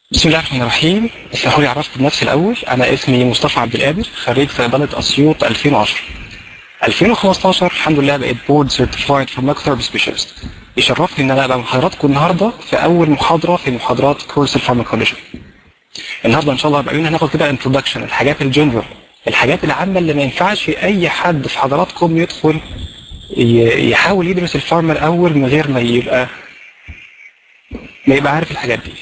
بسم الله الرحمن الرحيم اسمحوا لي اعرفكم بنفسي الاول انا اسمي مصطفى عبد القادر خريج صيدله اسيوط 2010 2015 الحمد لله بقيت بورد سيرتيفايد فارماكوثيرابي سبيشالست يشرفني ان انا ابقى مع حضراتكم النهارده في اول محاضره في محاضرات كورس الفارماكولوجي النهارده ان شاء الله هيبقى هناخد كده انتروداكشن الحاجات الجنرال الحاجات العامه اللي ما ينفعش اي حد في حضراتكم يدخل ي- يحاول يدرس الفارما الاول من غير ما يبقى ما يبقى عارف الحاجات دي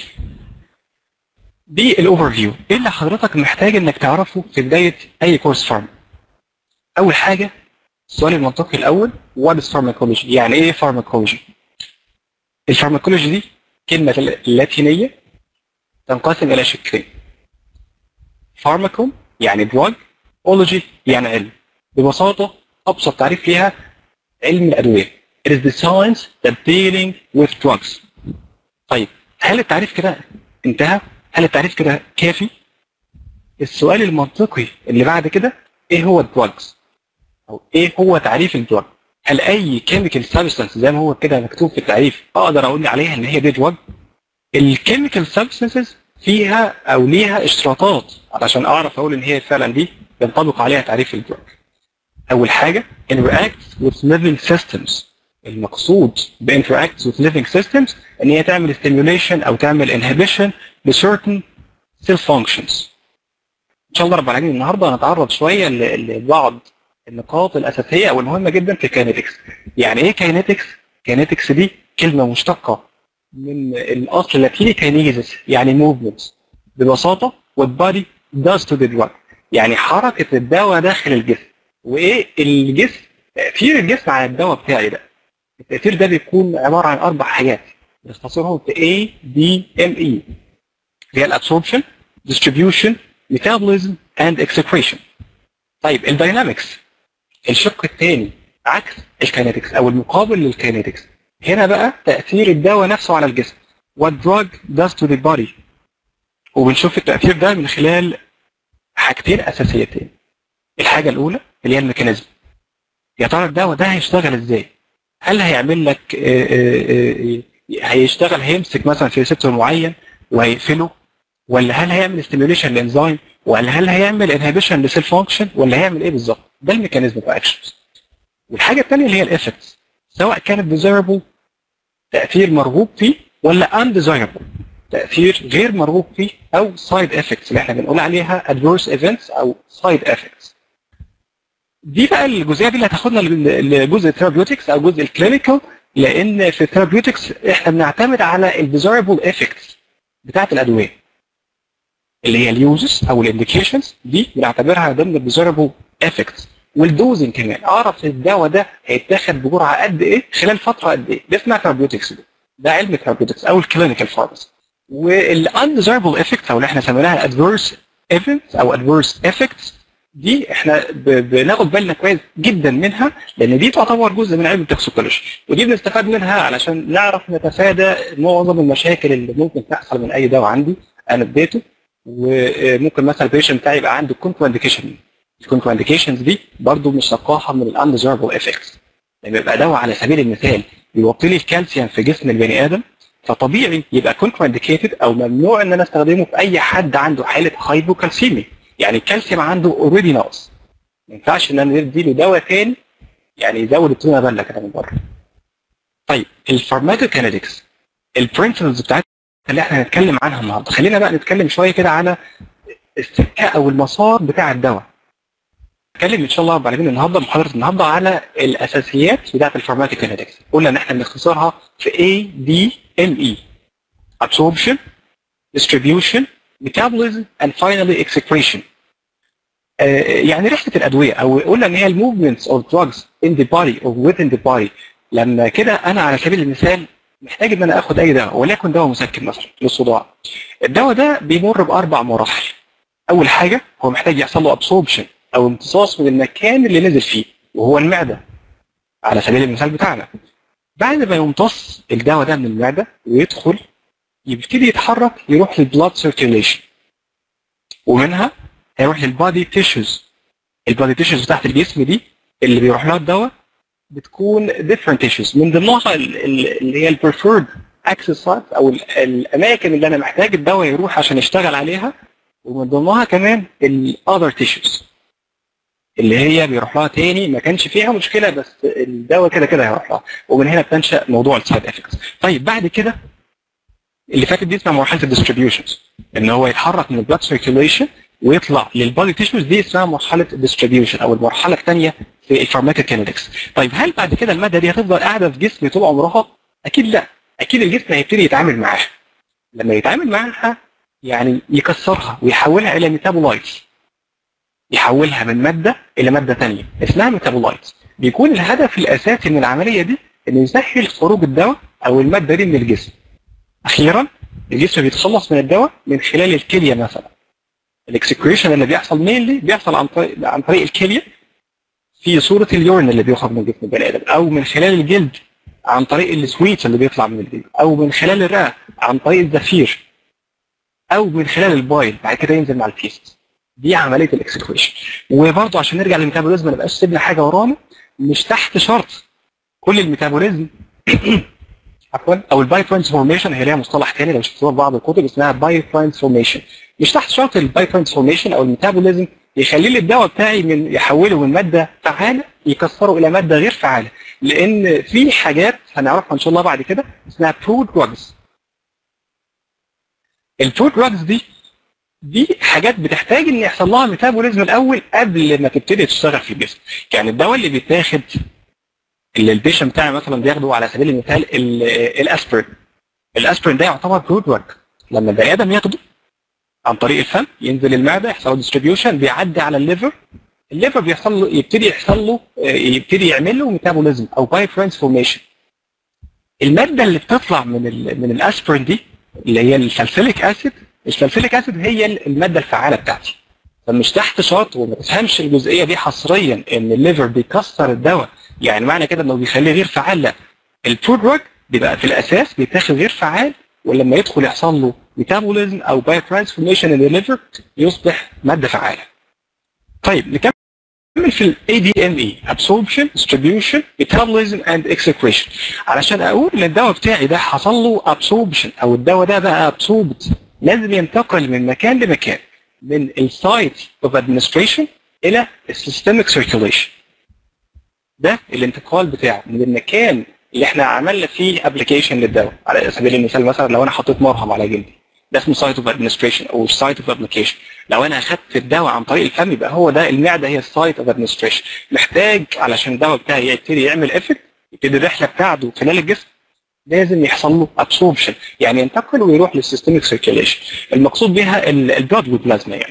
دي الاوفر فيو ايه اللي حضرتك محتاج انك تعرفه في بدايه اي كورس فارما اول حاجه السؤال المنطقي الاول what is pharmacology يعني ايه pharmacology الفارماكولوجي دي كلمه لاتينيه تنقسم الى شقين فارماكوم يعني دراج اولوجي يعني علم ببساطه ابسط تعريف ليها علم الادويه it is the science that dealing with drugs طيب هل التعريف كده انتهى هل التعريف كده كافي السؤال المنطقي اللي بعد كده ايه هو الدراجز او ايه هو تعريف الدراج هل اي كيميكال سبستانس زي ما هو كده مكتوب في التعريف اقدر اقول عليها ان هي دي دراج الكيميكال سبستانسز فيها او ليها اشتراطات علشان اعرف اقول ان هي فعلا دي ينطبق عليها تعريف الدراج اول حاجه interacts with living systems المقصود ب interacts with living systems ان هي تعمل stimulation او تعمل inhibition ل certain cell functions ان شاء الله رب العالمين النهارده هنتعرض شويه ل- لبعض النقاط الاساسيه او المهمه جدا في كاينetics يعني ايه كاينetics كاينetics دي كلمه مشتقه من الاصل اللاتيني كاينيزس يعني موفمنت ببساطه what body does to the drug يعني حركه الدواء داخل الجسم وايه الجسم تاثير الجسم على الدواء بتاعي ده التاثير ده بيكون عباره عن اربع حاجات نختصرهم في A D M E هي الابسوربشن distribution metabolism and excretion طيب الداينامكس الشق الثاني عكس الكاينetics او المقابل للكاينetics هنا بقى تاثير الدواء نفسه على الجسم what drug does to the body وبنشوف التاثير ده من خلال حاجتين اساسيتين الحاجه الاولى اللي هي الميكانيزم يا ترى الدواء ده هيشتغل ازاي هل هيعمل لك آه، آه، آه، هيشتغل هيمسك مثلا في ريسبتور معين وهيقفله ولا هل هيعمل ستيميوليشن لانزيم ولا هل هيعمل انهبيشن لسيل فانكشن ولا هيعمل ايه بالظبط ده الميكانيزم بتاع اكشنز والحاجه الثانيه اللي هي الافكتس سواء كانت ديزايربل تاثير مرغوب فيه ولا انديزايربل تاثير غير مرغوب فيه او سايد افكتس اللي احنا بنقول عليها ادفيرس ايفنتس او سايد افكتس دي بقى الجزئيه دي اللي هتاخدنا لل- لجزء الثيرابيوتكس او جزء الكلينيكال لان في الثيرابيوتكس احنا بنعتمد على الديزايربل افكتس بتاعت الادويه اللي هي اليوزز او الانديكيشنز دي بنعتبرها ضمن الديزايربل افكتس والدوزنج كمان اعرف الدواء ده هيتاخد بجرعه قد ايه خلال فتره قد ايه ده اسمها ثيرابيوتكس ده ده علم الثيرابيوتكس او الكلينيكال فارماسي والانديزايربل افكتس او اللي احنا سميناها ادفيرس ايفنتس او ادفيرس افكتس دي احنا ب- بناخد بالنا كويس جدا منها لان دي تعتبر جزء من علم التوكسيكولوجي ودي بنستفاد منها علشان نعرف نتفادى معظم المشاكل اللي ممكن تحصل من اي دواء عندي انا اديته وممكن مثلا البيشنت بتاعي يبقى عنده كونترا انديكيشن الكونترا انديكيشنز دي برضه مش نقاها من الانديزيربل افكتس لما يبقى دواء على سبيل المثال بيوطي لي الكالسيوم في جسم البني ادم فطبيعي يبقى كونترا انديكيتد او ممنوع ان انا استخدمه في اي حد عنده حاله هايبوكالسيميا يعني الكالسيوم عنده اوريدي ناقص ما ينفعش ان انا ندي له دواء تاني يعني يزود الطينه بله كده من بره طيب الفارماكوكينetics البرنسبلز بتاعتها اللي احنا هنتكلم عنها النهارده خلينا بقى نتكلم شويه كده على السكه او المسار بتاع الدواء نتكلم ان شاء الله رب العالمين النهارده محاضره النهارده على الاساسيات بتاعت الفارماكوكينetics قلنا ان احنا بنختصرها في A D M E absorption distribution metabolism and finally excretion آه، يعني رحله الادويه او قلنا ان هي الموفمنتس اوف drugs in the body or within the body لما كده انا على سبيل المثال محتاج ان انا اخد اي دواء وليكن دواء مسكن مثلا للصداع الدواء ده بيمر باربع مراحل اول حاجه هو محتاج يحصل له ابسوربشن او امتصاص من المكان اللي نزل فيه وهو المعده على سبيل المثال بتاعنا بعد ما يمتص الدواء ده من المعده ويدخل يبتدي يتحرك يروح للبلاد سيركيوليشن ومنها هيروح للبادي تيشوز البادي تيشوز بتاعت الجسم دي اللي بيروح لها الدواء بتكون different tissues من ضمنها ال- ال- اللي هي البريفيرد اكسس سايت او الاماكن اللي انا محتاج الدواء يروح عشان يشتغل عليها ومن ضمنها كمان الاذر تيشوز اللي هي بيروح لها تاني ما كانش فيها مشكله بس الدواء كده كده هيروح لها ومن هنا بتنشا موضوع السايد افكتس طيب بعد كده اللي فاتت دي اسمها مرحله الديستريبيوشنز ان هو يتحرك من البلاد سيركيوليشن ويطلع للبادي تيشوز دي اسمها مرحله الديستريبيوشن او المرحله الثانيه في الفارماكوكينetics طيب هل بعد كده الماده دي هتفضل قاعده في جسمي طول عمرها؟ اكيد لا اكيد الجسم هيبتدي يتعامل معاها لما يتعامل معاها يعني يكسرها ويحولها الى ميتابولايتس يحولها من ماده الى ماده ثانيه اسمها ميتابولايتس بيكون الهدف الاساسي من العمليه دي انه يسهل خروج الدواء او الماده دي من الجسم اخيرا الجسم بيتخلص من الدواء من خلال الكليه مثلا الاكسكريشن اللي بيحصل مين بيحصل عن طريق عن طريق الكليه في صوره اليورين اللي بيخرج من جسم البني ادم او من خلال الجلد عن طريق السويت اللي بيطلع من الجلد او من خلال الرئه عن طريق الزفير او من خلال البايل بعد كده ينزل مع الفيست دي عمليه الاكسكريشن وبرضه عشان نرجع للميتابوليزم ما نبقاش سيبنا حاجه ورانا مش تحت شرط كل الميتابوليزم عفوا او الباي ترانسفورميشن هي ليها مصطلح ثاني لو شفتوها في بعض الكتب اسمها باي ترانسفورميشن مش تحت شرط الباي ترانسفورميشن او الميتابوليزم يخلي لي الدواء بتاعي من يحوله من ماده فعاله يكسره الى ماده غير فعاله لان في حاجات هنعرفها ان شاء الله بعد كده اسمها برو دراجز البرو دراجز دي دي حاجات بتحتاج ان يحصل لها ميتابوليزم الاول قبل ما تبتدي تشتغل في الجسم يعني الدواء اللي بيتاخد اللي البيشن بتاعي مثلا بياخده على سبيل المثال الاسبرين الاسبرين ده يعتبر برو دراج لما البني ادم ياخده عن طريق الفم ينزل المعده يحصل له ديستريبيوشن بيعدي على الليفر الليفر بيحصل له يبتدي يحصل له يبتدي يعمل له ميتابوليزم او باي ترانسفورميشن الماده اللي بتطلع من ال من الاسبرين دي اللي هي السلسليك اسيد السلسليك اسيد هي الماده الفعاله بتاعتي فمش تحت شرط وما تفهمش الجزئيه دي حصريا ان الليفر بيكسر الدواء يعني معنى كده انه بيخليه غير فعال لا البرو دراج بيبقى في الاساس بيتاخد غير فعال ولما يدخل يحصل له ميتابوليزم او باي ترانسفورميشن ان الليفر يصبح ماده فعاله. طيب نكمل في الاي دي ام اي absorption distribution metabolism and excretion علشان اقول ان الدواء بتاعي ده حصل له absorption او الدواء ده بقى absorbed لازم ينتقل من مكان لمكان من السايت اوف ادمنستريشن الى السيستميك سيركيوليشن ده الانتقال بتاعه من المكان اللي احنا عملنا فيه ابلكيشن للدواء على سبيل المثال مثلا لو انا حطيت مرهم على جلدي ده اسمه سايت اوف ادمنستريشن او سايت اوف ابلكيشن لو انا اخدت الدواء عن طريق الفم يبقى هو ده المعده هي السايت اوف ادمنستريشن محتاج علشان الدواء بتاعي يبتدي يعمل افكت يبتدي الرحله بتاعته خلال الجسم لازم يحصل له ابسوربشن يعني ينتقل ويروح للسيستميك سيركيوليشن المقصود بها البلاد والبلازما يعني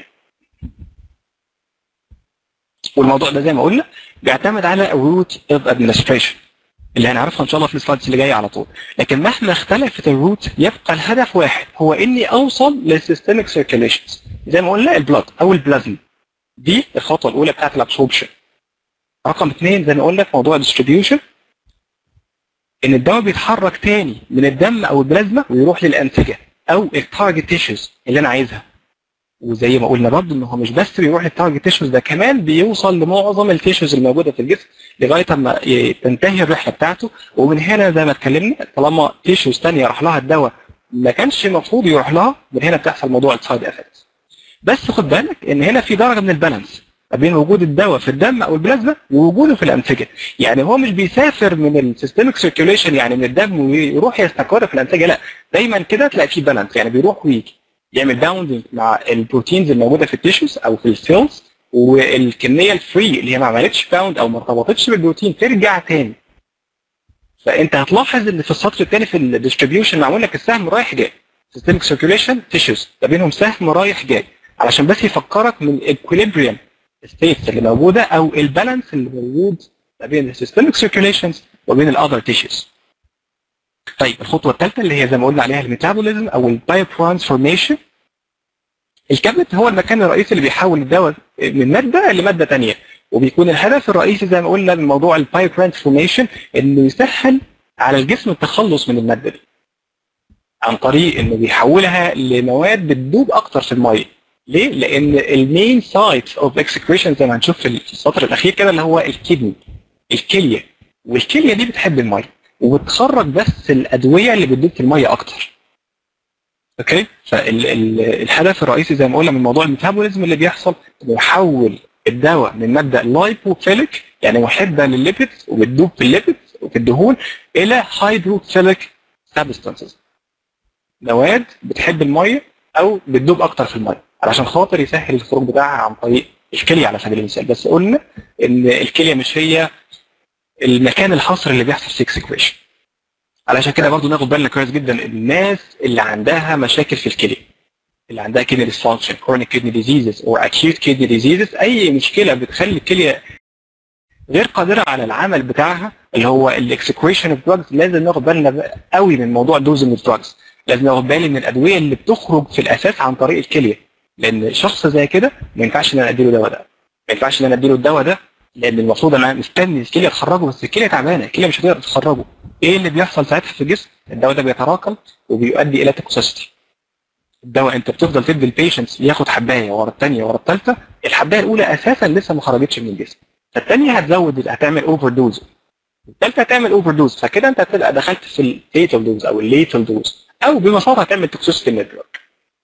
والموضوع ده زي ما قلنا بيعتمد على الروت اوف ادمنستريشن اللي هنعرفها ان شاء الله في السلايدز اللي جايه على طول لكن مهما اختلفت الروت يبقى الهدف واحد هو اني اوصل للسيستميك سيركيوليشنز زي ما قلنا البلاد او البلازما دي الخطوه الاولى بتاعت الابسوربشن رقم اثنين زي ما قلنا في موضوع الديستريبيوشن ان الدواء بيتحرك تاني من الدم او البلازما ويروح للانسجه او التارجت تيشوز اللي انا عايزها وزي ما قلنا برضه ان هو مش بس بيروح للتارجت تيشوز ده كمان بيوصل لمعظم التيشوز الموجوده في الجسم لغايه اما تنتهي الرحله بتاعته ومن هنا زي ما اتكلمنا طالما تيشوز ثانيه راح لها الدواء ما كانش المفروض يروح لها من هنا بتحصل موضوع السايد افكتس بس خد بالك ان هنا في درجه من البالانس ما بين وجود الدواء في الدم او البلازما ووجوده في الانسجه يعني هو مش بيسافر من السيستميك سيركيوليشن يعني من الدم ويروح يستقر في الانسجه لا دايما كده تلاقي في بالانس يعني بيروح ويجي يعمل باوندنج مع البروتينز الموجوده في التيشوز او في السيلز والكميه الفري اللي هي ما عملتش باوند او ما ارتبطتش بالبروتين ترجع تاني فانت هتلاحظ ان في السطر الثاني في الديستريبيوشن معمول لك السهم رايح جاي سيستميك سيركيوليشن تيشوز ما بينهم سهم رايح جاي علشان بس يفكرك من الاكوليبريم ستيتس اللي موجوده او البالانس اللي موجود ما بين السيستميك سيركيوليشنز وبين الاذر تيشوز طيب الخطوه الثالثه اللي هي زي ما قلنا عليها الميتابوليزم او البايو ترانسفورميشن الكبد هو المكان الرئيسي اللي بيحول الدواء من ماده لماده ثانيه وبيكون الهدف الرئيسي زي ما قلنا من موضوع البايو ترانسفورميشن انه يسهل على الجسم التخلص من الماده دي عن طريق انه بيحولها لمواد بتدوب اكتر في الميه ليه؟ لان المين سايت اوف اكسكريشن زي ما هنشوف في السطر الاخير كده اللي هو الكدني الكليه والكليه دي بتحب الميه وبتخرج بس الادويه اللي بتدوب في الميه اكتر اوكي فالهدف الرئيسي زي ما قلنا من موضوع الميتابوليزم اللي بيحصل بيحول الدواء من مبدا لايبوفيليك يعني محبه للليبيدز وبتدوب في الليبيدز وفي الدهون الى هيدروفيليك سبستانسز مواد بتحب الميه او بتدوب اكتر في الميه علشان خاطر يسهل الخروج بتاعها عن طريق الكليه على سبيل المثال بس قلنا ان الكليه مش هي المكان الحصري اللي بيحصل في اكسكريشن علشان كده برضو ناخد بالنا كويس جدا الناس اللي عندها مشاكل في الكليه اللي عندها كدني ديسفانكشن كرونيك كدني ديزيزز او اكيوت كدني ديزيزز اي مشكله بتخلي الكليه غير قادره على العمل بتاعها اللي هو الاكسكريشن اوف دراجز لازم ناخد بالنا قوي من موضوع دوزنج اوف دراجز لازم ناخد بالي من الادويه اللي بتخرج في الاساس عن طريق الكليه لان شخص زي كده ما ينفعش ان انا اديله دواء ده ما ينفعش ان انا اديله الدواء ده لان المفروض انا مستني الكليه تخرجه بس الكليه تعبانه الكليه مش هتقدر تخرجه ايه اللي بيحصل ساعتها في الجسم الدواء ده بيتراكم وبيؤدي الى توكسيستي الدواء انت بتفضل تدي البيشنتس ياخد حبايه ورا الثانيه ورا الثالثه الحبايه الاولى اساسا لسه ما خرجتش من الجسم فالثانيه هتزود هتعمل اوفر دوز الثالثه هتعمل اوفر دوز فكده انت هتبقى دخلت في الفيتال دوز او الليتال دوز او ببساطه هتعمل توكسيستي نتورك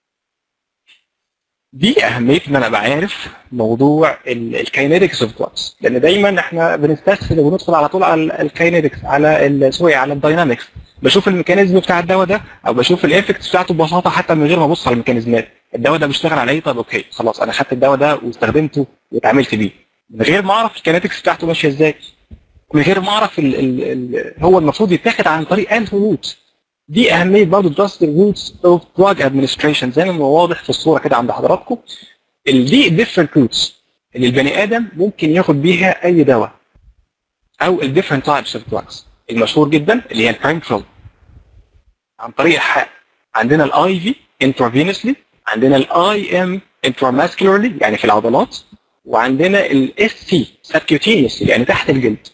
دي اهميه ان انا ابقى عارف موضوع الكاينيتكس اوف دراجز لان دايما احنا بنستسهل وندخل على طول على الكاينيتكس على سوري على الداينامكس بشوف الميكانيزم بتاع الدواء ده او بشوف الافكتس بتاعته ببساطه حتى من غير ما ابص على الميكانيزمات الدواء ده بيشتغل على ايه طب اوكي خلاص انا خدت الدواء ده واستخدمته واتعاملت بيه من غير ما اعرف الكاينيتكس بتاعته ماشيه ازاي من غير ما اعرف ال ال ال هو المفروض يتاخد عن طريق انهي روت دي اهميه برضه دراسه الروتس اوف دراج ادمنستريشن زي ما هو واضح في الصوره كده عند حضراتكم دي ديفرنت روتس اللي البني ادم ممكن ياخد بيها اي دواء او الديفرنت تايبس اوف دراجز المشهور جدا اللي هي البرينكرول عن طريق الحق عندنا الاي في انترافينوسلي عندنا الاي ام انتراماسكولارلي يعني في العضلات وعندنا الاس سي سبكيوتينيوسلي يعني تحت الجلد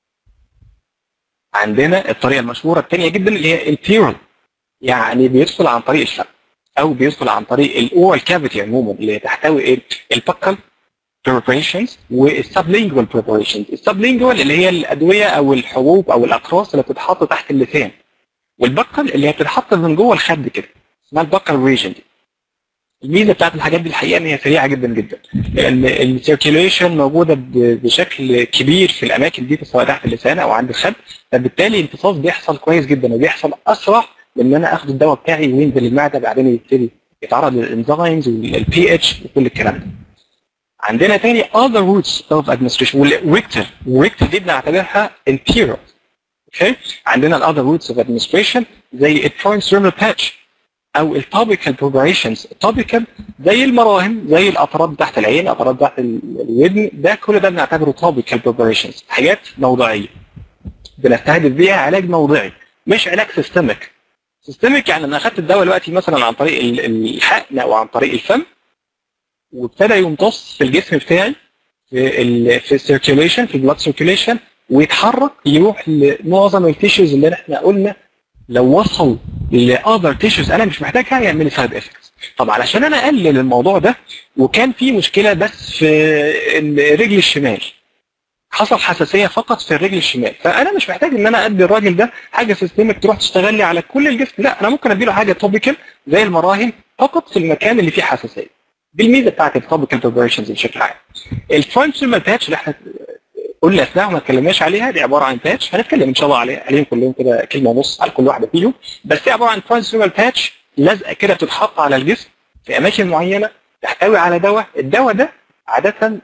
عندنا الطريقه المشهوره الثانيه جدا اللي هي البيرال يعني بيدخل عن طريق الفم او بيدخل عن طريق الاورال كافيتي عموما اللي تحتوي ايه البكال preparations والسبلينجوال preparations السبلينجوال اللي هي الادويه او الحبوب او الاقراص اللي بتتحط تحت اللسان والبكال اللي هي بتتحط من جوه الخد كده اسمها البكال ريجن دي الميزه بتاعت الحاجات دي الحقيقه ان هي سريعه جدا جدا لان السيركيوليشن موجوده بشكل كبير في الاماكن دي سواء تحت اللسان او عند الخد فبالتالي الامتصاص بيحصل كويس جدا وبيحصل اسرع من ان انا اخد الدواء بتاعي وينزل المعده بعدين يبتدي يتعرض للانزيمز والبي اتش وكل الكلام ده. عندنا تاني other routes of administration والريكتر والريكتر دي بنعتبرها inferior اوكي عندنا الاذر روتس اوف ادمنستريشن زي الترانسديرمال باتش او التوبيكال بروبريشنز التوبيكال زي المراهم زي القطرات تحت العين قطرات تحت الودن ده كل ده بنعتبره توبيكال بروبريشنز حاجات موضعيه بنستهدف بيها علاج موضعي مش علاج سيستميك سيستميك يعني انا اخدت الدواء دلوقتي مثلا عن طريق الحقن او عن طريق الفم وابتدى يمتص في الجسم بتاعي في ال في السيركيوليشن في البلاد سيركيوليشن ويتحرك يروح لمعظم التيشوز اللي احنا قلنا لو وصل لاذر تيشوز انا مش محتاجها يعمل لي سايد افكتس طب علشان انا اقلل الموضوع ده وكان في مشكله بس في الرجل الشمال حصل حساسيه فقط في الرجل الشمال فانا مش محتاج ان انا ادي الراجل ده حاجه سيستمك تروح تشتغل لي على كل الجسم لا انا ممكن اديله حاجه توبيكال زي المراهم فقط في المكان اللي فيه حساسيه دي الميزه بتاعت التوبيكال اوبريشنز بشكل عام الفانكشنال باتش اللي احنا قلنا اثناء وما اتكلمناش عليها دي عباره عن باتش هنتكلم ان شاء الله عليها عليهم كلهم كده كلمه ونص على كل واحده فيهم بس دي عباره عن ترانسفيرال باتش لازقه كده بتتحط على الجسم في اماكن معينه تحتوي على دواء الدواء ده عاده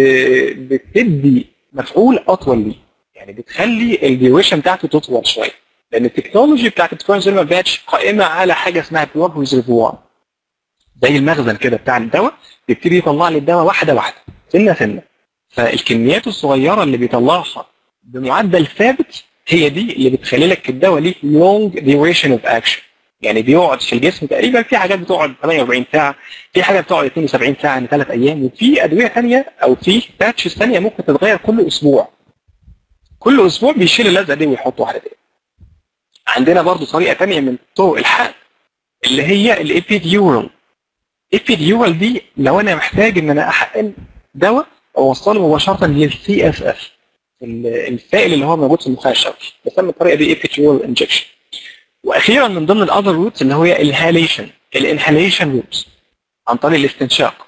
بتدي مفعول اطول ليه يعني بتخلي الديوريشن بتاعته تطول شويه لان التكنولوجي بتاعت الترانسفيرال باتش قائمه على حاجه اسمها بلوك ريزرفوار زي المخزن كده بتاع الدواء بيبتدي يطلع لي الدواء واحده واحده سنه سنه فالكميات الصغيره اللي بيطلعها بمعدل ثابت هي دي اللي بتخلي لك الدواء ليه لونج ديوريشن اوف اكشن يعني بيقعد في الجسم تقريبا في حاجات بتقعد 48 ساعه في حاجات بتقعد 72 ساعه يعني ثلاث ايام وفي ادويه ثانيه او في باتشز ثانيه ممكن تتغير كل اسبوع كل اسبوع بيشيل اللزقه دي ويحط واحده تاني عندنا برضو طريقه ثانيه من طرق الحقن اللي هي الابيديورال الابيديورال دي لو انا محتاج ان انا احقن دواء اوصله مباشره للسي اس اف السائل اللي هو موجود في النخاع الشوكي بسمي الطريقه دي ابيتيول انجكشن واخيرا من ضمن الاذر روتس اللي هي الهاليشن الانهاليشن روتس عن طريق الاستنشاق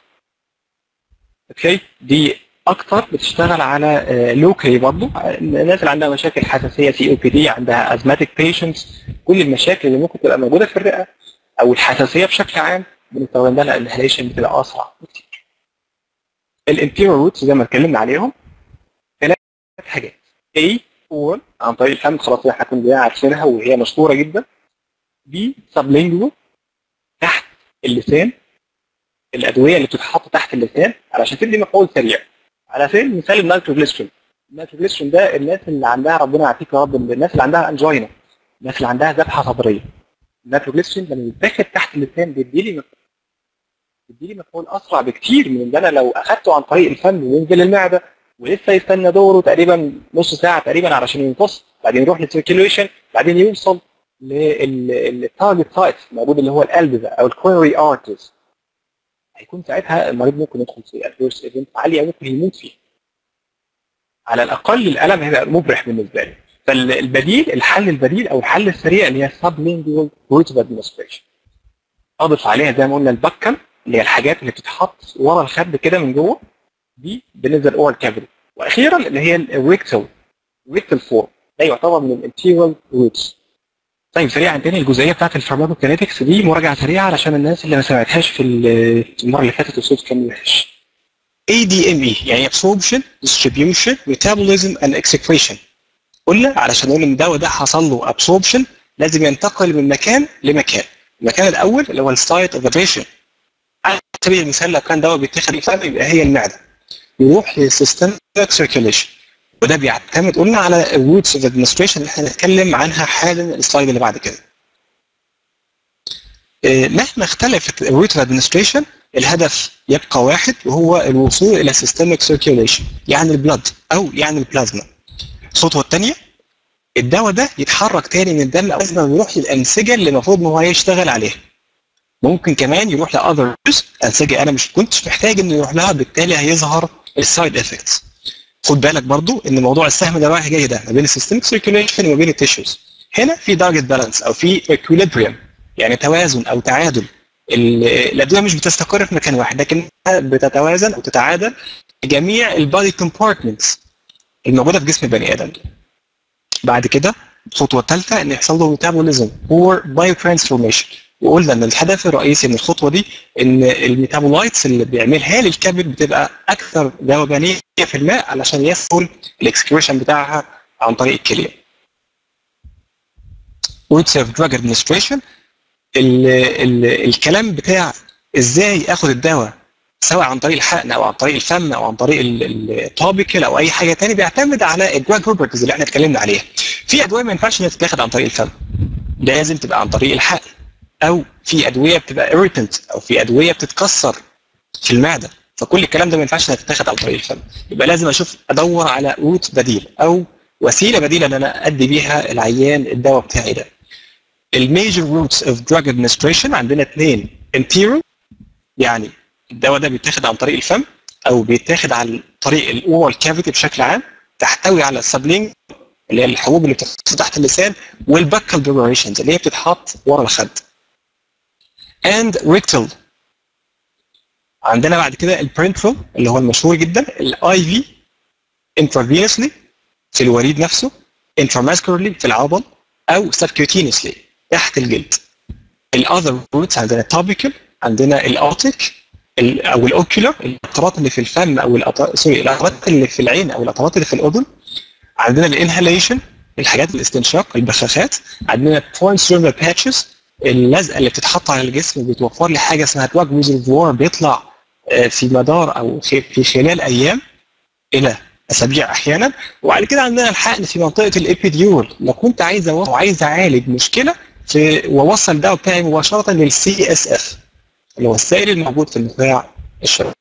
اوكي دي اكتر بتشتغل على لوكالي برضه الناس اللي عندها مشاكل حساسيه سي او بي دي عندها ازماتيك بيشنتس كل المشاكل اللي ممكن تبقى موجوده في الرئه او الحساسيه بشكل عام بنستخدم لها الانهاليشن بتبقى اسرع بكتير الانتيريور روتس زي ما اتكلمنا عليهم ثلاث حاجات A اول عن طريق الفم خلاص احنا كنا عارفينها وهي مشهوره جدا B سبلينجوال تحت اللسان الادويه اللي بتتحط تحت اللسان علشان تدي مفعول سريع على سبيل المثال النيتروجليسرين النيتروجليسرين ده الناس اللي عندها ربنا يعافيك يا رب الناس اللي عندها انجينا الناس اللي عندها ذبحه صدريه النيتروجليسرين لما بيتاخد تحت اللسان بيدي لي بيدي لي مفعول اسرع بكتير من ان انا لو اخدته عن طريق الفم وينزل المعده ولسه يستنى دوره تقريبا نص ساعه تقريبا علشان يمتص بعدين يروح للسيركيوليشن بعدين يوصل للتارجت سايت موجود اللي هو القلب ده او الكوري ارتز هيكون ساعتها المريض ممكن يدخل في ادفيرس ايفنت عاليه ممكن يموت فيه على الاقل الالم هيبقى مبرح بالنسبه له فالبديل الحل البديل او الحل السريع اللي هي سب لينجوال روت اوف ادمنستريشن اضف عليها زي ما قلنا البكن اللي هي الحاجات اللي بتتحط ورا الخد كده من جوه دي بالنسبه للاورال كافيتي واخيرا اللي هي الريكتال ريكتال فورم ده يعتبر من الانتيريال روتس طيب سريعا تاني الجزئيه بتاعت الفارماكوكينetics دي مراجعه سريعه علشان الناس اللي ما سمعتهاش في المره اللي فاتت الصوت كان وحش ADME يعني absorption, distribution, metabolism and excretion قلنا علشان نقول ان الدواء ده حصل له absorption لازم ينتقل من مكان لمكان المكان الاول اللي هو السايت اوف ذا على سبيل المثال لو كان دواء بيتاخد الفم يبقى هي المعده يروح للسيستم سيركيوليشن وده بيعتمد قلنا على الروتس اوف ادمنستريشن اللي احنا هنتكلم عنها حالا السلايد اللي بعد كده. مهما اختلفت الروت اوف ادمنستريشن الهدف يبقى واحد وهو الوصول الى سيستميك سيركيوليشن يعني البلد او يعني البلازما. الخطوه الثانيه الدواء ده يتحرك تاني من الدم او لازم يروح للانسجه اللي المفروض ان هو يشتغل عليها. ممكن كمان يروح لاذر انسجه انا مش كنتش محتاج انه يروح لها بالتالي هيظهر السايد افكتس. خد بالك برضو ان موضوع السهم ده رايح جاي ده ما بين السيستميك سيركيوليشن وما بين التيشوز هنا في درجه بالانس او في اكويليبريم يعني توازن او تعادل الادويه مش بتستقر في مكان واحد لكن بتتوازن او تتعادل جميع البادي كومبارتمنتس الموجوده في جسم البني ادم بعد كده الخطوه الثالثه ان يحصل له ميتابوليزم اور بايو ترانسفورميشن وقلنا ان الهدف الرئيسي من الخطوه دي ان الميتابولايتس اللي بيعملها لي الكبد بتبقى اكثر ذوبانيه في الماء علشان يسهل الاكسكريشن بتاعها عن طريق الكليه. روتس اوف دراج ادمنستريشن الكلام بتاع ازاي اخد الدواء سواء عن طريق الحقن او عن طريق الفم او عن طريق التوبيكال او اي حاجه ثانيه بيعتمد على الدراج بروبرتيز اللي احنا اتكلمنا عليها. في ادويه ما ينفعش انها تتاخد عن طريق الفم. لازم تبقى عن طريق الحقن. او في ادويه بتبقى irritant او في ادويه بتتكسر في المعده فكل الكلام ده ما ينفعش انها تتاخد عن طريق الفم يبقى لازم اشوف ادور على روت بديل او وسيله بديله ان انا ادي بيها العيان الدواء بتاعي ده الميجر روتس اوف دراج ادمنستريشن عندنا اثنين انتيرو يعني الدواء ده بيتاخد عن طريق الفم او بيتاخد عن طريق الاورال كافيتي بشكل عام تحتوي على السبلينج اللي هي الحبوب اللي بتتحط تحت اللسان والبكال بريبريشنز اللي هي بتتحط ورا الخد and rectal عندنا بعد كده البرنترال اللي هو المشهور جدا الاي في intravenously في الوريد نفسه intramuscularly في العضل او subcutaneously تحت الجلد الاذر روتس عندنا topical عندنا الاوتيك او الاوكيولار القطرات اللي في الفم او القطرات سوري القطرات اللي في العين او القطرات اللي في الاذن عندنا الانهاليشن الحاجات الاستنشاق البخاخات عندنا ترانسيرمال باتشز اللزقه اللي بتتحط على الجسم بتوفر لي حاجه اسمها دراج ريزرفوار بيطلع في مدار او في خلال ايام الى اسابيع احيانا وبعد كده عندنا الحقن في منطقه الابيديول لو كنت عايز وعايز اعالج مشكله في واوصل الدواء بتاعي مباشره للسي اس اف اللي هو السائل الموجود في النخاع الشرجي.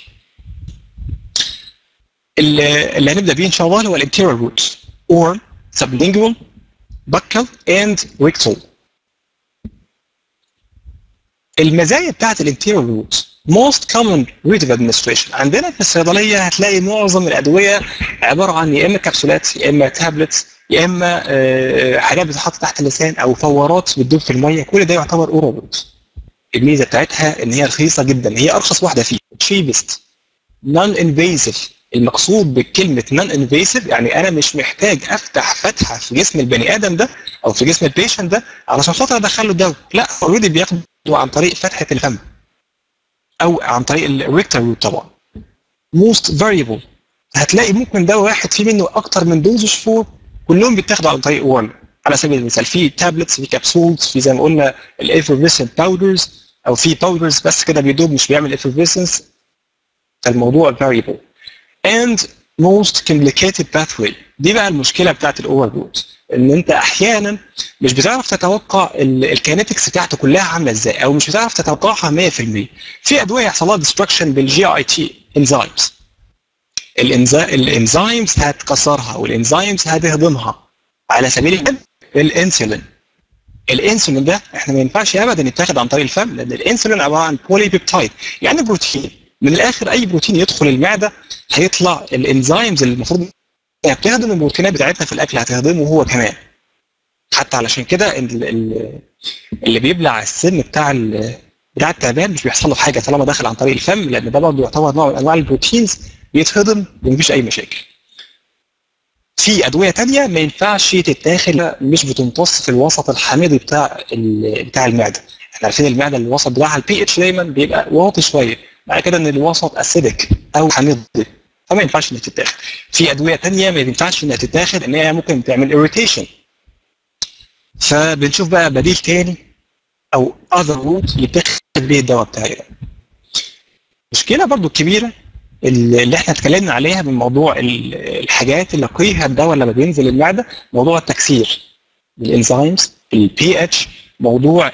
اللي هنبدا بيه ان شاء الله هو الانتيريور روت اور sublingual buccal and rectal المزايا بتاعت الانتيريور روت most common route of administration عندنا في الصيدليه هتلاقي معظم الادويه عباره عن يا اما كبسولات يا اما تابلتس يا اما آه، حاجات بتتحط تحت اللسان او فورات بتدوب في الميه كل ده يعتبر اورال روت الميزه بتاعتها ان هي رخيصه جدا هي ارخص واحده فيه cheapest non invasive المقصود بكلمه non invasive يعني انا مش محتاج افتح فتحه في جسم البني ادم ده او في جسم البيشنت ده علشان خاطر ادخل له الدواء لا اوريدي بياخده عن طريق فتحه الفم او عن طريق الريكتر روت طبعا most variable هتلاقي ممكن دواء واحد فيه منه اكتر من دوزج فور كلهم بيتاخدوا عن طريق وان على سبيل المثال في تابلتس في كبسولز في زي ما قلنا الافرفيسنت باودرز او في باودرز بس كده بيدوب مش بيعمل افرفيسنس فالموضوع variable and most complicated pathway دي بقى المشكله بتاعت الاوفر روت ان انت احيانا مش بتعرف تتوقع الكينetics بتاعته كلها عامله ازاي او مش بتعرف تتوقعها 100% في ادويه يحصل لها ديستركشن بالجي اي تي انزيمز الانزيمز هتكسرها والانزيمز هتهضمها على سبيل المثال الانسولين الانسولين ده احنا ما ينفعش ابدا يتاخد عن طريق الفم لان الانسولين عباره عن بولي بيبتايد يعني بروتين من الاخر اي بروتين يدخل المعده هيطلع الانزيمز اللي المفروض يعني بتهضم البروتينات بتاعتنا في الاكل هتهضمه هو كمان حتى علشان كده ال- ال- اللي بيبلع السن بتاع ال- بتاع التعبان مش بيحصل له حاجه طالما داخل عن طريق الفم لان ده برضه يعتبر نوع من انواع البروتينز بيتهضم ومفيش اي مشاكل. في ادويه تانية ما ينفعش تتاخد مش بتمتص في الوسط الحامضي بتاع ال- بتاع المعده. احنا عارفين المعده الوسط بتاعها البي اتش دايما بيبقى واطي شويه بعد كده ان الوسط اسيدك او حامضي فما ينفعش انها تتاخد. في ادويه تانية ما ينفعش انها تتاخد ان هي ممكن تعمل irritation. فبنشوف بقى بديل تاني او اذر روت يتاخد بيه الدواء بتاعي ده. المشكله برضو الكبيره اللي احنا اتكلمنا عليها من موضوع ال- الحاجات اللي يقيها الدواء لما بينزل المعده موضوع التكسير الانزيمز البي اتش موضوع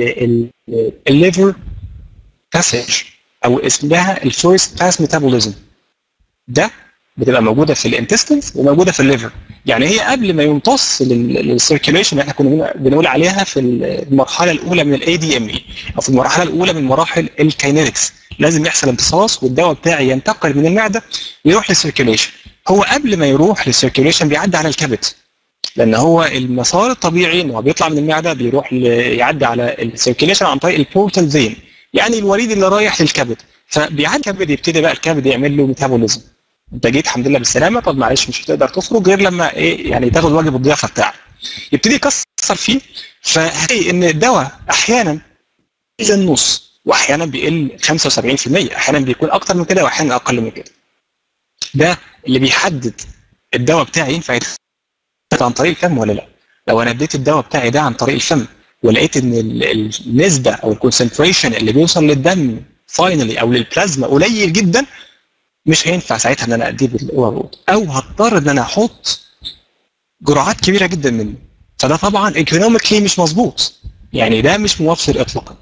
الليفر باسج او اسمها الفيرست باس ميتابوليزم ده بتبقى موجوده في الانتستنس وموجوده في الليفر يعني هي قبل ما يمتص للسيركيوليشن اللي احنا كنا بنقول عليها في المرحله الاولى من الاي دي ام اي او في المرحله الاولى من مراحل الكاينetics لازم يحصل امتصاص والدواء بتاعي ينتقل من المعده يروح للسيركيوليشن هو قبل ما يروح للسيركيوليشن بيعدي على الكبد لان هو المسار الطبيعي ان هو بيطلع من المعده بيروح ل- يعدي على السيركيوليشن عن طريق البورتال فين يعني الوريد اللي رايح للكبد فبيعدي الكبد يبتدي بقى الكبد يعمل له ميتابوليزم انت جيت الحمد لله بالسلامه طب معلش مش هتقدر تخرج غير لما ايه يعني تاخد واجب الضيافه بتاعك يبتدي يكسر فيه فهتلاقي ان الدواء احيانا اذا النص واحيانا بيقل 75% احيانا بيكون اكتر من كده واحيانا اقل من كده ده اللي بيحدد الدواء بتاعي ينفع يتاخد عن طريق الفم ولا لا لو انا اديت الدواء بتاعي ده عن طريق الفم ولقيت ان ال- النسبه او الكونسنتريشن اللي بيوصل للدم فاينلي او للبلازما قليل جدا مش هينفع ساعتها ان انا اديه بالاورال او هضطر ان انا احط جرعات كبيره جدا منه فده طبعا ايكونوميكلي مش مظبوط يعني ده مش موفر اطلاقا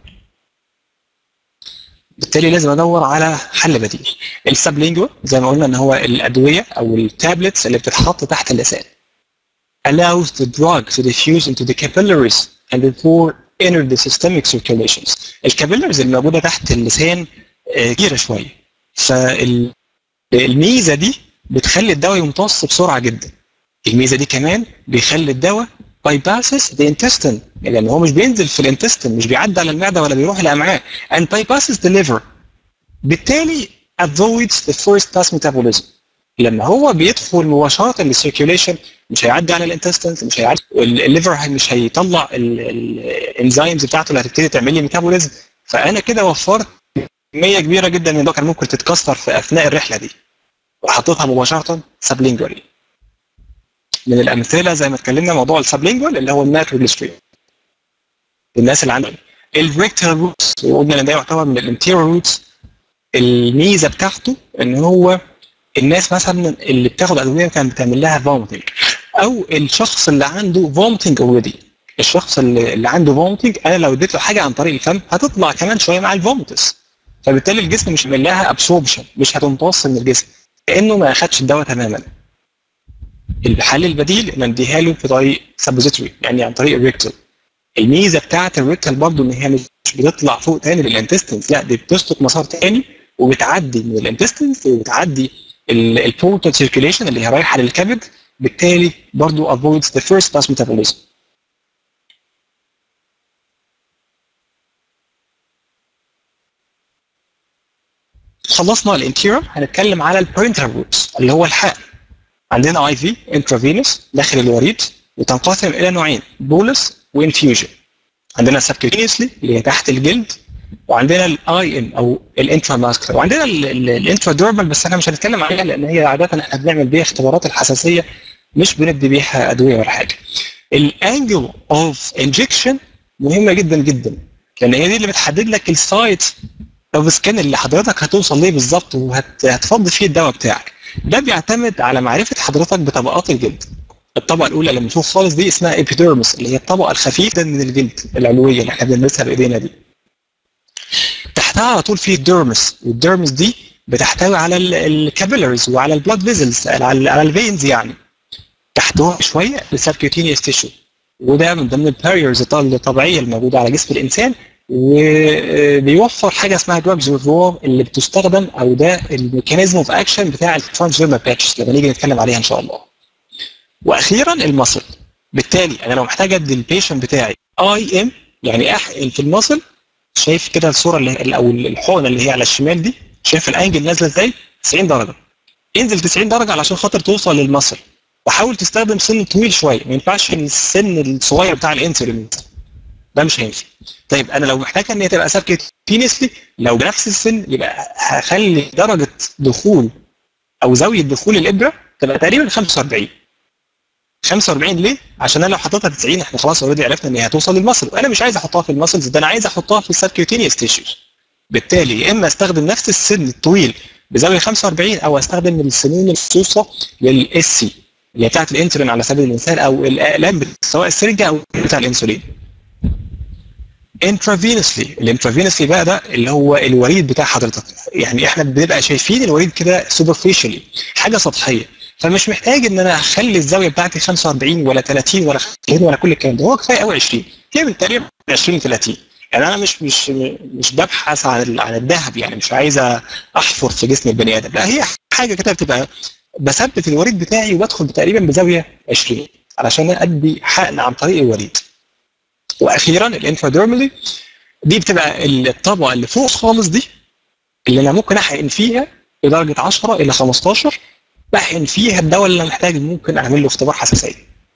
بالتالي لازم ادور على حل بديل السبلينجوال زي ما قلنا ان هو الادويه او التابلتس اللي بتتحط تحت اللسان allows the drug to diffuse into the capillaries and therefore enter the systemic circulations. الكابيلرز اللي موجوده تحت اللسان آه، كبيره شويه. فالميزه دي بتخلي الدواء يمتص بسرعه جدا. الميزه دي كمان بيخلي الدواء bypasses the intestine لان هو مش بينزل في الانتستين مش بيعدي على المعده ولا بيروح الامعاء and bypasses the liver. بالتالي avoids the first pass metabolism. لما هو بيدخل مباشره للسيركيوليشن مش هيعدي على الانتستنس مش هيعدي الليفر مش هيطلع الانزيمز بتاعته اللي هتبتدي تعمل لي ميتابوليزم فانا كده وفرت كميه كبيره جدا من الدواء كان ممكن تتكسر في اثناء الرحله دي وحطيتها مباشره سبلينجوالي من الامثله زي ما اتكلمنا موضوع السبلينجوال اللي هو الناتروجليسترين الناس اللي عندهم الريكتال روتس وقلنا ان ده يعتبر من الانتيريور روتس الميزه بتاعته ان هو الناس مثلا اللي بتاخد ادويه كانت بتعمل لها فومتنج او الشخص اللي عنده فومتنج اوريدي الشخص اللي, اللي عنده فومتنج انا لو اديت له حاجه عن طريق الفم هتطلع كمان شويه مع الفومتس فبالتالي الجسم مش هيعمل لها ابسوربشن مش هتمتص من الجسم كانه ما اخدش الدواء تماما الحل البديل ان اديها له في طريق سبوزيتوري يعني عن طريق الريكتال الميزه بتاعت الريكتال برضو ان هي مش بتطلع فوق تاني للانتستنس لا دي بتسلك مسار تاني وبتعدي من الانتستنس وبتعدي البورتال سيركيليشن اللي هي رايحه للكبد بالتالي برضو avoids the first pass metabolism خلصنا الانتيرم هنتكلم على البرينتال روتس اللي هو الحقن عندنا اي في انترافينوس داخل الوريد وتنقسم الى نوعين بولس وانفيوجن عندنا سبكيوتينيوسلي اللي هي تحت الجلد وعندنا الاي ام او الانترا ماسكولار وعندنا الانترا دورمال بس احنا مش هنتكلم عليها لان هي عاده احنا بنعمل بيها اختبارات الحساسيه مش بندي بيها ادويه ولا حاجه. الانجل اوف انجكشن مهمه جدا جدا لان هي دي اللي بتحدد لك السايت اوف سكان اللي حضرتك هتوصل ليه بالظبط وهتفضي فيه الدواء بتاعك. ده بيعتمد على معرفه حضرتك بطبقات الجلد. الطبقه الاولى اللي بنشوف خالص دي اسمها ابيديرمس اللي هي الطبقه الخفيفه من الجلد العلويه اللي احنا بنلمسها بايدينا دي. تحتها على طول في الديرمس والديرمس دي بتحتوي على الكابيلاريز وعلى البلاد فيزلز على على الفينز يعني تحتها شويه السبكيوتينيوس تيشو وده من ضمن الباريرز الطبيعيه الموجوده على جسم الانسان وبيوفر حاجه اسمها دراجز وذرور اللي بتستخدم او ده الميكانيزم اوف اكشن بتاع الترانسفيرما باتشز لما نيجي نتكلم عليها ان شاء الله. واخيرا المصل بالتالي انا لو محتاج ادي البيشنت بتاعي اي ام يعني احقن في المصل شايف كده الصوره اللي او الحقنه اللي هي على الشمال دي شايف الانجل نازله ازاي 90 درجه انزل 90 درجه علشان خاطر توصل للمصل وحاول تستخدم سن طويل شويه ما ينفعش السن الصغير بتاع الانسولين ده مش هينفع طيب انا لو محتاج ان هي تبقى سبكتينيسلي لو بنفس السن يبقى هخلي درجه دخول او زاويه دخول الابره تبقى تقريبا 45 45 ليه؟ عشان انا لو حطيتها 90 احنا خلاص اوريدي عرفنا ان هي هتوصل للمصل وانا مش عايز احطها في المسلز ده انا عايز احطها في السبكيوتينيوس تيشوز بالتالي يا اما استخدم نفس السن الطويل بزاويه 45 او استخدم السنون المخصوصه للاس سي اللي هي بتاعت الانسولين على سبيل المثال او الاقلام سواء السرنجه او بتاع الانسولين انترافينوسلي الانترافينوسلي بقى ده اللي هو الوريد بتاع حضرتك يعني احنا بنبقى شايفين الوريد كده سوبرفيشالي حاجه سطحيه فمش محتاج ان انا اخلي الزاويه بتاعتي 45 ولا 30 ولا 50 ولا كل الكلام ده هو كفايه قوي 20 تعمل تقريبا 20 30 يعني انا مش مش مش ببحث عن عن الذهب يعني مش عايز احفر في جسم البني ادم لا هي حاجه كده بتبقى بثبت الوريد بتاعي وبدخل تقريبا بزاويه 20 علشان ادي حقن عن طريق الوريد واخيرا الانفراديرمالي دي بتبقى الطبقه اللي فوق خالص دي اللي انا ممكن احقن فيها بدرجه 10 الى 15 بحقن فيها الدواء اللي انا محتاج ممكن اعمل له اختبار حساسيه.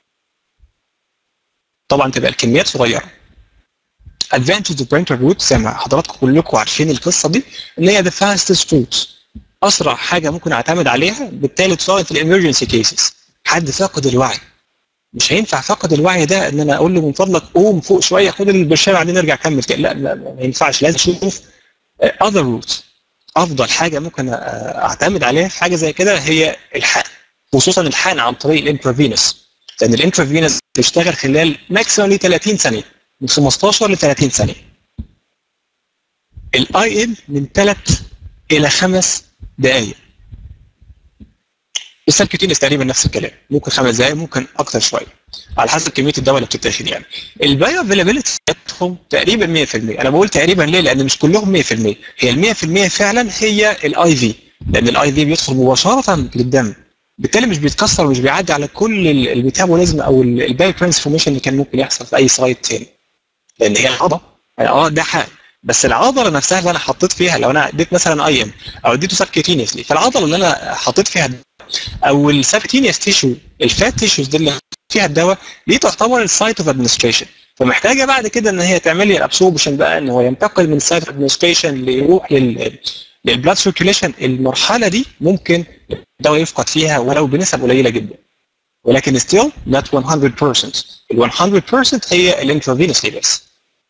طبعا تبقى الكميات صغيره. advantage of parental route زي ما حضراتكم كلكم عارفين القصه دي ان هي the fastest route اسرع حاجه ممكن اعتمد عليها بالتالي تصادف في الامرجنسي كيسز حد فاقد الوعي مش هينفع فاقد الوعي ده ان انا اقول له من فضلك قوم فوق شويه خد البرشام بعدين نرجع كمل لا لا ما ينفعش لازم اشوف other routes افضل حاجه ممكن اعتمد عليها في حاجه زي كده هي الحقن خصوصا الحقن عن طريق الانترافينوس لان الانترافينوس بيشتغل خلال ماكسيموم 30 ثانيه من 15 ل 30 ثانيه الاي ام من 3 الى 5 دقائق السبكتينس تقريبا نفس الكلام ممكن خمس دقائق ممكن اكتر شويه على حسب كميه الدواء اللي بتتاخد يعني البايو افيلابيلتي بتاعتهم تقريبا 100% انا بقول تقريبا ليه لان مش كلهم 100% هي ال 100% فعلا هي الاي في لان الاي في بيدخل مباشره للدم بالتالي مش بيتكسر ومش بيعدي على كل الميتابوليزم او البايو ترانسفورميشن اللي كان ممكن يحصل في اي سايت تاني لان هي العضله اه ده حق بس العضله نفسها اللي انا حطيت فيها لو انا اديت مثلا اي ام او اديته سبكيتينيسلي فالعضله اللي انا حطيت فيها او السبكتينيوس تيشو الفات تيشوز دي اللي فيها الدواء دي تعتبر السايت اوف ادمنستريشن فمحتاجه بعد كده ان هي تعمل لي الابسوربشن بقى ان هو ينتقل من السايت اوف ادمنستريشن ليروح لل للبلاد سيركيوليشن المرحله دي ممكن الدواء يفقد فيها ولو بنسب قليله جدا ولكن ستيل نوت 100% ال 100% هي الانترافينوس بس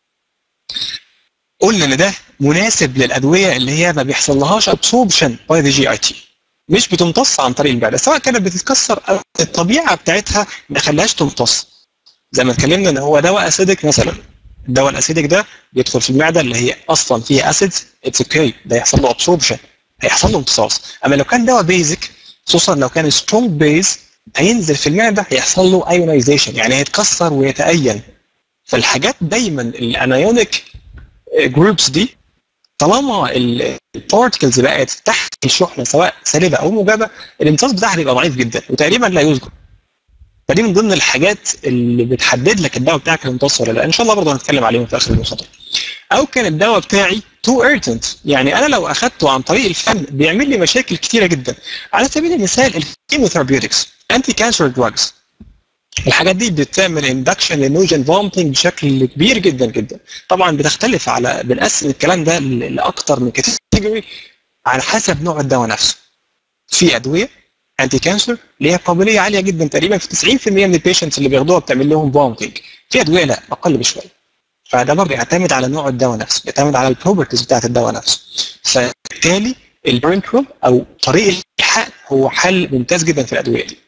قلنا ان ده مناسب للادويه اللي هي ما بيحصل لهاش ابسوربشن باي ذا جي اي تي مش بتمتص عن طريق المعده سواء كانت بتتكسر او الطبيعه بتاعتها ما خلاهاش تمتص زي ما اتكلمنا ان هو دواء اسيدك مثلا الدواء الاسيدك ده بيدخل في المعده اللي هي اصلا فيها اسيد اتس اوكي ده يحصل له ابسوربشن هيحصل له امتصاص اما لو كان دواء بيزك خصوصا لو كان سترونج بيز هينزل في المعده هيحصل له ايونايزيشن يعني هيتكسر ويتأين فالحاجات دايما الانايونيك جروبس دي طالما البارتكلز بقت تحت الشحنه سواء سالبه او موجبه الامتصاص بتاعها بيبقى ضعيف جدا وتقريبا لا يذكر فدي من ضمن الحاجات اللي بتحدد لك الدواء بتاعك هيمتص ولا لا ان شاء الله برضه هنتكلم عليهم في اخر المحاضره او كان الدواء بتاعي تو ايرتنت يعني انا لو اخدته عن طريق الفم بيعمل لي مشاكل كتيره جدا على سبيل المثال الكيموثيرابيوتكس انتي كانسر دراجز الحاجات دي بتعمل اندكشن للنوجن فومتنج بشكل كبير جدا جدا طبعا بتختلف على بنقسم الكلام ده لاكتر من كاتيجوري على حسب نوع الدواء نفسه في ادويه انتي كانسر ليها قابليه عاليه جدا تقريبا في 90% من البيشنتس اللي بياخدوها بتعمل لهم فومتنج في ادويه لا اقل بشويه فده برضه يعتمد على نوع الدواء نفسه يعتمد على البروبرتيز بتاعت الدواء نفسه فبالتالي البرنتروب او طريق الحقن هو حل ممتاز جدا في الادويه دي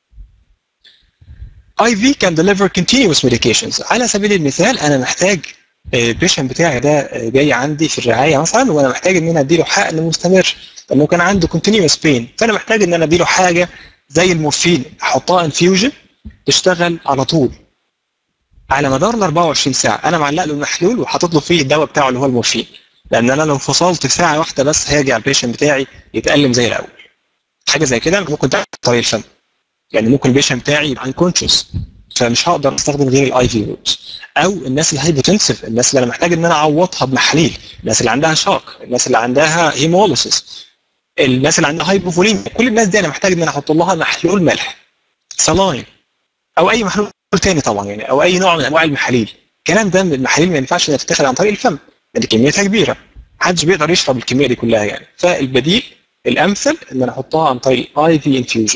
IV can deliver continuous medications على سبيل المثال انا محتاج البيشنت بتاعي ده جاي عندي في الرعايه مثلا وانا محتاج ان انا اديله حقن مستمر لانه كان عنده continuous pain فانا محتاج ان انا اديله حاجه زي المورفين احطها انفيوجن تشتغل على طول على مدار ال 24 ساعه انا معلق له المحلول وحاطط له فيه الدواء بتاعه اللي هو المورفين لان انا لو فصلت ساعه واحده بس هاجي على البيشنت بتاعي يتالم زي الاول حاجه زي كده ممكن تعمل طريق الفم يعني ممكن البيشنت بتاعي يبقى انكونشس فمش هقدر استخدم غير الاي في روت او الناس الهايبوتنسيف الناس اللي انا محتاج ان انا اعوضها بمحاليل الناس اللي عندها شوك الناس اللي عندها هيموليسيس الناس اللي عندها هايبوفوليميا كل الناس دي انا محتاج ان انا احط لها محلول ملح سلاين او اي محلول تاني طبعا يعني او اي نوع من انواع المحاليل الكلام ده المحاليل ما ينفعش انها تتاخد عن طريق الفم لان كميتها كبيره محدش بيقدر يشرب الكميه دي كلها يعني فالبديل الامثل ان انا احطها عن طريق اي في انفيوجن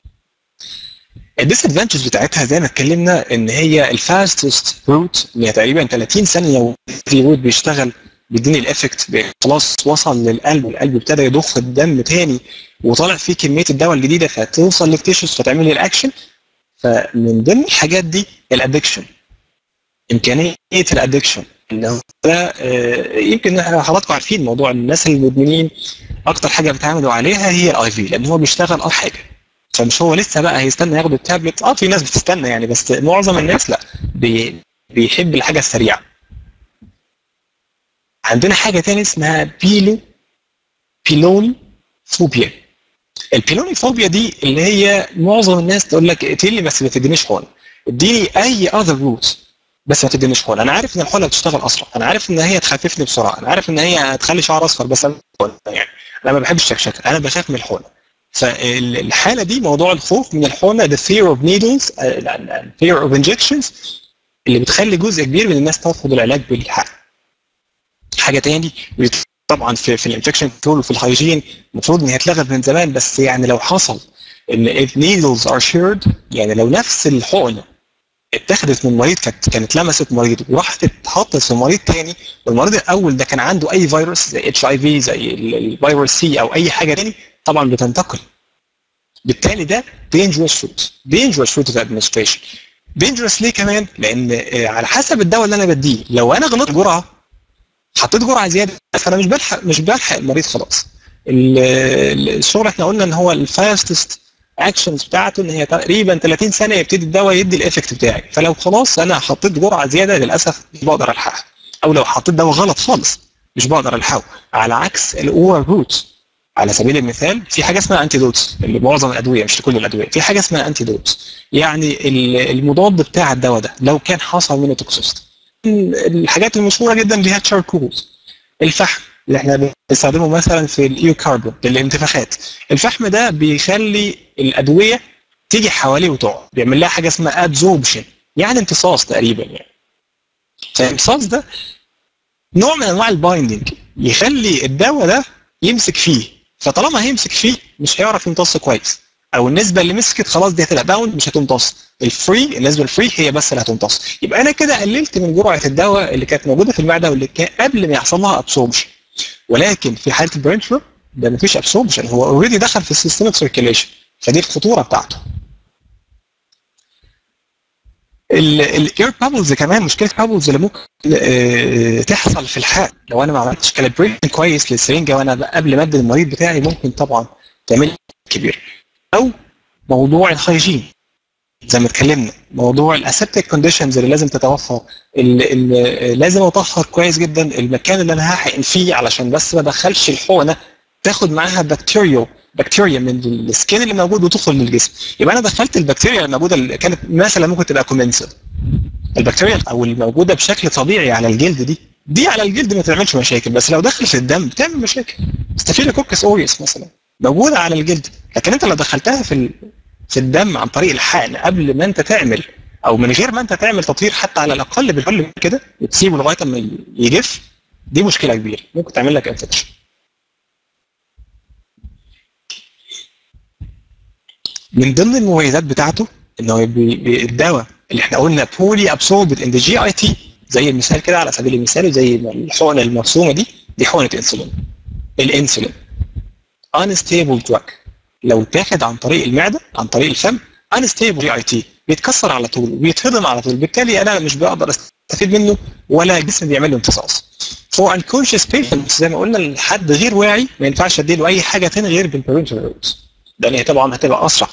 الديس ادفانتجز بتاعتها زي ما اتكلمنا ان هي الفاستست روت اللي هي تقريبا 30 ثانيه في روت بيشتغل بيديني الافكت خلاص وصل للقلب والقلب ابتدى يضخ الدم تاني وطالع فيه كميه الدواء الجديده فتوصل للتيشوز فتعمل لي الاكشن فمن ضمن الحاجات دي الادكشن امكانيه الادكشن اللي هو ده يمكن حضراتكم عارفين موضوع الناس المدمنين اكتر حاجه بيتعاملوا عليها هي الاي في لان هو بيشتغل اه حاجه فمش هو لسه بقى هيستنى ياخد التابلت اه في ناس بتستنى يعني بس معظم الناس لا بي بيحب الحاجه السريعه عندنا حاجه تانية اسمها بيلو بيلوني فوبيا البيلوني فوبيا دي اللي هي معظم الناس تقول لك اقتلني بس ما تدينيش حقن اديني اي اذر روت بس ما تدينيش حقن انا عارف ان الحقنه بتشتغل اسرع انا عارف ان هي تخففني بسرعه انا عارف ان هي هتخلي شعر اصفر بس انا يعني انا ما بحبش الشكشكه انا بخاف من الحقنه فالحاله دي موضوع الخوف من الحقنه the fear of needles fear of injections اللي بتخلي جزء كبير من الناس ترفض العلاج بالحق حاجه تاني طبعا في في الانفكشن كنترول وفي الهايجين المفروض ان هي اتلغت من زمان بس يعني لو حصل ان if needles are shared يعني لو نفس الحقنه اتخذت من مريض كانت كانت لمست مريض وراحت اتحطت في مريض تاني والمريض الاول ده كان عنده اي فيروس زي اتش اي في زي الفيروس سي او اي حاجه تاني طبعا بتنتقل بالتالي ده dangerous route dangerous route of administration dangerous ليه كمان؟ لان على حسب الدواء اللي انا بديه لو انا غلطت جرعه حطيت جرعه زياده فانا مش بلحق مش بلحق المريض خلاص الشغل احنا قلنا ان هو الفاستست اكشنز بتاعته ان هي تقريبا 30 ثانيه يبتدي الدواء يدي الافكت بتاعي فلو خلاص انا حطيت جرعه زياده للاسف مش بقدر الحقها او لو حطيت دواء غلط خالص مش بقدر الحقه على عكس الاورال روت على سبيل المثال في حاجه اسمها انتي دوتس اللي معظم الادويه مش كل الادويه في حاجه اسمها انتي دوتس يعني المضاد بتاع الدواء ده لو كان حصل منه توكسيستي الحاجات المشهوره جدا اللي هي تشاركولز الفحم اللي احنا بنستخدمه مثلا في الايو كاربون للانتفاخات الفحم ده بيخلي الادويه تيجي حواليه وتقع بيعمل لها حاجه اسمها ادزوربشن يعني امتصاص تقريبا يعني فالامتصاص ده نوع من انواع البايندنج يخلي الدواء ده يمسك فيه فطالما هيمسك فيه مش هيعرف يمتص كويس او النسبه اللي مسكت خلاص دي هتبقى باوند مش هتمتص الفري النسبه الفري هي بس اللي هتمتص يبقى انا كده قللت من جرعه الدواء اللي كانت موجوده في المعده واللي كان قبل ما يحصل لها ابسوربشن ولكن في حاله البرينفلو ده مفيش ابسوربشن هو اوريدي دخل في السيستمك سيركيليشن فدي الخطوره بتاعته الاير بابلز كمان مشكله بابلز اللي ممكن اه تحصل في الحقن لو انا ما عملتش كالبريشن كويس للسرنجه وانا قبل ما ادي المريض بتاعي ممكن طبعا تعمل كبير او موضوع الهايجين زي ما اتكلمنا موضوع الاسبتيك كونديشنز اللي لازم تتوفر اللي اللي لازم اطهر كويس جدا المكان اللي انا هحقن فيه علشان بس ما ادخلش الحقنه تاخد معاها بكتيريا بكتيريا من السكين اللي موجود وتدخل للجسم يبقى انا دخلت البكتيريا الموجوده اللي كانت مثلا ممكن تبقى كومنسل البكتيريا او الموجوده بشكل طبيعي على الجلد دي دي على الجلد ما تعملش مشاكل بس لو دخلت في الدم بتعمل مشاكل ستافيلوكوكس اوريوس مثلا موجوده على الجلد لكن انت لو دخلتها في ال... في الدم عن طريق الحقن قبل ما انت تعمل او من غير ما انت تعمل تطهير حتى على الاقل بالحل كده وتسيبه لغايه ما يجف دي مشكله كبيره ممكن تعمل لك انفكشن من ضمن المميزات بتاعته ان هو بي- بي- الدواء اللي احنا قلنا بولي ابسوربد ان ذا جي اي تي زي المثال كده على سبيل المثال زي الحقنه المرسومه دي دي حقنه انسولين الانسولين unstable drug لو اتاخد عن طريق المعده عن طريق الفم unstable جي اي تي بيتكسر على طول وبيتهضم على طول بالتالي انا مش بقدر استفيد منه ولا جسمي بيعمل له امتصاص for unconscious patients زي ما قلنا لحد غير واعي ما ينفعش اديله اي حاجه تاني غير بالبرنتال روتس لان هي طبعا هتبقى اسرع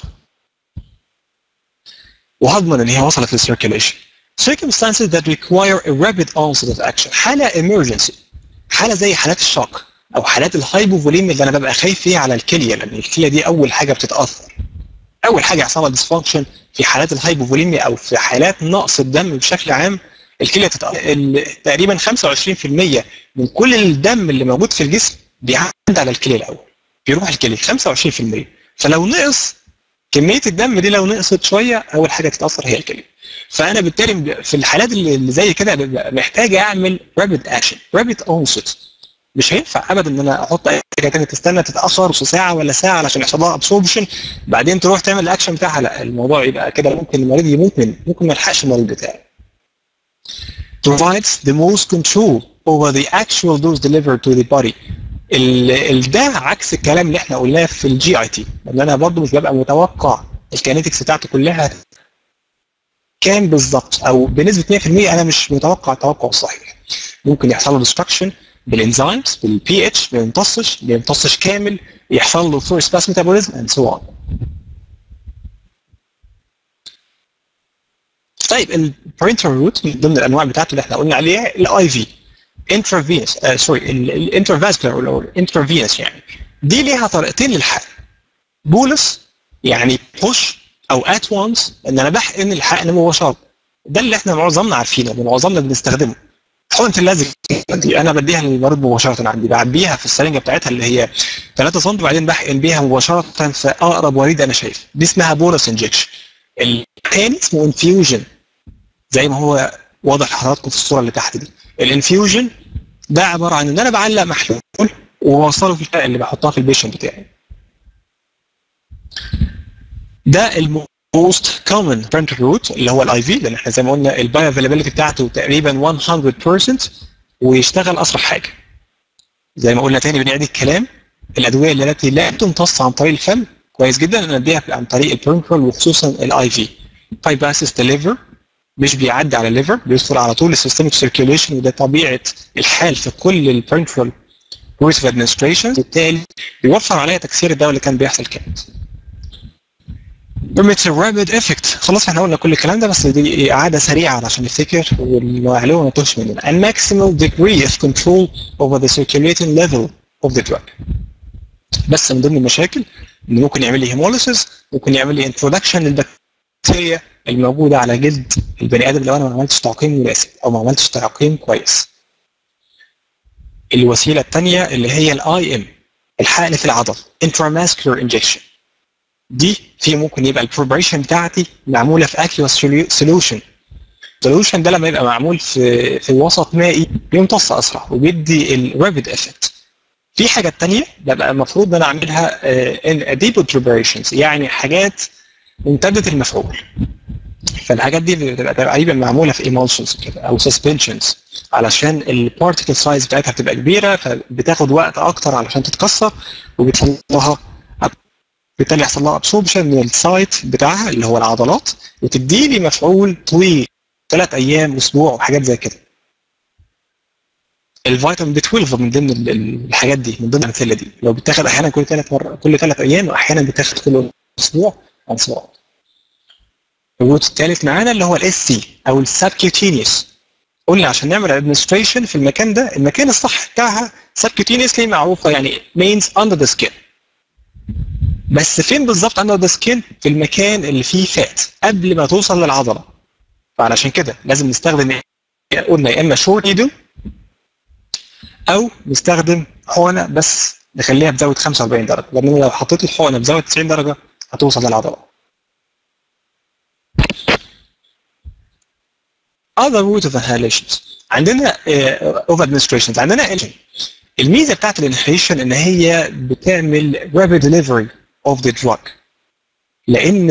وهضمن ان هي وصلت للسيركيليشن circumstances that require a rapid onset of action حاله emergency حاله زي حالات الشوك او حالات الهايبوفوليميا اللي انا ببقى خايف فيها على الكليه لان الكليه دي اول حاجه بتتاثر اول حاجه يحصل لها ديسفانكشن في حالات الهايبوفوليميا او في حالات نقص الدم بشكل عام الكليه تتاثر ال- تقريبا 25% من كل الدم اللي موجود في الجسم بيعدي على الكليه الاول بيروح الكليه 25% فلو نقص كميه الدم دي لو نقصت شويه اول حاجه تتاثر هي الكليه فانا بالتالي في الحالات اللي اللي زي كده ببقى محتاج اعمل رابid اكشن رابid اونست مش هينفع ابدا ان انا احط اي حاجه تانية تستنى تتاخر نص ساعه ولا ساعه علشان يحصل لها ابسوربشن بعدين تروح تعمل الاكشن بتاعها لا الموضوع يبقى كده ممكن المريض يموت منه ممكن ما يلحقش المريض بتاعه provides the most control over the actual dose delivered to the body ال- ال- ده عكس الكلام اللي احنا قلناه في الجي اي تي لان انا برضو مش ببقى متوقع الكينيتكس بتاعته كلها كام بالظبط او بنسبه 100% انا مش متوقع التوقع الصحيح ممكن يحصل له ديستركشن بالانزيمز بالبي اتش ما يمتصش ما يمتصش كامل يحصل له فيرست باس ميتابوليزم اند سو اون طيب البرينتر روت من ضمن الانواع بتاعته اللي احنا قلنا عليها الاي في انترفينس سوري الانترفاسكولار او الانترفينس يعني دي ليها طريقتين للحقن بولس يعني بوش او ات وانس ان انا بحقن الحقن مباشره ده اللي احنا معظمنا عارفينه اللي معظمنا بنستخدمه حقنه اللزق دي انا بديها للمريض مباشره عندي بعبيها في السرنجه بتاعتها اللي هي 3 سم وبعدين بحقن بيها مباشره في اقرب وريد انا شايف دي اسمها بولس انجكشن الثاني اسمه انفيوجن زي ما هو واضح لحضراتكم في الصوره اللي تحت دي الانفيوجن ده عباره عن ان انا بعلق محلول ووصله في الحلقه اللي بحطها في البيشنت بتاعي ده الموست كومن برنتال روت اللي هو الاي في لان احنا زي ما قلنا البايو افيلابيلتي بتاعته تقريبا 100% ويشتغل اسرع حاجه زي ما قلنا تاني بنعيد الكلام الادويه التي لا تمتص عن طريق الفم كويس جدا ان اديها عن طريق البرنترال وخصوصا الاي في بايباسس ليفر مش بيعدي على الليفر بيدخل على طول السيستميك سيركيوليشن وده طبيعه الحال في كل البرنترال روت اوف ادمنستريشن بالتالي بيوفر عليا تكسير الدواء اللي كان بيحصل كامل permits a rapid effect خلاص احنا قلنا كل الكلام ده بس دي اعاده سريعه عشان نفتكر والمعلومه ما تتوهش مننا and maximal degree of control over the circulating level of the drug بس من ضمن المشاكل انه ممكن يعمل لي هيموليسيس ممكن يعمل لي انترودكشن للبكتيريا الموجوده على جلد البني ادم لو انا ما عملتش تعقيم مناسب او ما عملتش تعقيم كويس الوسيله الثانيه اللي هي الاي ام الحقن في العضل intramuscular injection دي في ممكن يبقى البروبريشن بتاعتي معموله في اكيوس سوليوشن السوليوشن ده لما يبقى معمول في في وسط مائي بيمتص اسرع وبيدي الرابيد افكت في حاجه تانية ببقى المفروض ان انا اعملها ديبو بريبريشنز يعني حاجات ممتده المفعول فالحاجات دي بتبقى تقريبا معموله في ايمولشنز كده او سسبنشنز علشان البارتيكل سايز بتاعتها بتبقى كبيره فبتاخد وقت اكتر علشان تتكسر وبيحصل لها بالتالي يحصل لها ابسوربشن من السايت بتاعها اللي هو العضلات وتدي لي مفعول طويل ثلاث ايام اسبوع وحاجات زي كده الفيتامين بي 12 من ضمن الحاجات دي من ضمن الامثله دي لو بتاخد احيانا كل ثلاث مر... كل ثلاث ايام واحيانا بتاخد كل اسبوع عن سرعه الروت الثالث معانا اللي هو الاس سي او السبكيوتينيوس قلنا عشان نعمل ادمنستريشن في المكان ده المكان الصح بتاعها سبكيوتينيوسلي معروفه يعني means under the skin بس فين بالظبط under the skin في المكان اللي فيه فات قبل ما توصل للعضله فعلشان كده لازم نستخدم إيه؟ قلنا يا اما شورت نيدل او نستخدم حقنه بس نخليها بزاويه 45 درجه لان لو حطيت الحقنه بزاويه 90 درجه هتوصل للعضله other route of inhalations عندنا uh, of administrations عندنا الميزه بتاعت الانهاليشن ان هي بتعمل rapid delivery of the drug لان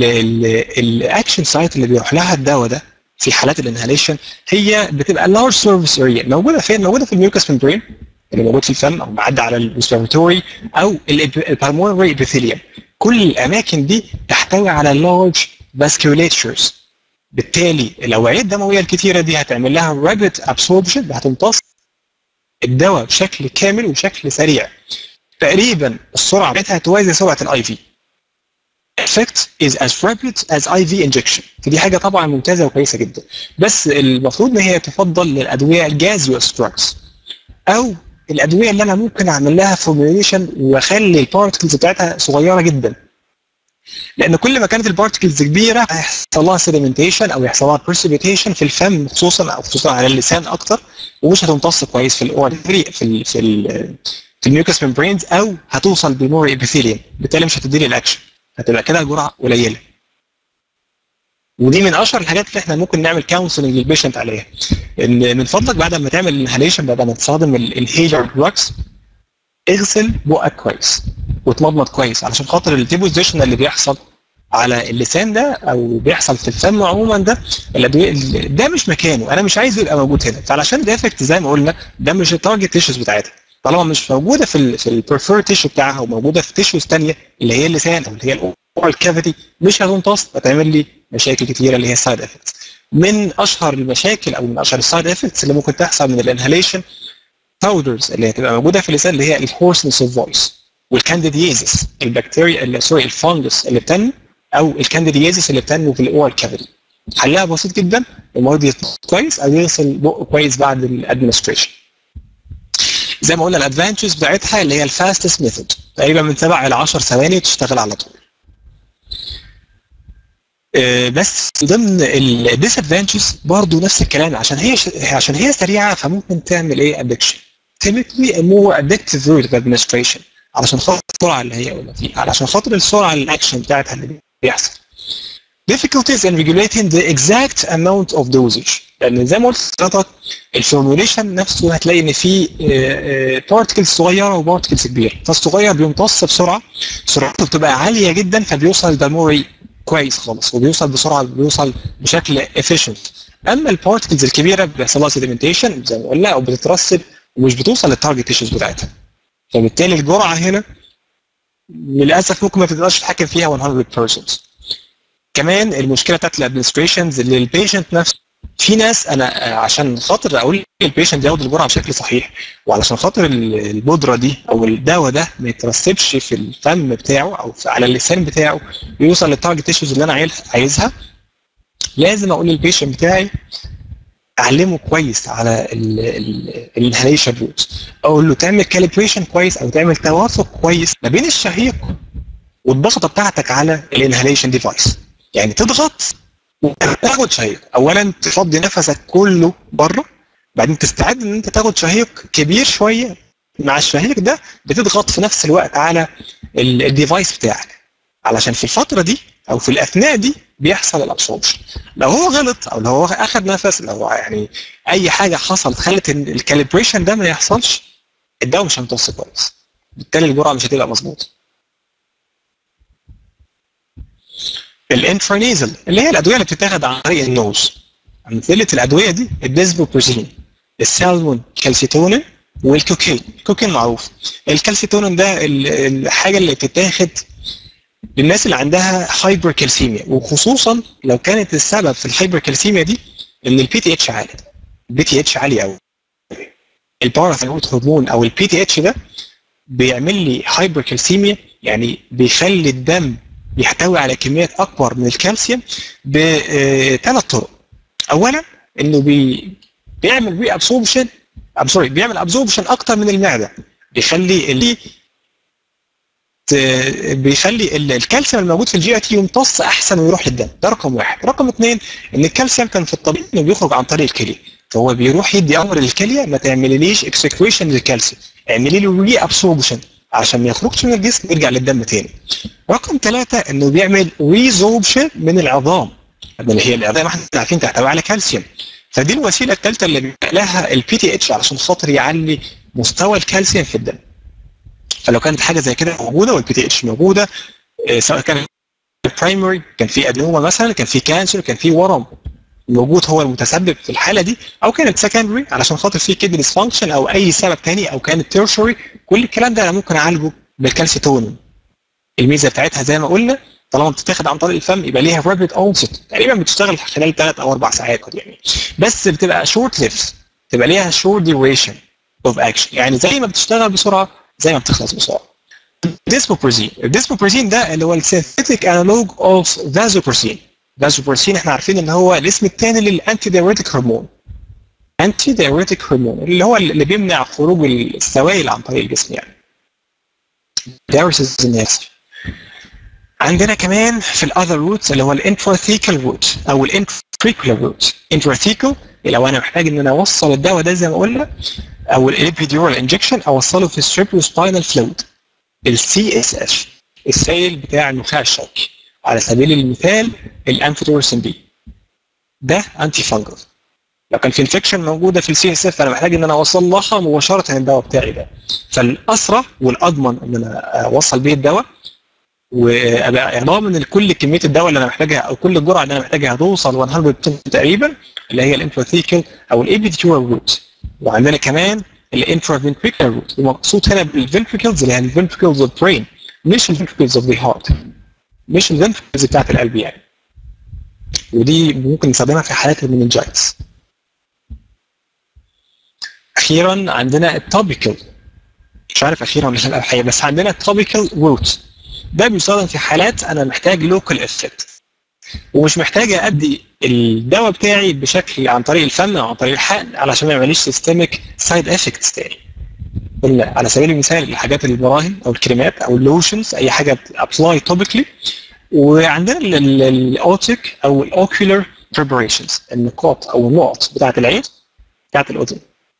الاكشن سايت اللي بيروح لها الدواء ده في حالات الانهاليشن هي بتبقى large surface area موجوده فين؟ موجوده في الميوكس ممبرين اللي موجود في الفم او معدي على الريسبيراتوري او البلمونري ابيثيليوم كل الاماكن دي تحتوي على large vasculatures بالتالي الاوعيه الدمويه الكتيره دي هتعمل لها رابيد ابسوربشن هتمتص الدواء بشكل كامل وبشكل سريع تقريبا السرعه بتاعتها توازي سرعه الاي في effect is as rapid as IV injection فدي حاجه طبعا ممتازه وكويسه جدا بس المفروض ان هي تفضل للادويه الجازيوس دراجز او الادويه اللي انا ممكن اعمل لها فورميوليشن واخلي البارتكلز بتاعتها صغيره جدا لان كل ما كانت البارتكلز كبيره هيحصل لها سيديمنتيشن او يحصل لها برسبيتيشن في الفم خصوصا او خصوصا على اللسان اكتر ومش هتمتص كويس في الاورال في ال في ال في, ال في الميوكس ممبرينز او هتوصل بالمور ابيثيليوم بالتالي مش هتدي لي الاكشن هتبقى كده الجرعه قليله ودي من اشهر الحاجات اللي احنا ممكن نعمل كونسلنج للبيشنت عليها ان من فضلك بعد ما تعمل الانهاليشن بعد ما تستخدم الانهيلر دراجز اغسل بقك كويس وتمضمض كويس علشان خاطر الديبوزيشن اللي بيحصل على اللسان ده او بيحصل في الفم عموما ده الادويه ده مش مكانه انا مش عايزه يبقى موجود هنا فعلشان ده افكت زي ما قلنا ده مش التارجت تيشوز بتاعتها طالما مش موجوده في ال في البريفير تيشو بتاعها وموجوده في تيشوز ثانيه اللي هي اللسان او اللي هي الاورال كافيتي مش هتمتص هتعمل لي مشاكل كتيره اللي هي سايد افكتس من اشهر المشاكل او من اشهر السايد افكتس اللي ممكن تحصل من الانهاليشن باودرز اللي هتبقى موجوده في اللسان اللي هي الهورسنس اوف فويس والكانديديزس البكتيريا اللي سوري الفانجس اللي بتنمو او الكانديديزس اللي بتنمو في الاورال كافيتي حلها بسيط جدا المريض يتنفس كويس او يغسل بقه كويس بعد الادمنستريشن زي ما قلنا الادفانتجز بتاعتها اللي هي الفاستست ميثود تقريبا من 7 الى 10 ثواني تشتغل على طول بس ضمن الديس ادفانتجز برضه نفس الكلام عشان هي عشان هي سريعه فممكن تعمل ايه ادكشن typically a more addictive route of administration علشان خاطر السرعه اللي هي قلنا فيها علشان خاطر السرعه الاكشن بتاعتها اللي بيحصل difficulties in regulating the exact amount of dosage لان زي ما قلت لحضرتك الفورموليشن نفسه هتلاقي ان فيه بارتكلز صغيره وبارتكلز كبيره فالصغير بيمتص بسرعه سرعته بتبقى عاليه جدا فبيوصل للدموري كويس خالص وبيوصل بسرعه بيوصل بشكل efficient اما البارتكلز الكبيره بيحصل لها سيديمنتيشن زي ما قلنا او بتترسب ومش بتوصل للتارجت تيشوز بتاعتها فبالتالي الجرعه هنا للاسف ممكن ما تقدرش تتحكم فيها 100% كمان المشكله بتاعت الادمنستريشنز اللي البيشنت نفسه في ناس انا عشان خاطر اقول البيشنت ياخد الجرعه بشكل صحيح وعلشان خاطر البودره دي او الدواء ده ما يترسبش في الفم بتاعه او على اللسان بتاعه ويوصل للتارجت تيشوز اللي انا عايزها لازم اقول للبيشنت بتاعي اعلمه كويس على الانهاليشن روت اقول له تعمل كاليبريشن كويس او تعمل توافق كويس ما بين الشهيق والضغطه بتاعتك على الانهاليشن ديفايس يعني تضغط وتاخد شهيق اولا تفضي نفسك كله بره بعدين تستعد ان انت تاخد شهيق كبير شويه مع الشهيق ده بتضغط في نفس الوقت على الديفايس بتاعك علشان في الفتره دي او في الاثناء دي بيحصل الابسوربشن لو هو غلط او لو هو اخذ نفس لو هو يعني اي حاجه حصلت خلت ان الكاليبريشن ده ما يحصلش الدواء مش هيمتص كويس بالتالي الجرعه مش هتبقى مظبوطه الانترانيزل اللي هي الادويه اللي بتتاخد عن طريق النوز امثله الادويه دي الديسبوبروزين السالمون كالسيتونين والكوكين الكوكين معروف الكالسيتونين ده الحاجه اللي بتتاخد للناس اللي عندها هايبر كالسيميا وخصوصا لو كانت السبب في الهايبر كالسيميا دي ان البي تي اتش عالي البي تي اتش عالي قوي الباراثايرويد هرمون او البي تي اتش ده بيعمل لي هايبر كالسيميا يعني بيخلي الدم بيحتوي على كميات اكبر من الكالسيوم بثلاث طرق اولا انه بي بيعمل ري ابسوربشن سوري بيعمل ابسوربشن اكتر من المعده بيخلي اللي بيخلي الكالسيوم الموجود في الجي اي تي يمتص احسن ويروح للدم ده رقم واحد رقم اثنين ان الكالسيوم كان في الطبيعي انه بيخرج عن طريق الكليه فهو بيروح يدي امر للكليه ما تعمليليش اكسكريشن للكالسيوم اعملي له ري ابسوربشن عشان ما يخرجش من الجسم يرجع للدم تاني رقم ثلاثة انه بيعمل ريزوربشن من العظام اللي هي العظام احنا عارفين تحتوي على كالسيوم فدي الوسيله الثالثه اللي بيبقى لها البي تي اتش علشان خاطر يعلي مستوى الكالسيوم في الدم فلو كانت حاجه زي كده موجوده والبي تي اتش موجوده سواء كان برايمري كان في ادنوما مثلا كان في كانسر كان في ورم موجود هو المتسبب في الحاله دي او كانت سكندري علشان خاطر في كيدني ديسفانكشن او اي سبب تاني او كانت تيرشري كل الكلام ده انا ممكن اعالجه بالكالسيتونين الميزه بتاعتها زي ما قلنا طالما بتتاخد عن طريق الفم يبقى ليها رابيد اونست تقريبا بتشتغل خلال ثلاث او اربع ساعات يعني بس بتبقى شورت ليفز تبقى ليها شورت ديوريشن اوف اكشن يعني زي ما بتشتغل بسرعه زي ما بتخلص بسرعه الديسبوبرزين الديسبوبرزين ده اللي هو السينثيتيك انالوج اوف فازوبرسين فازوبرسين احنا عارفين ان هو الاسم الثاني للانتي دايوريتيك هرمون انتي دايوريتيك هرمون اللي هو اللي بيمنع خروج السوائل عن طريق الجسم يعني diuresis الناس عندنا كمان في الاذر روتس اللي هو الانتراثيكال روت او الانتريكولار روت انتراثيكال لو انا محتاج ان انا اوصل الدواء ده زي ما قلنا او الابيديورال انجكشن اوصله في السيربرو سباينال فلويد السي اس اف السائل بتاع النخاع الشوكي على سبيل المثال الانفيتورسين بي ده انتي فانجل لو كان في انفكشن موجوده في السي اس اف انا محتاج ان انا اوصل لها مباشره الدواء بتاعي ده فالاسرع والاضمن ان انا اوصل بيه الدواء وابقى ضامن ان كل كميه الدواء اللي انا محتاجها او كل الجرعه اللي انا محتاجها هتوصل 100% تقريبا اللي هي الانتراثيكال او الابيديتورال روت وعندنا كمان الانترافنتريكولار روت المقصود هنا بالفنتريكلز اللي هي الفنتريكلز اوف برين مش الفنتريكلز اوف ذا هارت مش الفنتريكلز بتاعت القلب يعني ودي ممكن نستخدمها في حالات المننجايتس اخيرا عندنا التوبيكال مش عارف اخيرا ولا لا الحقيقه بس عندنا التوبيكال روت ده بيستخدم في حالات انا محتاج لوكال افكت ومش محتاج ادي الدواء بتاعي بشكل عن طريق الفم او عن طريق الحقن علشان ما يعمليش سيستميك سايد افكتس تاني قلنا على سبيل المثال الحاجات البراهن او الكريمات او اللوشنز اي حاجه ابلاي توبيكلي وعندنا الاوتيك او الاوكيولار بريبريشنز النقاط او النقط بتاعت العين بتاعت الاذن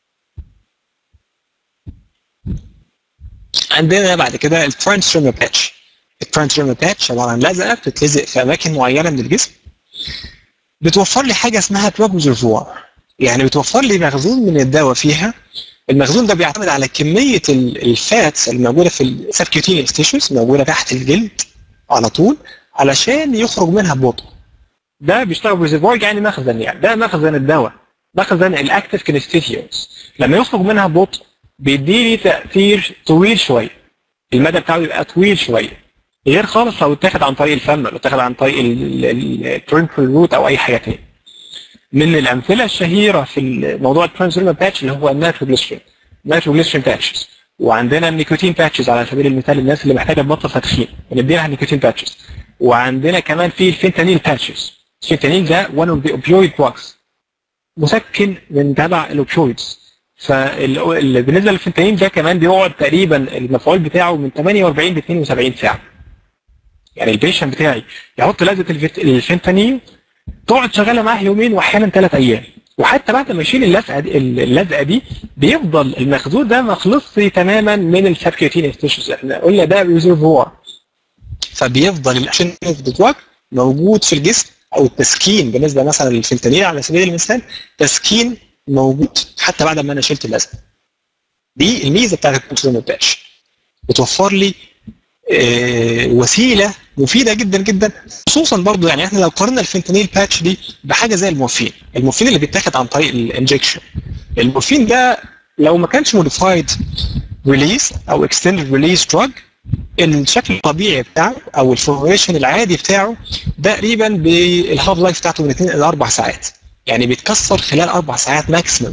عندنا بعد كده الترانسفيرما باتش الترانسفيرما باتش عباره عن لزقه بتتلزق في اماكن معينه من الجسم بتوفر لي حاجه اسمها دراج ريزرفوار يعني بتوفر لي مخزون من الدواء فيها المخزون ده بيعتمد على كميه الفاتس الموجوده في السبكيوتينيوس تيشوز الموجوده تحت الجلد على طول علشان يخرج منها ببطء ده بيشتغل بريزرفوار يعني مخزن يعني ده مخزن الدواء مخزن الاكتف كونستيتيوتس لما يخرج منها ببطء بيديني تاثير طويل شويه المدى بتاعه يبقى طويل شويه غير خالص لو اتاخد عن طريق الفم لو اتاخد عن طريق الترنكل روت او اي حاجه تاني من الامثله الشهيره في موضوع الترانسفيرما باتش اللي هو النيتروجليسرين نيتروجليسرين باتشز وعندنا النيكوتين باتشز على سبيل المثال الناس اللي محتاجه تبطل تدخين بنديلها النيكوتين باتشز وعندنا كمان في الفينتانيل باتشز الفينتانيل ده one of the opioid drugs مسكن من تبع الاوبيويدز فبالنسبه للفنتانيل ده كمان بيقعد تقريبا المفعول بتاعه من 48 ل 72 ساعه يعني البيشنت بتاعي يحط لزقه الفنتانيل تقعد شغاله معاه يومين واحيانا ثلاث ايام وحتى بعد ما يشيل اللزقه دي اللزقه دي بيفضل المخزون ده ما خلصش تماما من السبكيوتين تيشوز احنا قلنا ده ريزرفوار فبيفضل الاكشن اوف ذا موجود في الجسم او التسكين بالنسبه مثلا للفنتانيل على سبيل المثال تسكين موجود حتى بعد ما انا شلت اللزقه دي الميزه بتاعت الكنترول باتش بتوفر لي آه وسيله مفيده جدا جدا خصوصا برضو يعني احنا لو قارنا الفنتانيل باتش دي بحاجه زي المورفين المورفين اللي بيتاخد عن طريق الانجكشن المورفين ده لو ما كانش موديفايد ريليز او اكستندد ريليز دراج الشكل الطبيعي بتاعه او الفورميشن العادي بتاعه تقريبا بالهاف لايف بتاعته من 2 الى 4 ساعات يعني بيتكسر خلال اربع ساعات ماكسيمم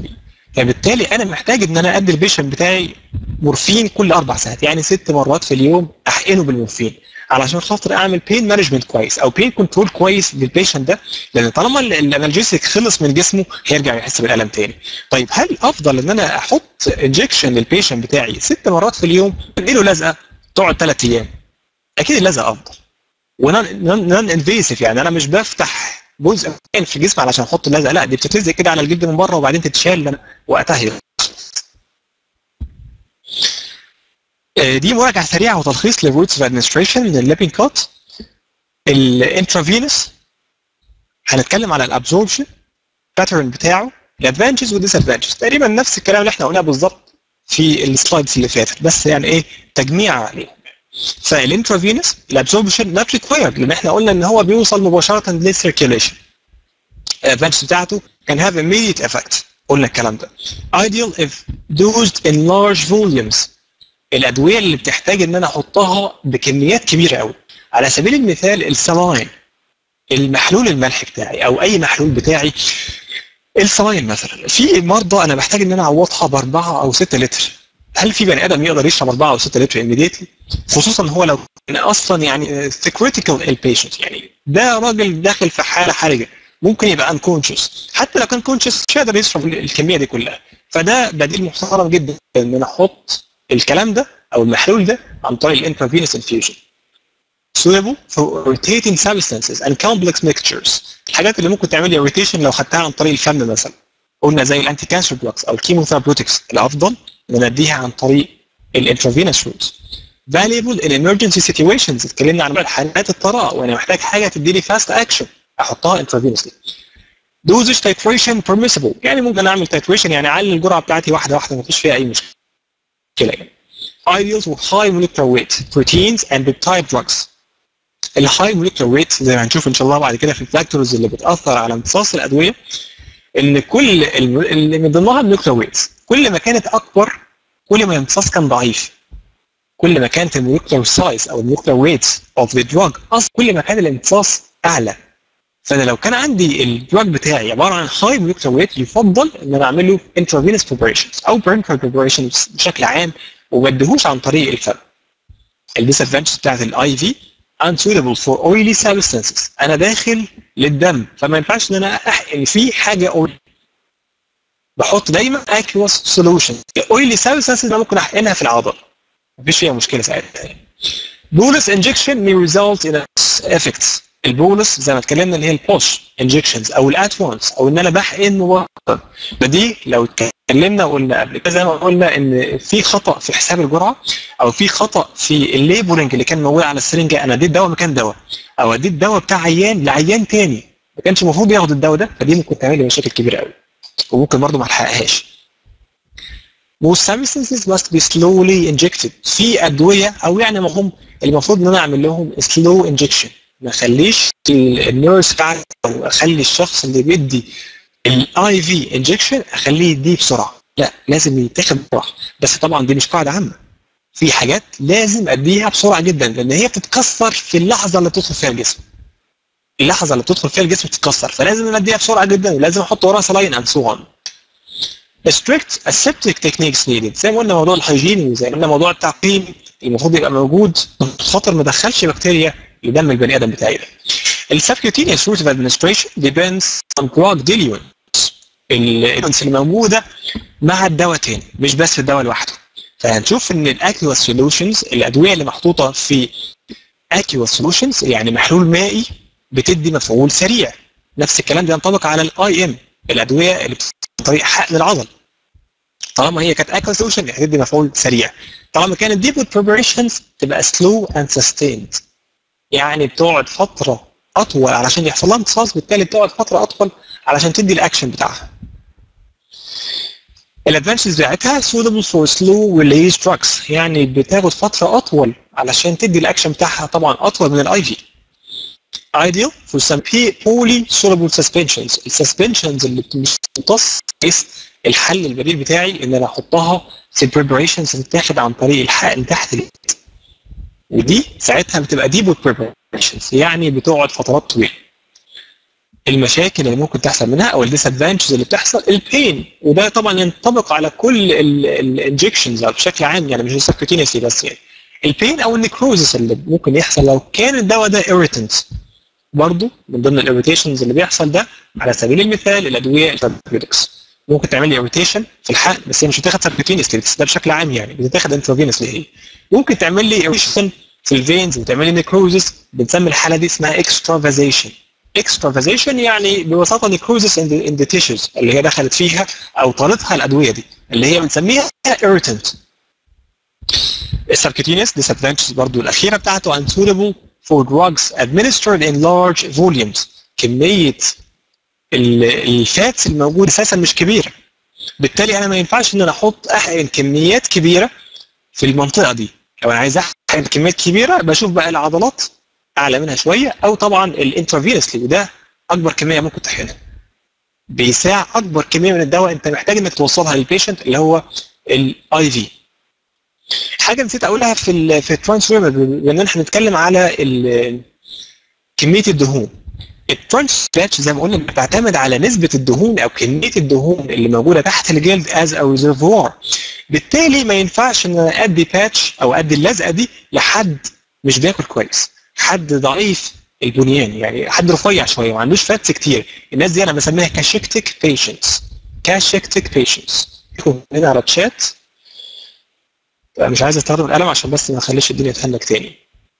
فبالتالي انا محتاج ان انا ادي البيشنت بتاعي مورفين كل اربع ساعات يعني ست مرات في اليوم احقنه بالمورفين علشان خاطر اعمل بين مانجمنت كويس او بين كنترول كويس للبيشنت ده لان طالما الانالجيسيك خلص من جسمه هيرجع يحس بالالم تاني طيب هل افضل ان انا احط انجكشن للبيشنت بتاعي ست مرات في اليوم اديله لزقه تقعد ثلاث ايام اكيد اللزقه افضل ونون انفيسيف يعني انا مش بفتح جزء في الجسم علشان احط اللزقه لا دي بتتلزق كده على الجلد من بره وبعدين تتشال وقتها دي مراجعه سريعه وتلخيص للروتس اوف ادمنستريشن من الليبين كات الانترافينوس هنتكلم على الابزوربشن باترن بتاعه الادفانتجز والديسادفانتجز تقريبا نفس الكلام اللي احنا قلناه بالظبط في السلايدز اللي فاتت بس يعني ايه تجميع عليه فالانترافينوس الابزوربشن نوت ريكوايرد لان احنا قلنا ان هو بيوصل مباشره للسيركيوليشن الادفانتج بتاعته can have immediate effect قلنا الكلام ده ideal if dosed in large volumes الادويه اللي بتحتاج ان انا احطها بكميات كبيره قوي على سبيل المثال السلاين المحلول الملح بتاعي او اي محلول بتاعي السلاين مثلا في مرضى انا بحتاج ان انا اعوضها باربعه او ستة لتر هل في بني ادم يقدر يشرب 4 او 6 لتر immediately خصوصا هو لو كان اصلا يعني في كريتيكال البيشنت يعني ده راجل داخل في حاله حرجه ممكن يبقى انكونشس حتى لو كان كونشس مش قادر يشرب الكميه دي كلها فده بديل محترم جدا ان انا احط الكلام ده او المحلول ده عن طريق الانترافينوس انفيوجن suitable for irritating substances and complex mixtures الحاجات اللي ممكن تعمل لي irritation لو خدتها عن طريق الفم مثلا قلنا زي الانتي كانسر دراجز او الكيموثيرابيوتكس الافضل ان انا اديها عن طريق الانترافينوس روت valuable in emergency situations اتكلمنا عن حالات الطوارئ وانا محتاج حاجه تدي لي fast action احطها intravenously dosage titration permissible يعني ممكن اعمل titration يعني اعلي الجرعه بتاعتي واحده واحده مفيش فيها اي مشكله يعني ideals with high molecular weight proteins and peptide drugs الهاي molecular weight زي ما هنشوف ان شاء الله بعد كده في الفاكتورز اللي بتاثر على امتصاص الادويه ان كل اللي من ضمنها المولكيولر ويتس كل ما كانت اكبر كل ما الامتصاص كان ضعيف كل ما كانت المولكيولر سايز او المولكيولر ويتس اوف ذا دراج كل ما كان الامتصاص اعلى فانا لو كان عندي الدراج بتاعي عباره عن هاي مولكيولر ويت يفضل ان انا اعمل له انترافينوس بريبريشنز او برينكر بريبريشنز بشكل عام وما اديهوش عن طريق الفم الديسادفانتج بتاعت الاي في unsuitable for oily substances انا داخل للدم فما ينفعش ان انا احقن فيه حاجه oily بحط دايما aqueous solution oily substances انا ممكن احقنها في العضله مفيش فيها مشكله ساعتها bolus injection may result in effects البولس زي ما اتكلمنا اللي هي البوش انجكشنز او الات وانس او ان انا بحقن مباشره فدي لو اتكلمنا وقلنا قبل كده زي ما قلنا ان في خطا في حساب الجرعه او في خطا في الليبلنج اللي كان موجود على السرنجه انا اديت دواء مكان دواء او اديت دواء بتاع عيان لعيان تاني ما كانش المفروض ياخد الدواء ده فدي ممكن تعمل لي مشاكل كبيره قوي وممكن برضه ما الحقهاش most substances must be slowly injected في ادويه او يعني هم المفروض ان انا اعمل لهم slow injection ما اخليش النيرس بتاعتي او اخلي الشخص اللي بيدي الاي في انجكشن اخليه يديه بسرعه لا لازم يتاخد بسرعه بس طبعا دي مش قاعده عامه في حاجات لازم اديها بسرعه جدا لان هي بتتكسر في اللحظه اللي بتدخل فيها الجسم اللحظه اللي بتدخل فيها الجسم بتتكسر فلازم انا اديها بسرعه جدا ولازم احط وراها سلاين اند سو اون strict aseptic techniques needed زي ما قلنا موضوع الهيجين وزي ما قلنا موضوع التعقيم المفروض يبقى موجود خاطر ما ادخلش بكتيريا لدم البني ادم بتاعي ده. السبكيوتينيوس روت اوف ادمنستريشن depends on drug diluents الانس اللي موجوده مع الدواء تاني مش بس الدواء لوحده فهنشوف ان الاكيوس سوليوشنز الادويه اللي محطوطه في اكيوس سوليوشنز يعني محلول مائي بتدي مفعول سريع نفس الكلام ده ينطبق على الاي ام الادويه اللي طريق حقن العضل طالما هي كانت اكيوس سوليوشن هتدي مفعول سريع طالما كانت ديب بريبريشنز تبقى سلو اند سستيند يعني بتقعد فتره اطول علشان يحصل لها امتصاص بالتالي بتقعد فتره اطول علشان تدي الاكشن بتاعها الادفانتجز بتاعتها suitable for slow release drugs يعني بتاخد فتره اطول علشان تدي الاكشن بتاعها طبعا اطول من الاي في ideal for some poly soluble suspensions السسبنشنز اللي مش بتمتص الحل البديل بتاعي ان انا احطها في البريبريشنز بتتاخد عن طريق الحقن تحت اليد ودي ساعتها بتبقى ديب بريبريشنز يعني بتقعد فترات طويله المشاكل اللي ممكن تحصل منها او الديسادفانتجز اللي بتحصل البين وده طبعا ينطبق على كل الانجكشنز بشكل عام يعني مش سبكوتينيسلي بس يعني البين او النكروزس اللي ممكن يحصل لو كان الدواء ده irritant برضه من ضمن الاريتيشنز اللي بيحصل ده على سبيل المثال الادويه الثيرابيوتكس ممكن تعمل لي irritation في الحقن بس هي مش هتاخد سبكوتينيسلي ده بشكل عام يعني بتتاخد انترافينسلي هي ممكن تعمل لي irritation في الفينز وتعمل لي نكروزس بنسمي الحاله دي اسمها اكسترافازيشن اكسترافازيشن يعني ببساطه نكروزس ان ذا تيشوز اللي هي دخلت فيها او طالتها الادويه دي اللي هي بنسميها irritant السبكوتينيوس disadvantages برضو الاخيره بتاعته unsuitable for drugs administered in large volumes كميه الفاتس الموجوده اساسا مش كبيره بالتالي انا ما ينفعش ان انا احط احقن كميات كبيره في المنطقه دي لو انا عايز احقن كميات كبيره بشوف بقى العضلات اعلى منها شويه او طبعا الانترافينسلي وده اكبر كميه ممكن تحقنها بيساع اكبر كميه من الدواء انت محتاج انك توصلها للبيشنت اللي هو الاي في حاجه نسيت اقولها في ال في الترانسفير بان احنا بنتكلم على كميه الدهون الترانس باتش زي ما قلنا بتعتمد على نسبه الدهون او كميه الدهون اللي موجوده تحت الجلد از او ريزرفوار بالتالي ما ينفعش ان انا ادي باتش او ادي اللزقه دي لحد مش بياكل كويس حد ضعيف البنيان يعني حد رفيع شويه ما عندوش فاتس كتير الناس دي انا بسميها كاشيكتيك بيشنتس كاشيكتيك بيشنتس هنا على الشات مش عايز استخدم القلم عشان بس ما اخليش الدنيا تهنك تاني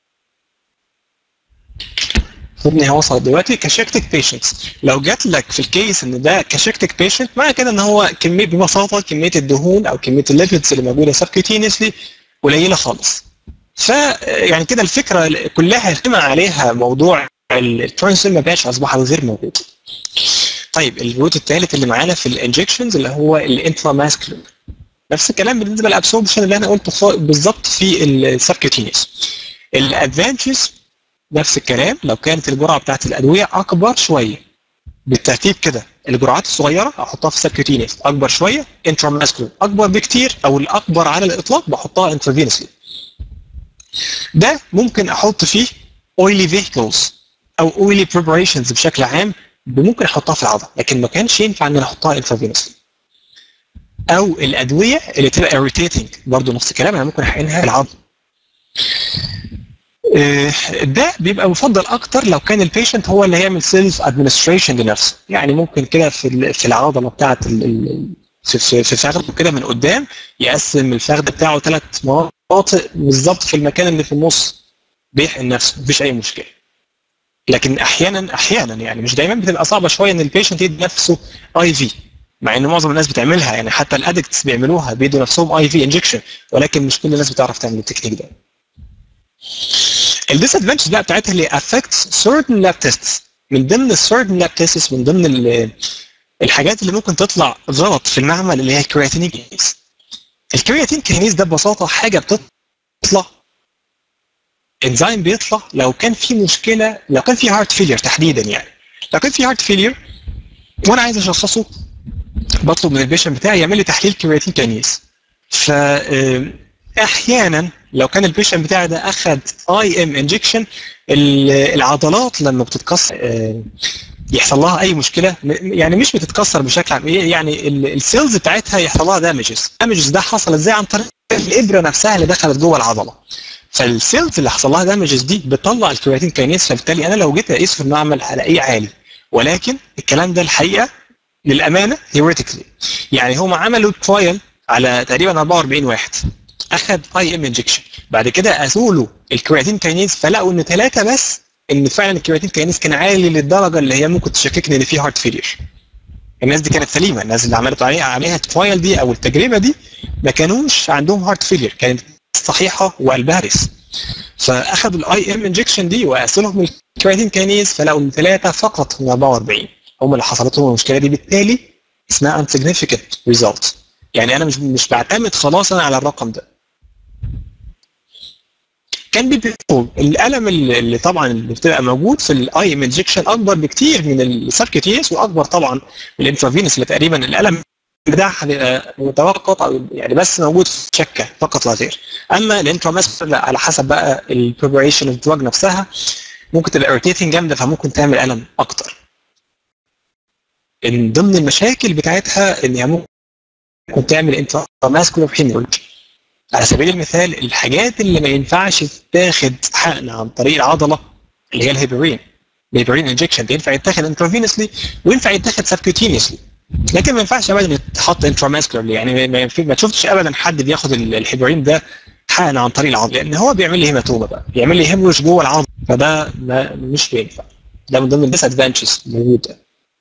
خدني هي وصلت دلوقتي كاشيكتيك بيشنتس لو جات لك في الكيس ان ده كاشيكتيك بيشنت معنى كده ان هو كميه ببساطه كميه الدهون او كميه الليبيدز اللي موجوده سبكيوتينيسلي قليله خالص ف يعني كده الفكره كلها يتم عليها موضوع الترانسل ما بقاش اصبح غير موجود طيب الروت الثالث اللي معانا في الانجكشنز اللي هو الانتراماسكولار نفس الكلام بالنسبه للابسوربشن اللي انا قلته بالظبط في السبكيوتينيوس الادفانتجز نفس الكلام لو كانت الجرعه بتاعت الادويه اكبر شويه بالترتيب كده الجرعات الصغيره احطها في سبكيوتينيوس اكبر شويه انتراماسكولار اكبر بكتير او الاكبر على الاطلاق بحطها انترافينسلي ده ممكن احط فيه اويلي فيكلز او اويلي بريبريشنز بشكل عام ممكن احطها في العضله لكن ما كانش ينفع ان انا احطها انترافينسلي او الادويه اللي تبقى irritating برضه نفس الكلام انا ممكن احقنها في العضله ده بيبقى مفضل اكتر لو كان البيشنت هو اللي هيعمل سيلف ادمنستريشن لنفسه يعني ممكن كده في في العضله بتاعه في في فخذه كده من قدام يقسم الفخذ بتاعه ثلاث مناطق بالظبط في المكان اللي في النص بيحقن نفسه مفيش اي مشكله لكن احيانا احيانا يعني مش دايما بتبقى صعبه شويه ان البيشنت يدي نفسه اي في مع ان معظم الناس بتعملها يعني حتى الادكتس بيعملوها بيدوا نفسهم اي في انجكشن ولكن مش كل الناس بتعرف تعمل التكنيك ده الديسادفانتج بقى بتاعتها اللي affects certain lab tests من ضمن certain lab tests من ضمن الحاجات اللي ممكن تطلع غلط في المعمل اللي هي الكرياتينين كينيز الكرياتين كينيز ده ببساطه حاجه بتطلع انزيم بيطلع لو كان في مشكله لو كان في هارت فيلير تحديدا يعني لو كان في هارت فيلير وانا عايز اشخصه بطلب من البيشنت بتاعي يعمل لي تحليل كرياتين كينيز ف احيانا لو كان البيشنت بتاعي ده اخذ اي ام انجكشن العضلات لما بتتكسر يحصل لها اي مشكله يعني مش بتتكسر بشكل عام يعني السيلز بتاعتها يحصل لها دامجز دامجز ده حصل ازاي عن طريق الابره نفسها اللي دخلت جوه العضله فالسيلز اللي حصل لها دامجز دي بتطلع الكرياتين كاينيز فبالتالي انا لو جيت اقيسه في المعمل هلاقيه عالي ولكن الكلام ده الحقيقه للامانه ثيوريتيكلي يعني هم عملوا ترايل على تقريبا 44 واحد اخذ اي ام انجكشن بعد كده قاسوا له الكرياتين كاينيز فلقوا ان ثلاثه بس ان فعلا الكرياتين كاينيز كان عالي للدرجه اللي هي ممكن تشككني ان في هارت فيلير الناس دي كانت سليمه الناس اللي عملت عليها عليها الترايل دي او التجربه دي ما كانوش عندهم هارت فيلير كانت صحيحه وقلبها رس فاخذوا الاي ام انجكشن دي وقاسوا لهم الكرياتين كاينيز فلقوا ان ثلاثه فقط من 44 هم اللي حصلت لهم المشكله دي بالتالي اسمها unsignificant result يعني انا مش مش بعتمد خلاص انا على الرقم ده كان بيبقى الالم اللي طبعا اللي بتبقى موجود في الاي ام انجكشن اكبر بكتير من السبكيوتينس واكبر طبعا من الانترافينس اللي تقريبا الالم بتاعها بيبقى متوقف او يعني بس موجود في شكه فقط لا غير اما الانتراماسكولار على حسب بقى البريبريشن اوف دراج نفسها ممكن تبقى اريتيتنج جامده فممكن تعمل الم اكتر ان ضمن المشاكل بتاعتها ان هي ممكن تعمل انتراماسكولار هيموريج على سبيل المثال الحاجات اللي ما ينفعش تتاخد حقن عن طريق العضله اللي هي الهيبرين الهيبرين انجكشن ده ينفع يتاخد انترافينسلي وينفع يتاخد سبكوتينيسلي لكن ما ينفعش ابدا يتحط انتراماسكولار يعني ما, ما, ما شفتش ابدا حد بياخد الهيبرين ده حقن عن طريق العضله لان هو بيعمل لي هيماتوما بقى بيعمل لي هيموريج جوه العضله فده ما مش بينفع ده من ضمن الديس ادفانتجز موجوده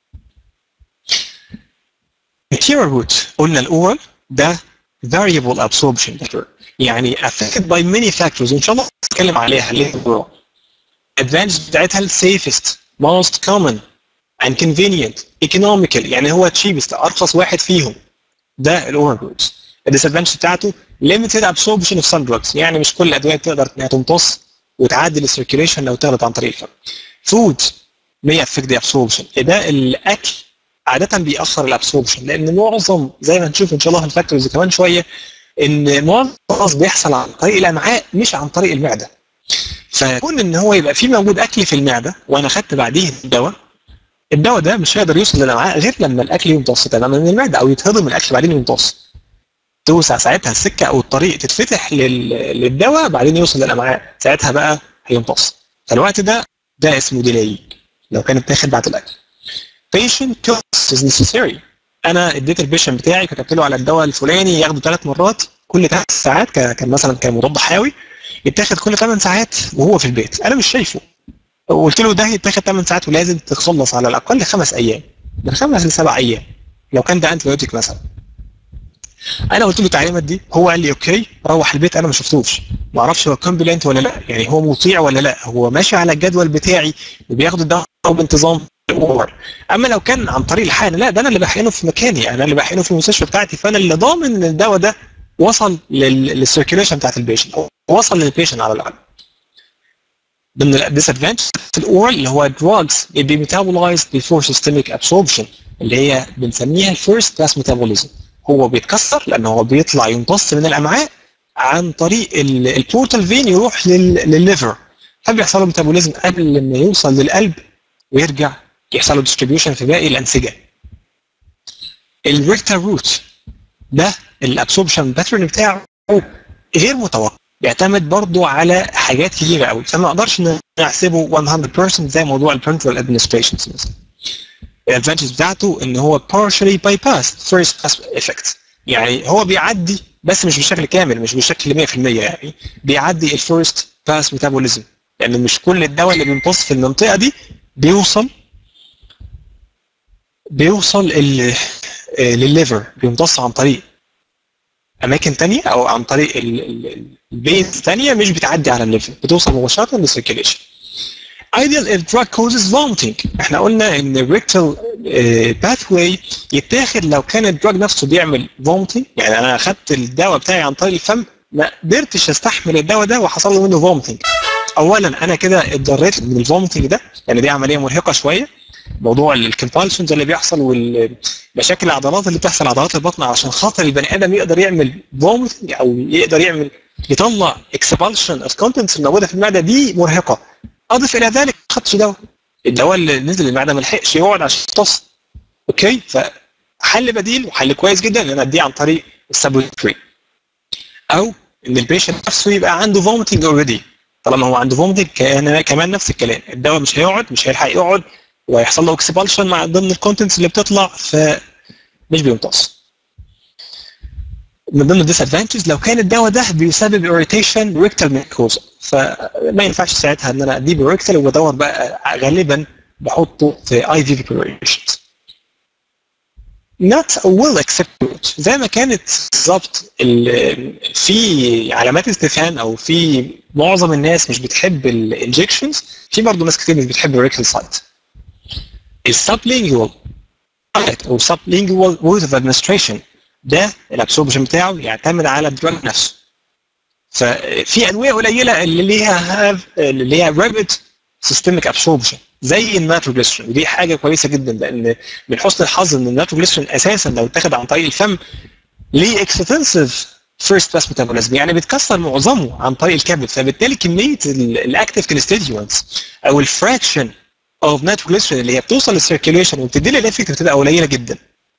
material root قلنا الاول ده variable absorption factor يعني affected by many factors وان شاء الله نتكلم عليها later on advantage بتاعتها ال safest most common and convenient economical يعني هو cheapest ارخص واحد فيهم ده الاورال روت الديسادفانتج بتاعته limited absorption of some drugs يعني مش كل الادويه تقدر انها تمتص وتعدي السيركيوليشن لو تاخدت عن طريق الفم food may affect the absorption ده الاكل عاده بيأخر الابسوربشن لان معظم زي ما هنشوف ان شاء الله في الفاكتورز كمان شويه ان معظم الغاز بيحصل عن طريق الامعاء مش عن طريق المعده فكون ان هو يبقى في موجود اكل في المعده وانا خدت بعديه الدواء الدواء ده مش هيقدر يوصل للامعاء غير لما الاكل يمتص تماما من المعده او يتهضم الاكل بعدين يمتص توسع ساعتها السكه او الطريق تتفتح لل... للدواء بعدين يوصل للامعاء ساعتها بقى هيمتص فالوقت ده ده اسمه ديلاي لو كان اتاخد بعد الاكل patient course is necessary انا اديت البيشنت بتاعي كتبت له على الدواء الفلاني ياخده ثلاث مرات كل ثلاث ساعات كان مثلا كان مضاد حيوي يتاخد كل 8 ساعات وهو في البيت انا مش شايفه وقلت له ده يتاخد 8 ساعات ولازم تخلص على الاقل خمس ايام من خمس لسبع ايام لو كان ده انتي مثلا انا قلت له التعليمات دي هو قال لي اوكي روح البيت انا ما شفتوش ما اعرفش هو كومبلينت ولا لا يعني هو مطيع ولا لا هو ماشي على الجدول بتاعي وبياخد الدواء بانتظام الاوفر اما لو كان عن طريق الحقن لا ده انا اللي بحقنه في مكاني انا اللي بحقنه في المستشفى بتاعتي فانا اللي ضامن ان الدواء ده وصل للسيركيوليشن بتاعت البيشنت وصل للبيشنت على الاقل ضمن الديس ادفانتج في الاورال اللي هو drugs it be metabolized before systemic absorption اللي هي بنسميها first pass metabolism هو بيتكسر لان هو بيطلع يمتص من الامعاء عن طريق البورتال فين يروح للليفر فبيحصل له ميتابوليزم قبل ما يوصل للقلب ويرجع يحصل له ديستريبيوشن في باقي الانسجه الريكتال روت ده الابسوربشن باترن بتاعه غير متوقع بيعتمد برضه على حاجات كتيره قوي فما اقدرش نحسبه 100% زي موضوع البرنتال ادمنستريشنز مثلا الادفانتج بتاعته ان هو partially bypass first pass effect يعني هو بيعدي بس مش بشكل كامل مش بشكل 100% يعني بيعدي الفيرست باس ميتابوليزم لان يعني مش كل الدواء اللي بيمتص في المنطقه دي بيوصل بيوصل للليفر بيمتص عن طريق اماكن تانية او عن طريق البينز تانية مش بتعدي على الليفر بتوصل مباشره للسيركيليشن ideal if drug causes vomiting احنا قلنا ان الريكتال باثواي يتاخد لو كان الدراج نفسه بيعمل vomiting يعني انا اخدت الدواء بتاعي عن طريق الفم ما قدرتش استحمل الدواء ده وحصل لي منه vomiting اولا انا كده اتضريت من الفوميتنج ده يعني دي عمليه مرهقه شويه موضوع الكمبالشنز اللي بيحصل والمشاكل العضلات اللي بتحصل عضلات البطن علشان خاطر البني ادم يقدر يعمل فوميتنج او يقدر يعمل يطلع اكسبالشن اوف كونتنتس الموجوده في المعده دي مرهقه اضف الى ذلك ما خدتش دواء الدواء اللي نزل المعده ما لحقش يقعد عشان يمتص اوكي فحل بديل وحل كويس جدا ان انا اديه عن طريق السبوتري او ان البيشنت نفسه يبقى عنده فوميتنج اوريدي طالما هو عنده فوميتنج كمان نفس الكلام الدواء مش هيقعد مش هيلحق يقعد وهيحصل له اكسبالشن مع ضمن الكونتنتس اللي بتطلع فمش بيمتص من ضمن الديس ادفانتجز لو كان الدواء ده بيسبب اريتيشن ريكتال ميكوزا فما ينفعش ساعتها ان انا اديه بريكتال وبدور بقى غالبا بحطه في اي في بريبريشنز not well accepted زي ما كانت بالظبط في علامات استفهام او في معظم الناس مش بتحب الانجكشنز في برضه ناس كتير مش بتحب الريكتال سايت السبلينجوال او sublingual route of administration ده الابسوربشن بتاعه يعتمد على الدراج نفسه ففي ادويه قليله اللي ليها هاف اللي ليها رابid سيستميك ابسوربشن زي الناتروجليسرين ودي حاجه كويسه جدا لان من حسن الحظ ان الناتروجليسرين اساسا لو اتاخد عن طريق الفم ليه اكستنسيف فيرست باس ميتابوليزم يعني بيتكسر معظمه عن طريق الكبد فبالتالي كميه الاكتيف كونستيتيوانتس او الفراكشن اوف نيتروجليسرين اللي هي بتوصل للسيركيوليشن وبتدي لي الافكت بتبقى قليله جدا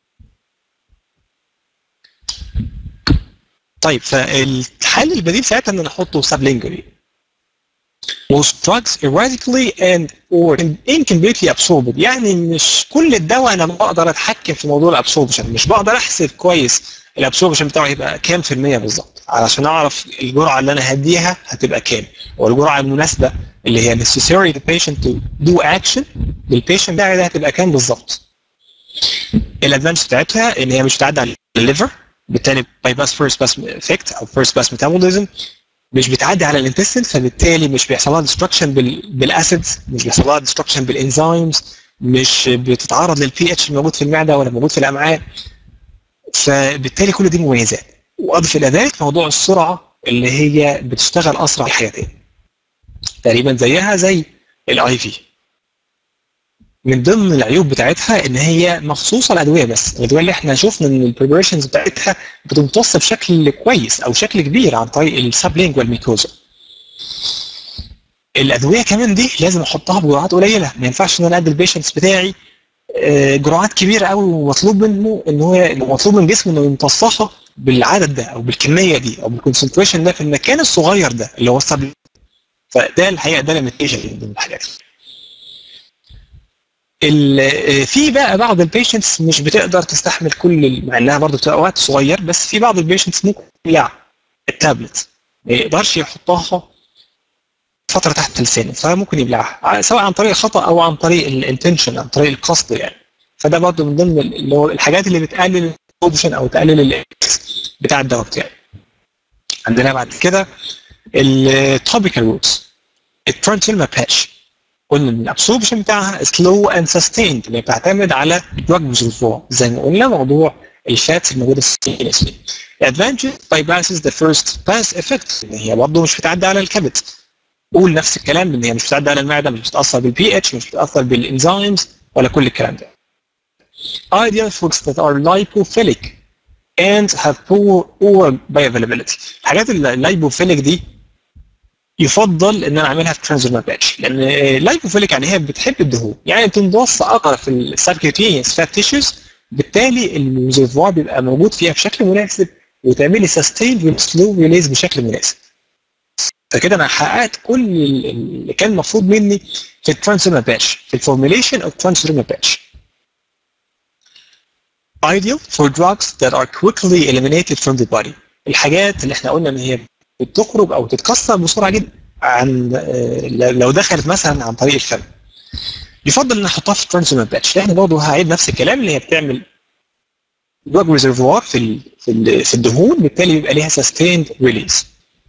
طيب فالحل البديل ساعتها ان انا احطه سبلينجولي most drugs erratically and or incompletely absorbed يعني مش كل الدواء انا بقدر اتحكم في موضوع الابسوربشن مش بقدر احسب كويس الابسوربشن بتاعه هيبقى كام في المية بالظبط علشان اعرف الجرعه اللي انا هديها هتبقى كام والجرعه المناسبه اللي هي necessary the patient to do action للبيشنت بتاعي ده هتبقى كام بالظبط الادفانس بتاعتها ان هي مش بتعدي على الليفر بالتالي باي باس فيرست باس افكت او فيرست باس ميتابوليزم مش بتعدي على الانتستين فبالتالي مش بيحصل لها ديستركشن بالاسيدز مش بيحصل لها ديستركشن بالانزيمز مش بتتعرض للبي اتش الموجود في المعده ولا موجود في الامعاء فبالتالي كل دي مميزات واضف الى ذلك موضوع السرعه اللي هي بتشتغل اسرع حياتين تقريبا زيها زي الاي في من ضمن العيوب بتاعتها ان هي مخصوصه الادويه بس الادويه اللي احنا شفنا ان البريبريشنز بتاعتها بتمتص بشكل كويس او شكل كبير عن طريق السبلينجوال ميكوزا الادويه كمان دي لازم احطها بجرعات قليله ما ينفعش ان انا ادي البيشنتس بتاعي جرعات كبيره قوي ومطلوب منه ان هو مطلوب من جسمه انه يمتصها بالعدد ده او بالكميه دي او بالكونسنتريشن ده في المكان الصغير ده اللي هو السبلينج فده الحقيقه ده ليميتيشن من الحاجات في بقى بعض البيشنتس مش بتقدر تستحمل كل مع انها برضه بتبقى وقت صغير بس في بعض البيشنتس ممكن يبلع التابلت ما يقدرش يحطها فتره تحت لسانه فممكن يبلعها سواء عن طريق الخطا او عن طريق الانتنشن عن طريق القصد يعني فده برضه من ضمن اللي هو الحاجات اللي بتقلل الاوبشن او تقلل الاكس بتاع الدواء بتاعي عندنا بعد كده التوبيكال روتس الترانسيلما باتش قلنا ان الابسوربشن بتاعها سلو اند سستيند اللي بتعتمد على دراج ريزرفوار زي ما قلنا موضوع الفاتس الموجوده في السي الادفانتج باي باسز ذا فيرست باس افكت ان هي برضه مش بتعدي على الكبد قول نفس الكلام ان هي مش بتعدي على المعده مش بتاثر بالبي اتش مش بتاثر بالانزيمز ولا كل الكلام ده ideal foods that are lipophilic and have poor oral bioavailability الحاجات اللايبوفيليك دي يفضل ان انا اعملها في ترانزيمر باتش لان اللايبوفيليك يعني هي بتحب الدهون يعني بتمتص اقرب في السبكيوتينيوس فات تيشوز بالتالي الريزرفوار بيبقى موجود فيها بشكل مناسب وتعملي سستيند وسلو ريليز بشكل مناسب فكده انا حققت كل اللي كان المفروض مني في الترانسفيرمر باتش في الفورميليشن اوف ترانسفيرمر باتش ideal for drugs that are quickly eliminated from the body الحاجات اللي احنا قلنا ان هي بتخرج او تتكسر بسرعه جدا عن لو دخلت مثلا عن طريق الفم يفضل ان احطها في ترانسفيرمر باتش لان برضه هعيد نفس الكلام اللي هي بتعمل دراج ريزرفوار في ال في, ال في الدهون بالتالي بيبقى ليها sustained release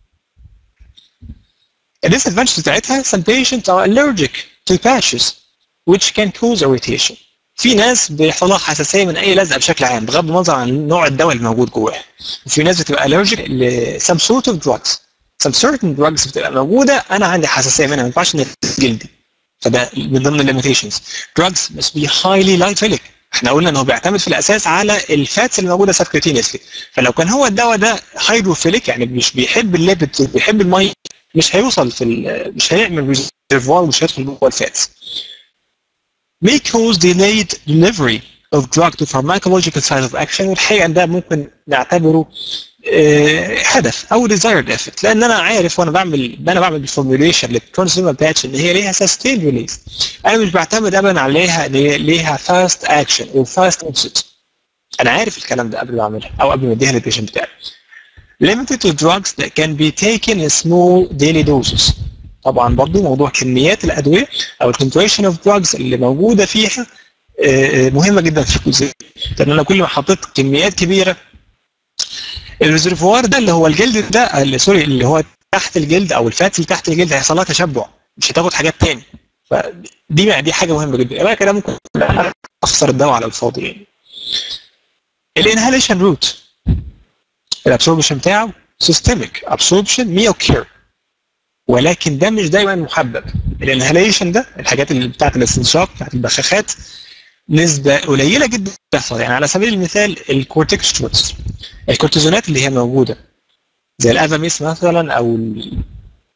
الديسادفانتج بتاعتها some patients are allergic to patches which can cause irritation في ناس بيحصل لها حساسيه من اي لزقه بشكل عام بغض النظر عن نوع الدواء اللي موجود جواها وفي ناس بتبقى allergic ل some sort of drugs some certain drugs بتبقى موجوده انا عندي حساسيه منها ما ينفعش ان جلدي فده من ضمن الليميتيشنز drugs must be highly lipophilic احنا قلنا انه بيعتمد في الاساس على الفاتس اللي موجوده سبكوتينيسلي فلو كان هو الدواء ده هيدروفيليك يعني مش بيحب الليبيد بيحب الميه مش هيوصل في مش هيعمل ريزرفوار مش هيدخل جوه الفاتس may cause delayed delivery of drug to pharmacological site of action والحقيقه ده ممكن نعتبره اه هدف او desired effect لان انا عارف وانا بعمل انا بعمل الفورميوليشن للترانسفيرمر باتش ان هي ليها sustained release انا مش بعتمد ابدا عليها ان هي ليها fast action او fast onset انا عارف الكلام ده قبل ما اعملها او قبل ما اديها للبيشنت بتاعي limited to drugs that can be taken in small daily doses طبعا برضو موضوع كميات الادويه او الكونتريشن اوف دراجز اللي موجوده فيها مهمه جدا في الجزء لان انا كل ما حطيت كميات كبيره الريزرفوار ده اللي هو الجلد ده اللي سوري اللي هو تحت الجلد او الفات اللي تحت الجلد هيحصل لها تشبع مش هتاخد حاجات تاني فدي دي حاجه مهمه جدا يبقى كده ممكن اخسر الدواء على الفاضي يعني الانهاليشن روت الابسوربشن بتاعه سيستميك ابسوربشن ميو كير ولكن ده مش دايما محبب الانهاليشن ده الحاجات اللي بتاعت الاستنشاق بتاعت البخاخات نسبة قليلة جدا بتحصل يعني على سبيل المثال الكورتيكسترويدز الكورتيزونات اللي هي موجودة زي الافاميس مثلا او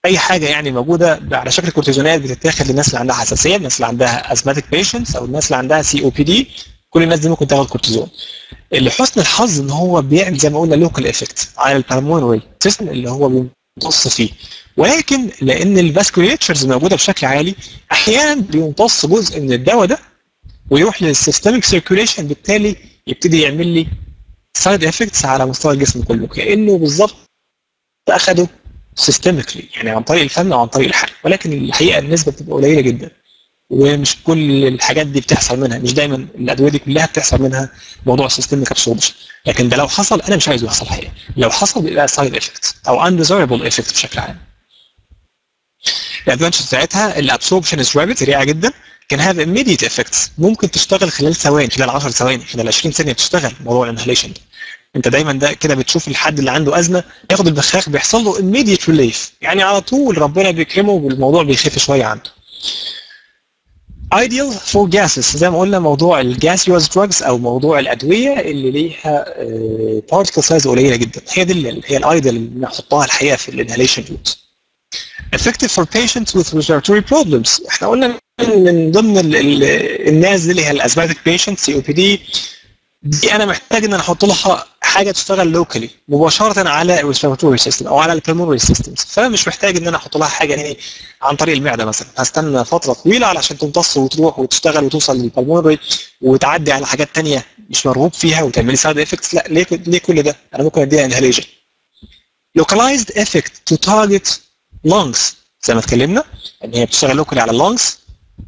اي حاجه يعني موجوده على شكل كورتيزونات بتتاخد للناس اللي عندها حساسيه الناس اللي عندها ازماتيك بيشنتس او الناس اللي عندها سي او بي دي كل الناس دي ممكن تاخد كورتيزون لحسن الحظ ان هو بيعمل زي ما قلنا لوكال افكت على البلمونري سيستم اللي هو بيمتص فيه ولكن لان الفاسكوليتشرز موجوده بشكل عالي احيانا بيمتص جزء من الدواء ده ويروح للسيستميك سيركيوليشن بالتالي يبتدي يعمل لي سايد افكتس على مستوى الجسم كله كانه بالظبط اخده سيستميكلي يعني عن طريق الفم او عن طريق الحرق ولكن الحقيقه النسبه بتبقى قليله جدا ومش كل الحاجات دي بتحصل منها مش دايما الادويه دي كلها بتحصل منها موضوع سيستميك ابسوربشن لكن ده لو حصل انا مش عايزه يحصل حقيقه لو حصل بيبقى سايد افكت او انديزايربل افكت بشكل عام الادفانتج بتاعتها الابسوربشن از رابid سريعه جدا كان هاف immediate effects ممكن تشتغل خلال ثواني خلال 10 ثواني خلال 20 ثانيه تشتغل موضوع الانهاليشن ده انت دايما ده كده بتشوف الحد اللي عنده ازمه ياخد البخاخ بيحصل له immediate relief يعني على طول ربنا بيكرمه والموضوع بيخف شويه عنده ideal for gases زي ما قلنا موضوع الجاسيوس drugs او موضوع الادويه اللي ليها بارتكل سايز قليله جدا هي دي اللي هي الايدل اللي نحطها الحقيقه في الانهاليشن روت effective for patients with respiratory problems احنا قلنا من ضمن ال ال الناس دي اللي هي الازماتيك بيشنت سي او بي دي دي انا محتاج ان انا احط لها حاجه تشتغل لوكالي مباشره على الريسبيراتوري سيستم او على البلمونري سيستمز فمش محتاج ان انا احط لها حاجه يعني عن طريق المعده مثلا هستنى فتره طويله علشان تمتص وتروح وتشتغل وتوصل للبلمونري وتعدي على حاجات ثانيه مش مرغوب فيها وتعمل لي سايد افكتس لا ليه ليه كل ده؟ انا ممكن اديها انهاليشن localized effect to target lungs زي ما اتكلمنا ان هي بتشتغل لوكالي على اللونجز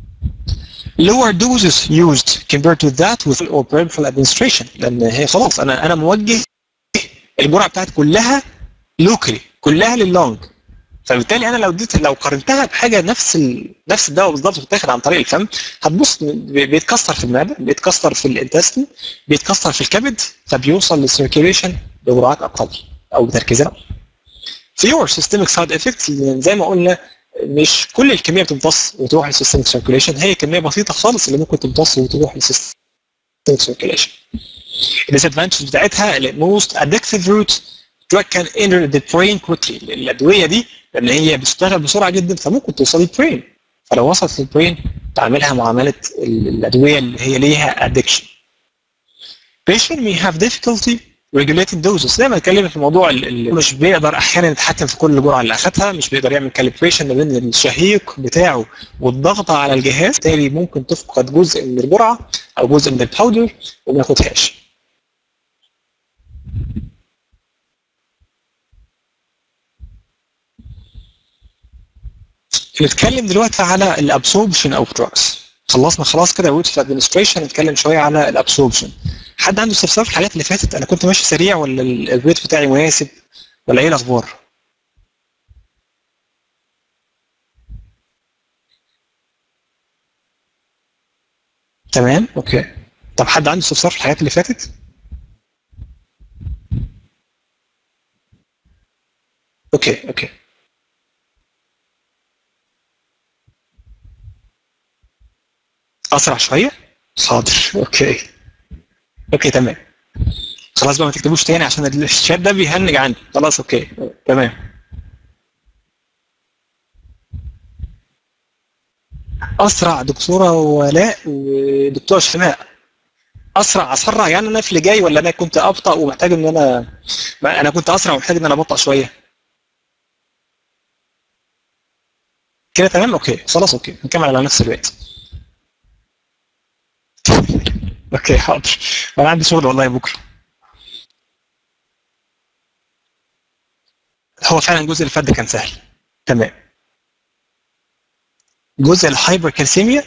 lower doses used compared to that with or peripheral administration لان هي خلاص انا انا موجه الجرعه بتاعتي كلها لوكالي كلها لللونج فبالتالي انا لو اديت لو قارنتها بحاجه نفس ال... نفس الدواء بالظبط بتاخد عن طريق الفم هتبص بيتكسر في المعده بيتكسر في الانتستين بيتكسر في الكبد فبيوصل للسيركيوليشن بجرعات اقل او بتركيزات فيور سيستميك سايد افكتس زي ما قلنا مش كل الكميه بتمتص وتروح للسيستميك سيركيوليشن هي كميه بسيطه خالص اللي ممكن تمتص وتروح للسيستميك سيركيوليشن الديسادفانتج بتاعتها الموست ادكتيف روت drug can enter the brain quickly الادويه دي لان هي بتشتغل بسرعه جدا فممكن توصل للبرين فلو وصلت للبرين تعملها معامله الادويه اللي هي ليها addiction patient may have difficulty regulating doses زي ما اتكلمنا في موضوع اللي مش بيقدر احيانا يتحكم في كل جرعه اللي اخذها مش بيقدر يعمل كاليبريشن ما بين الشهيق بتاعه والضغط على الجهاز بالتالي ممكن تفقد جزء من الجرعه او جزء من الباودر وما ياخدهاش نتكلم دلوقتي على الابسوربشن اوف دراجز خلصنا خلاص كده روت في ادمنستريشن نتكلم شويه على الابسوربشن حد عنده استفسار في الحاجات اللي فاتت انا كنت ماشي سريع ولا الويت بتاعي مناسب ولا ايه الاخبار تمام اوكي طب حد عنده استفسار في الحاجات اللي فاتت اوكي اوكي اسرع شويه حاضر اوكي اوكي تمام خلاص بقى ما تكتبوش تاني عشان الشات ده بيهنج عندي خلاص اوكي تمام اسرع دكتوره ولاء ودكتوره شماء اسرع اسرع يعني انا في اللي جاي ولا انا كنت ابطا ومحتاج ان انا ما انا كنت اسرع ومحتاج ان انا ابطا شويه كده تمام اوكي خلاص اوكي نكمل على نفس الوقت اوكي حاضر انا عندي شغل والله بكره هو فعلا الجزء اللي فات ده كان سهل تمام جزء الهايبر كالسيميا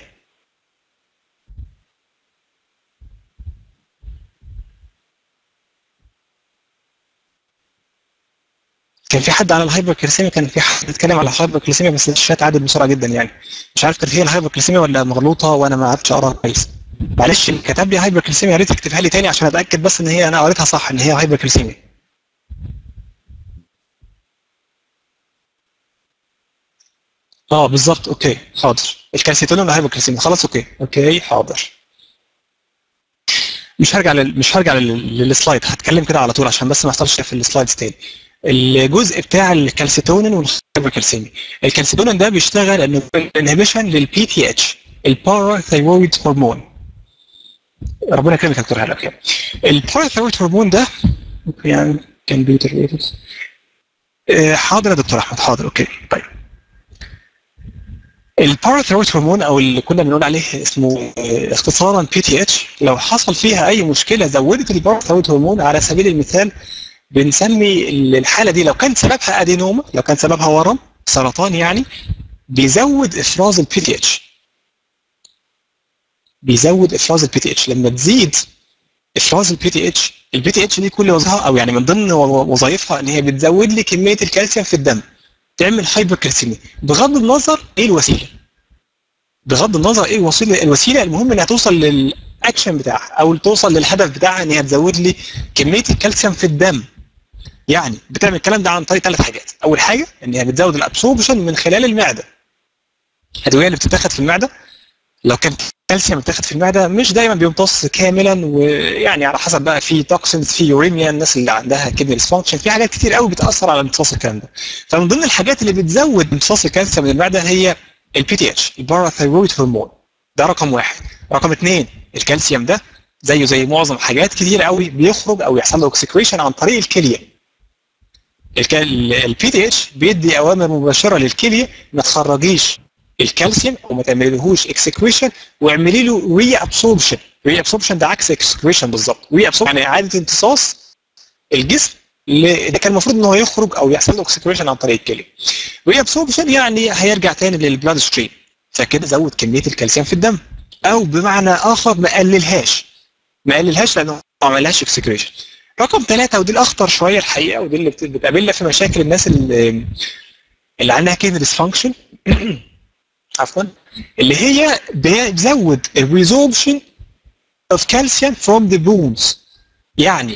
كان في حد على الهايبر كالسيميا كان في حد اتكلم على الهايبر كالسيميا بس الشات عدد بسرعه جدا يعني مش عارف كانت هي الهايبر كالسيميا ولا مغلوطه وانا ما عرفتش اقراها كويس معلش كتب لي هايبر كالسيميا يا ريت تكتبها لي تاني عشان اتاكد بس ان هي انا قريتها صح ان هي هايبر كالسيميا اه بالظبط اوكي حاضر الكالسيتونين ولا هايبر كالسيميا خلاص اوكي اوكي حاضر مش هرجع لل... مش هرجع لل... للسلايد هتكلم كده على طول عشان بس ما احصلش في السلايدز تاني الجزء بتاع الكالسيتونين هايبركالسيميا الكالسيتونين ده بيشتغل انه انهبيشن للبي تي اتش الباراثايرويد هرمون ربنا يكرمك يا دكتور هلا بخير الباراثايرويد هرمون ده يعني كان بي حاضر يا دكتور احمد حاضر اوكي طيب الباراثايرويد هرمون او اللي كنا بنقول عليه اسمه آه، اختصارا بي تي اتش لو حصل فيها اي مشكله زودت الباراثايرويد هرمون على سبيل المثال بنسمي الحاله دي لو كان سببها ادينوما لو كان سببها ورم سرطان يعني بيزود افراز البي تي اتش بيزود افراز البي تي اتش لما تزيد افراز البي تي اتش البي تي اتش دي كل وظيفها او يعني من ضمن وظائفها ان هي بتزود لي كميه الكالسيوم في الدم تعمل هايبركالسيميا بغض النظر ايه الوسيله بغض النظر ايه الوسيله الوسيله المهم انها توصل للاكشن بتاعها او توصل للهدف بتاعها ان هي تزود لي كميه الكالسيوم في الدم يعني بتعمل الكلام ده عن طريق ثلاث حاجات اول حاجه ان هي بتزود الابسوربشن من خلال المعده الادويه اللي بتتاخد في المعده لو كان كالسيوم بتاخد في المعده مش دايما بيمتص كاملا ويعني على حسب بقى في توكسينز في يوريميا الناس اللي عندها كدني ديسفانكشن في حاجات كتير قوي بتاثر على امتصاص الكلام ده فمن ضمن الحاجات اللي بتزود امتصاص الكالسيوم من المعده هي البي تي اتش الباراثايرويد هرمون ده رقم واحد رقم اثنين الكالسيوم ده زيه زي معظم حاجات كتير قوي بيخرج او يحصل له اكسكريشن عن طريق الكليه البي تي اتش بيدي اوامر مباشره للكليه ما تخرجيش الكالسيوم وما تعمليلهوش اكسكريشن واعملي له ري ابسوربشن ري ابسوربشن ده عكس اكسكريشن بالظبط ري ابسوربشن يعني اعاده امتصاص الجسم اللي ده كان المفروض ان هو يخرج او يحصل له اكسكريشن عن طريق الكليه ري ابسوربشن يعني هيرجع تاني للبلاد ستريم فكده زود كميه الكالسيوم في الدم او بمعنى اخر ما قللهاش ما قللهاش لانه ما عملهاش اكسكريشن رقم ثلاثة ودي الأخطر شوية الحقيقة ودي اللي بتقابلنا في مشاكل الناس اللي, اللي عندها كده ديسفانكشن عفوا اللي هي بتزود الريزوربشن اوف كالسيوم فروم ذا بونز يعني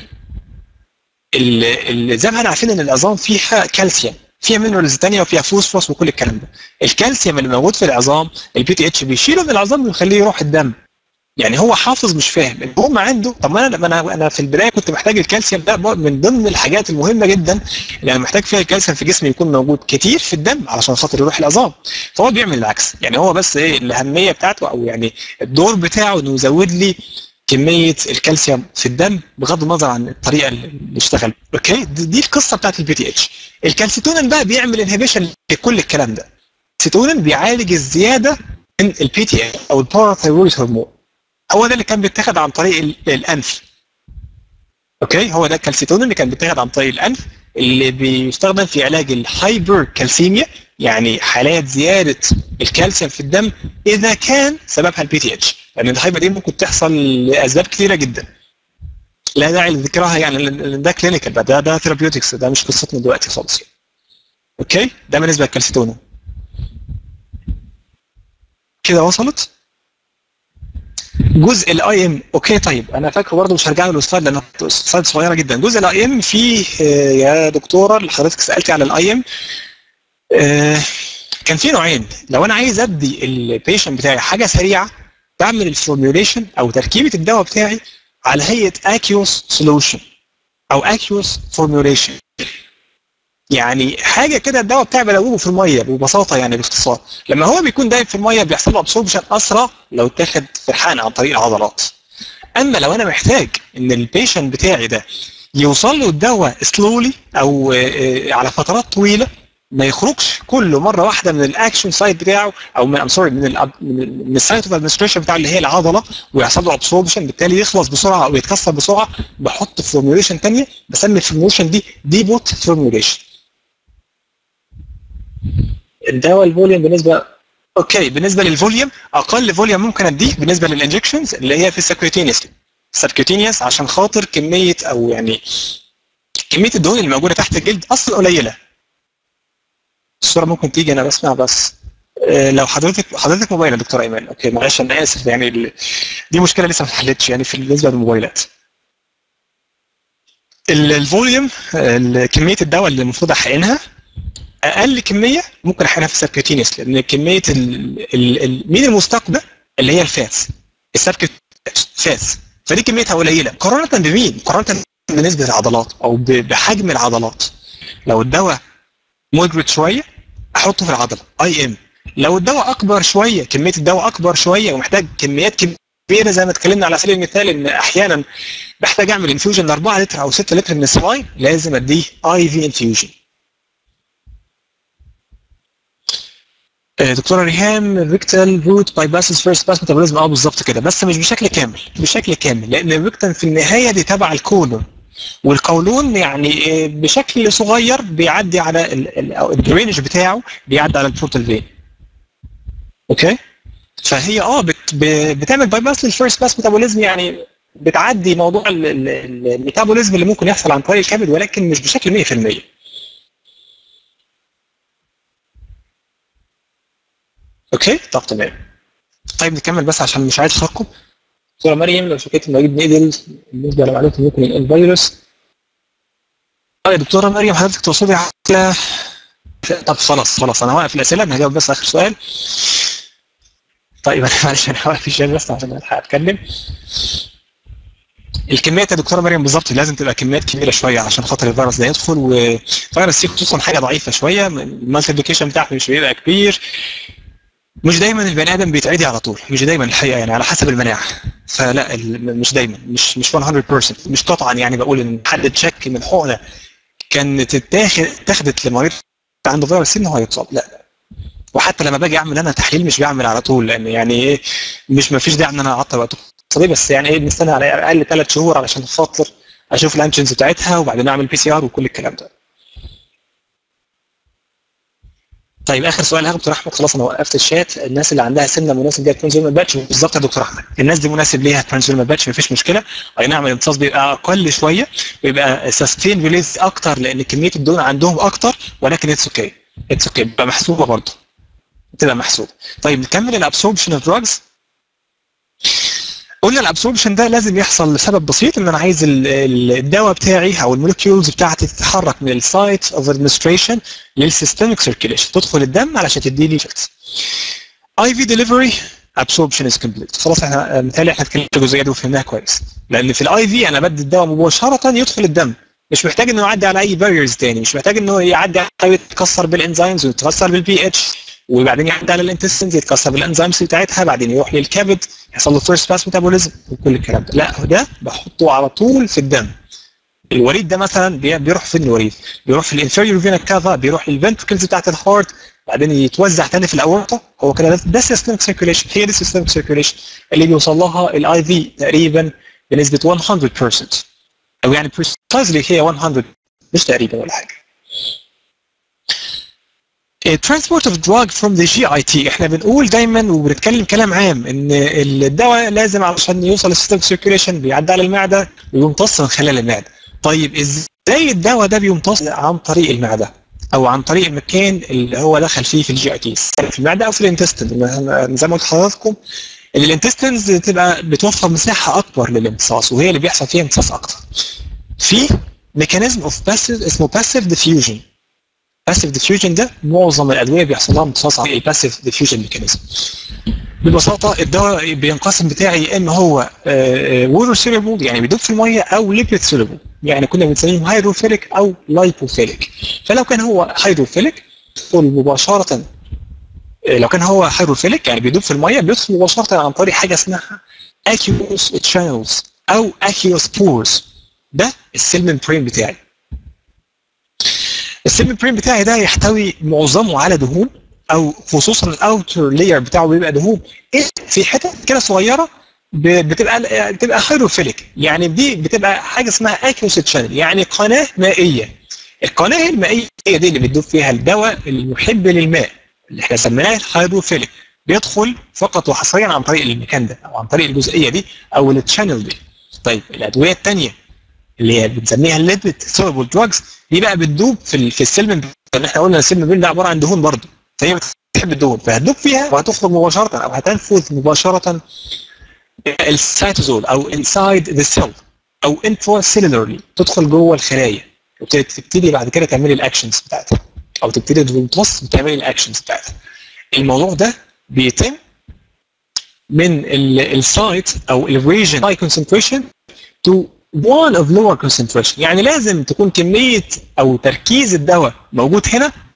زي ما احنا عارفين ان العظام فيها كالسيوم فيها مينرالز ثانيه وفيها فوسفورس وكل الكلام ده الكالسيوم اللي موجود في العظام البي تي اتش بيشيله من العظام ويخليه يروح الدم يعني هو حافظ مش فاهم المهم عنده طب ما انا انا انا في البدايه كنت محتاج الكالسيوم ده من ضمن الحاجات المهمه جدا اللي انا محتاج فيها الكالسيوم في جسمي يكون موجود كتير في الدم علشان خاطر يروح العظام فهو بيعمل العكس يعني هو بس ايه الاهميه بتاعته او يعني الدور بتاعه انه يزود لي كميه الكالسيوم في الدم بغض النظر عن الطريقه اللي اشتغل اوكي دي القصه بتاعت البي تي اتش الكالسيتونين بقى بيعمل انهبيشن لكل الكلام ده السيتونين بيعالج الزياده من البي تي اتش او الباراثايرويد هرمون هو ده اللي كان بيتاخد عن طريق الانف اوكي هو ده الكالسيتون اللي كان بيتاخد عن طريق الانف اللي بيستخدم في علاج الهايبر كالسيميا يعني حالات زياده الكالسيوم في الدم اذا كان سببها البي تي اتش لان الهايبر دي ممكن تحصل لاسباب كثيره جدا لا داعي لذكرها يعني ده كلينيكال ده ده ثيرابيوتكس ده مش قصتنا دلوقتي خالص يعني. اوكي ده بالنسبه للكالسيتون كده وصلت؟ جزء الاي ام اوكي طيب انا فاكره برضه مش هرجع له السلايد لانه سلايد صغيره جدا جزء الاي ام فيه يا دكتوره اللي حضرتك سالتي على الاي ام كان في نوعين لو انا عايز ادي البيشنت بتاعي حاجه سريعه بعمل الفورميوليشن او تركيبه الدواء بتاعي على هيئه اكيوس سولوشن او اكيوس فورميوليشن يعني حاجه كده الدواء بتاعي بدوبه في الميه ببساطه يعني باختصار لما هو بيكون دايب في الميه بيحصل له ابسوربشن اسرع لو اتاخد في الحقن عن طريق العضلات اما لو انا محتاج ان البيشنت بتاعي ده يوصل له الدواء سلولي او على فترات طويله ما يخرجش كله مره واحده من الاكشن سايت بتاعه او من ام سوري من ال من السايت اوف ادمنستريشن بتاعه اللي هي العضله ويحصل له ابسوربشن بالتالي يخلص بسرعه او يتكسر بسرعه بحط فورميوليشن ثانيه بسمي الفورميوليشن دي ديبوت فورميوليشن الدواء الفوليوم بالنسبه اوكي بالنسبه للفوليوم اقل فوليوم ممكن اديه بالنسبه للانجكشنز اللي هي في السبكيوتينيوس السبكيوتينيوس عشان خاطر كميه او يعني كميه الدهون اللي موجوده تحت الجلد اصلا قليله الصوره ممكن تيجي انا بسمع بس أه لو حضرتك حضرتك موبايل يا دكتور ايمن اوكي معلش انا اسف يعني دي مشكله لسه ما اتحلتش يعني في بالنسبه للموبايلات الفوليوم كميه الدواء اللي المفروض احقنها اقل كميه ممكن احقنها في السبكيوتينيوس لان كميه ال ال ال مين المستقبل اللي هي الفاس السبكيوتينيوس فدي كميتها قليله مقارنه بمين؟ مقارنه بنسبه العضلات او بحجم العضلات لو الدواء مودريت شويه احطه في العضله اي ام لو الدواء اكبر شويه كميه الدواء اكبر شويه ومحتاج كميات كبيره زي ما اتكلمنا على سبيل المثال ان احيانا بحتاج اعمل انفيوجن ل 4 لتر او 6 لتر من السلاين لازم اديه اي في انفيوجن دكتوره ريهام الريكتال روت باي باسز فيرست باس ميتابوليزم اه بالظبط كده بس مش بشكل كامل بشكل كامل لان الريكتال في النهايه دي تبع الكولون والقولون يعني بشكل صغير بيعدي على الدرينج بتاعه بيعدي على البورتال فين اوكي فهي اه بت بتعمل باي باس للفيرست باس ميتابوليزم يعني بتعدي موضوع الميتابوليزم اللي ممكن يحصل عن طريق الكبد ولكن مش بشكل 100% اوكي طب تمام طيب نكمل بس عشان مش عايز اخركم دكتوره مريم لو شكيت انه اجيب نيدلز بالنسبه لمعلومات ممكن ينقل فيروس اه يا دكتوره مريم حضرتك تقصدي على طب خلاص خلاص انا واقف الاسئله انا هجاوب بس اخر سؤال طيب انا معلش انا واقف الشات بس عشان الحق اتكلم الكميات يا دكتوره مريم بالظبط لازم تبقى كميات كبيره شويه عشان خاطر الفيروس ده يدخل وفيروس سي خصوصا حاجه ضعيفه شويه المالتيبيكيشن بتاعته مش بيبقى كبير مش دايما البني ادم بيتعدي على طول مش دايما الحقيقه يعني على حسب المناعه فلا مش دايما مش مش 100% مش قطعا يعني بقول ان حد تشك من حقنه كانت تتاخد اتاخدت لمريض عنده فيروس سي ان هو يتصاب لا وحتى لما باجي اعمل انا تحليل مش بعمل على طول لان يعني ايه مش ما فيش داعي ان انا اعطل وقت طبيعي بس يعني ايه بنستنى على الاقل ثلاث شهور علشان خاطر اشوف الانتشنز بتاعتها وبعدين اعمل بي سي ار وكل الكلام ده طيب اخر سؤال هاخد دكتور احمد خلاص انا وقفت الشات الناس اللي عندها سنه مناسب ليها ترانزفيرمال باتش بالظبط يا دكتور احمد الناس دي مناسب ليها ترانزفيرمال باتش مفيش مشكله اي نعم الامتصاص بيبقى اقل شويه ويبقى سستين ريليز اكتر لان كميه الدهون عندهم اكتر ولكن اتس اوكي اتس اوكي بتبقى محسوبه برضه بتبقى محسوبه طيب نكمل الابسوربشن اوف دراجز قلنا الابسوربشن ده لازم يحصل لسبب بسيط ان انا عايز الدواء بتاعي او المولكيولز بتاعتي تتحرك من السايت اوف ادمنستريشن للسيستميك سيركيليشن تدخل الدم علشان تدي لي افكتس اي في ديليفري ابسوربشن از كومبليت خلاص احنا مثالي احنا اتكلمنا الجزئيه دي وفهمناها كويس لان في الاي في انا بدي الدواء مباشره يدخل الدم مش محتاج انه يعدي على اي باريرز تاني مش محتاج انه يعدي على يتكسر بالانزيمز ويتكسر بالبي اتش وبعدين يعدي على الانتستنز يتكسر بالانزيمز بتاعتها بعدين يروح للكبد يحصل له فيرست باس ميتابوليزم وكل الكلام ده لا ده بحطه على طول في الدم الوريد ده مثلا بيروح فين الوريد؟ بيروح في الانفيريور فينا كافا بيروح للفنتركلز بتاعت الهارت بعدين يتوزع تاني في الاورطه هو كده ده سيستمك سيركيوليشن هي دي سيستمك سيركيوليشن اللي بيوصل لها الاي في تقريبا بنسبه 100% او يعني بريسايزلي هي 100 مش تقريبا ولا حاجه transport of drug from the GIT احنا بنقول دايما وبنتكلم كلام عام ان الدواء لازم علشان يوصل للسيستم سيركيوليشن بيعدي على المعده ويمتص من خلال المعده طيب ازاي الدواء ده بيمتص عن طريق المعده او عن طريق المكان اللي هو دخل فيه في الجي اي تي في المعده او في الانتستين زي ما قلت لحضراتكم ان الانتستينز بتبقى بتوفر مساحه اكبر للامتصاص وهي اللي بيحصل فيها امتصاص اكتر في ميكانيزم اوف باسيف اسمه باسيف ديفيوجن باسيف ديفيوجن ده معظم الادويه بيحصل لها امتصاص عن الباسيف ديفيوجن ميكانيزم ببساطه الدواء بينقسم بتاعي يا اما هو ووتر سيلبل يعني بيدوب في الميه او ليبيد سيلبل يعني كنا بنسميهم هيدروفيليك او لايبوفيليك فلو كان هو هيدروفيليك يدخل مباشره لو كان هو هيدروفيليك يعني بيدوب في الميه بيدخل مباشره عن طريق حاجه اسمها اكيوس تشانلز او اكيوس بورز ده السيل ممبرين بتاعي السيل ممبرين بتاعي ده يحتوي معظمه على دهون او خصوصا الاوتر لاير بتاعه بيبقى دهون في حتت كده صغيره بتبقى بتبقى هيدروفيليك يعني دي بتبقى حاجه اسمها اكيوس تشانل يعني قناه مائيه القناه المائيه دي اللي بتدوب فيها الدواء المحب للماء اللي احنا سميناه هيدروفيليك بيدخل فقط وحصريا عن طريق المكان ده او عن طريق الجزئيه دي او التشانل دي طيب الادويه الثانيه اللي هي بنسميها الليبيد سولبل دراجز دي بقى بتدوب في في السلم اللي احنا قلنا السلم ده عباره عن دهون برضه فهي بتحب الدهون فهتدوب فيها وهتخرج مباشره او هتنفذ مباشره السيتوزول او انسايد ذا سيل او انترا سيلولرلي تدخل جوه الخلايا وتبتدي بعد كده تعملي الاكشنز بتاعتها او تبتدي تمتص وتعملي الاكشنز بتاعتها الموضوع ده بيتم من السايت او الريجن هاي كونسنتريشن تو one of lower concentration يعني لازم تكون كمية أو تركيز الدواء موجود هنا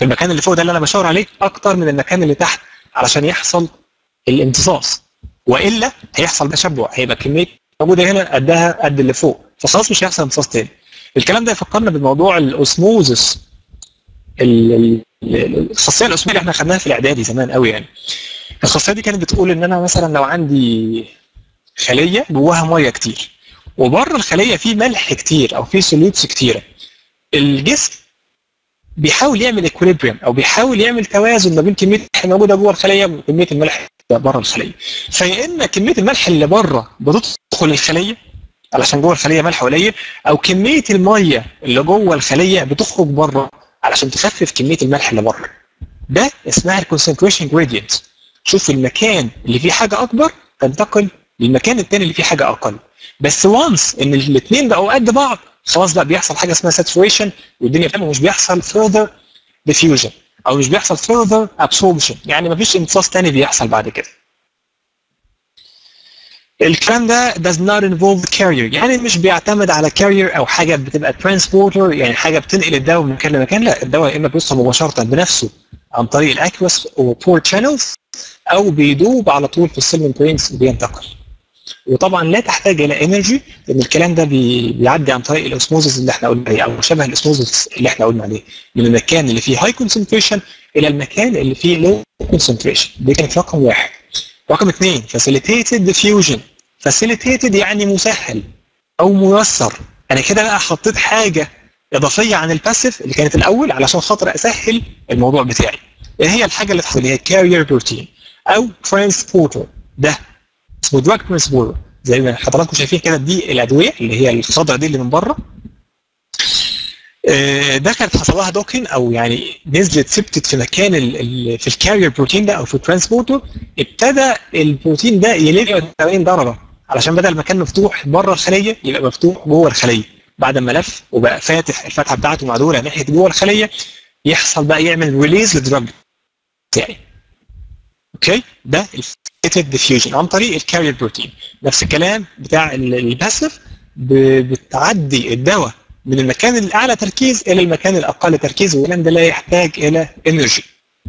في المكان اللي فوق ده اللي انا بشاور عليه اكتر من المكان اللي تحت علشان يحصل الامتصاص والا هيحصل تشبع هيبقى كميه موجوده هنا قدها قد اللي فوق فخلاص مش هيحصل امتصاص تاني الكلام ده يفكرنا بموضوع الاوسموزس ال- ال- ال- الخاصيه الاسميه اللي احنا خدناها في الاعدادي زمان قوي يعني الخاصيه دي كانت بتقول ان انا مثلا لو عندي خليه جواها ميه كتير وبره الخليه في ملح كتير او في سوليوتس كتيره الجسم بيحاول يعمل اكوليبريم او بيحاول يعمل توازن ما بين كميه الملح الموجوده جوه الخليه وكميه الملح بره الخليه فيا اما كميه الملح اللي بره بتدخل الخليه علشان جوه الخليه ملح قليل او كميه الميه اللي جوه الخليه بتخرج بره علشان تخفف كميه الملح اللي بره ده اسمها الكونسنتريشن جريدينت شوف المكان اللي فيه حاجه اكبر تنتقل للمكان الثاني اللي فيه حاجه اقل بس وانس ان الاثنين بقوا قد بعض خلاص بقى بيحصل حاجه اسمها ساتوريشن والدنيا تمام ومش بيحصل further diffusion او مش بيحصل further absorption يعني مفيش امتصاص تاني بيحصل بعد كده الكلام ده does not involve carrier يعني مش بيعتمد على carrier او حاجه بتبقى transporter يعني حاجه بتنقل الدواء من مكان لمكان لا الدواء يا اما بيوصل مباشره بنفسه عن طريق الاكوس وبور channels او بيدوب على طول في السيل ممبرينز وبينتقل وطبعا لا تحتاج الى انرجي لان الكلام ده بي بيعدي عن طريق الاوسموزس اللي احنا قلنا عليه او شبه الاوسموزس اللي احنا قلنا عليه من المكان اللي فيه هاي كونسنتريشن الى المكان اللي فيه لو كونسنتريشن دي كانت رقم واحد رقم اثنين facilitated diffusion facilitated يعني مسهل او ميسر انا كده بقى حطيت حاجه اضافيه عن الباسيف اللي كانت الاول علشان خاطر اسهل الموضوع بتاعي ايه هي الحاجه اللي تحصل اللي هي كارير بروتين او ترانسبورتر ده اسمه دراج ترانسبورتر زي ما حضراتكم شايفين كده دي الادويه اللي هي الخضراء دي اللي من بره آه، ده كانت حصل لها دوكن او يعني نزلت ثبتت في مكان ال ال في الكارير بروتين ده او في الترانسبورتر ابتدى البروتين ده يلف 80 درجه علشان بدل ما كان مفتوح بره الخليه يبقى مفتوح جوه الخليه بعد ما لف وبقى فاتح الفتحه بتاعته معدوله ناحيه جوه الخليه يحصل بقى يعمل ريليز للدراج بتاعي اوكي ده الفيتد ديفيوجن عن طريق الكارير بروتين نفس الكلام بتاع ال- الباسف ب- بتعدي الدواء من المكان الاعلى تركيز الى المكان الاقل تركيز والكلام ده لا يحتاج الى انرجي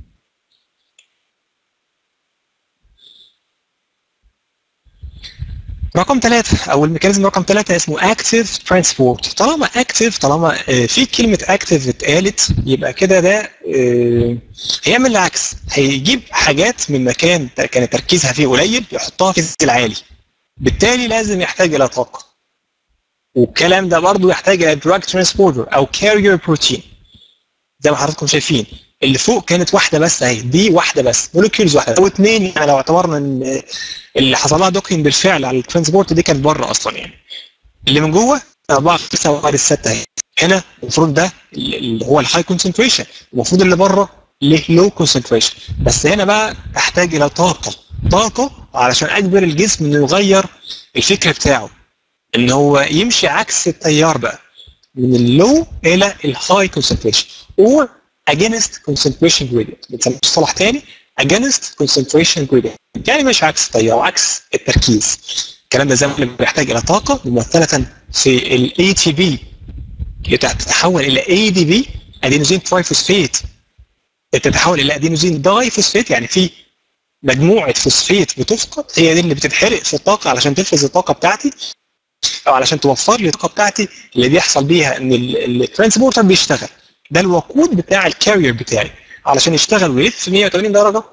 رقم ثلاثة أو الميكانيزم رقم ثلاثة اسمه اكتيف ترانسبورت طالما اكتيف طالما آه، في كلمة اكتيف اتقالت يبقى كده ده آه، هيعمل العكس هيجيب حاجات من مكان ت- كان تركيزها فيه قليل يحطها في الزيت العالي بالتالي لازم يحتاج إلى طاقة والكلام ده برضه يحتاج إلى دراج ترانسبورتر أو كارير بروتين زي ما حضراتكم شايفين اللي فوق كانت واحده بس اهي دي واحده بس مولكيولز واحده او اثنين يعني لو اعتبرنا ان اللي حصل لها دوكينج بالفعل على الترانسبورت دي كانت بره اصلا يعني اللي من جوه اربعه خمسه وغير السته اهي هنا المفروض ده اللي هو الهاي كونسنتريشن المفروض اللي بره ليه لو كونسنتريشن بس هنا بقى احتاج الى طاقه طاقه علشان اجبر الجسم انه يغير الفكر بتاعه ان هو يمشي عكس التيار بقى من اللو الى الهاي كونسنتريشن or against concentration gradient بنسميه مصطلح تاني against concentration gradient يعني مش عكس التيار عكس التركيز الكلام ده زي ما قلنا بيحتاج الى طاقه ممثله في ال ATP تتحول الى ADP ادينوزين ترايفوسفيت تتحول الى ادينوزين داي فوسفيت يعني في مجموعه فوسفيت بتفقد هي دي اللي بتتحرق في الطاقه علشان تفرز الطاقه بتاعتي او علشان توفر لي الطاقه بتاعتي اللي بيحصل بيها ان الترانسبورتر بيشتغل ده الوقود بتاع الكارير بتاعي علشان يشتغل ويلف 180 درجه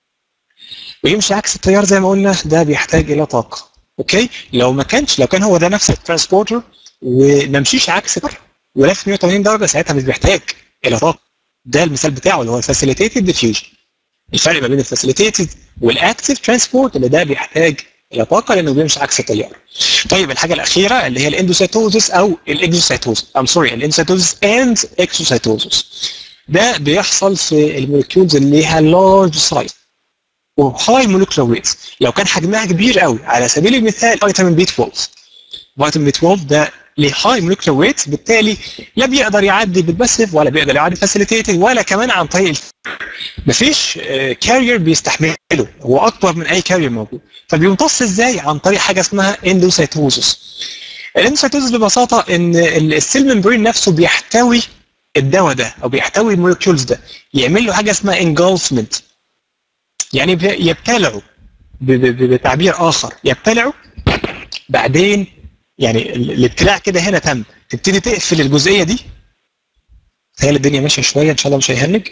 ويمشي عكس التيار زي ما قلنا ده بيحتاج الى طاقه اوكي لو ما كانش لو كان هو ده نفس الترانسبورتر وما مشيش عكس التيار ولف 180 درجه ساعتها مش بيحتاج الى طاقه ده المثال بتاعه اللي هو الفاسيليتيتد ديفيوجن الفرق ما بين الفاسيليتيتد والاكتيف ترانسبورت اللي ده بيحتاج الى طاقه لانه بيمشي عكس التيار. طيب الحاجه الاخيره اللي هي الاندوسيتوزس او الاكزوسيتوزس ام سوري الاندوسيتوزس اند اكسوسيتوزس ده بيحصل في المولكيولز اللي ليها لارج سايز وهاي مولكيولر ويتس لو كان حجمها كبير قوي على سبيل المثال فيتامين بي 12 فيتامين بي 12 ده ليه هاي مولكيولر ويت بالتالي لا بيقدر يعدي بالباسيف ولا بيقدر يعدي فاسيليتيتد ولا كمان عن طريق مفيش كارير بيستحمله هو اكبر من اي كارير موجود فبيمتص ازاي عن طريق حاجه اسمها اندوسيتوزس الاندوسيتوزس ببساطه ان السيل ممبرين نفسه بيحتوي الدواء ده او بيحتوي المولكيولز ده يعمل له حاجه اسمها انجولفمنت يعني بي- يبتلعه ب- ب- بتعبير اخر يبتلعه بعدين يعني ال- الابتلاع كده هنا تم تبتدي تقفل الجزئيه دي تخيل الدنيا ماشيه شويه ان شاء الله مش هيهنج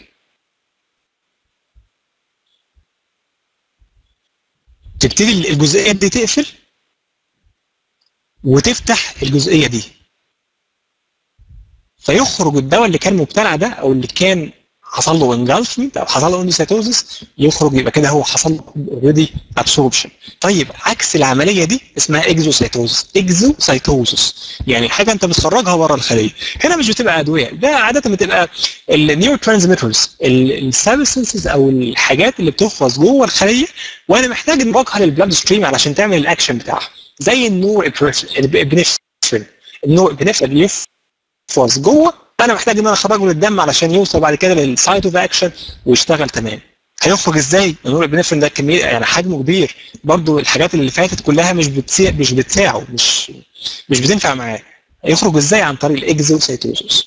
تبتدي الجزئيه دي تقفل وتفتح الجزئيه دي فيخرج الدواء اللي كان مبتلع ده او اللي كان حصل له انجلفمنت او حصل له اندوسيتوزس يخرج يبقى كده هو حصل له اوريدي ابسوربشن طيب عكس العمليه دي اسمها اكزوسيتوزس اكزوسيتوزس يعني حاجه انت بتخرجها بره الخليه هنا مش بتبقى ادويه ده عاده بتبقى النيورو ترانسميترز السبستنسز او الحاجات اللي بتفرز جوه الخليه وانا محتاج نبقها للبلاد ستريم علشان تعمل الاكشن بتاعها زي النور ابنفرين النور ابنفرين اللي يفرز جوه انا محتاج ان انا اخرجه للدم علشان يوصل بعد كده للسايت اوف اكشن ويشتغل تمام هيخرج ازاي؟ النور ابنفرين ده كميه يعني حجمه كبير برضو الحاجات اللي فاتت كلها مش بتسيع مش بتساعه مش مش بتنفع معاه يخرج ازاي عن طريق الاكزوسيتوزس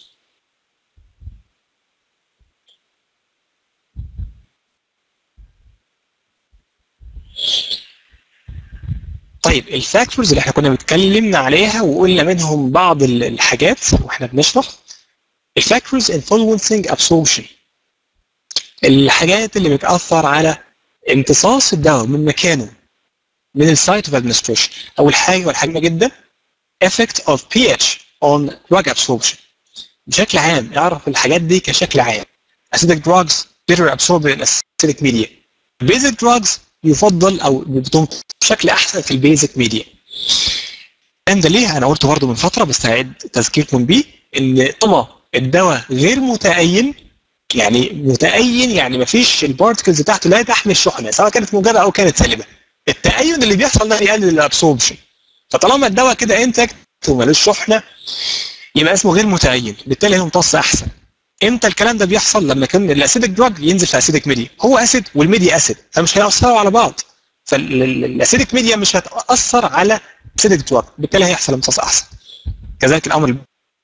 طيب الفاكتورز اللي احنا كنا بنتكلمنا عليها وقلنا منهم بعض ال- الحاجات واحنا بنشرح الفاكتورز influencing absorption الحاجات اللي بتأثر على امتصاص الدواء من مكانه من السايت اوف administration اول حاجه والحجمه جدا effect of pH on drug absorption بشكل عام اعرف الحاجات دي كشكل عام acidic drugs better absorbed in acidic media basic drugs يفضل او بتمتص بشكل احسن في البيزك ميديا الكلام ده ليه انا قلت برضه من فتره بس هعيد تذكيركم بيه ان طالما الدواء غير متأين يعني متأين يعني مفيش البارتكلز بتاعته لا تحمل شحنه سواء كانت موجبه او كانت سالبه التأين اللي بيحصل ده بيقلل الابسوربشن فطالما الدواء كده انتكت ومالوش شحنه يبقى اسمه غير متأين بالتالي هيمتص احسن امتى الكلام ده بيحصل لما كان الاسيدك دراج ينزل في اسيدك ميديا هو اسيد والميديا اسيد فمش هيأثروا على بعض فالاسيدك ميديا مش هتأثر على اسيدك دراج بالتالي هيحصل امتصاص احسن كذلك الامر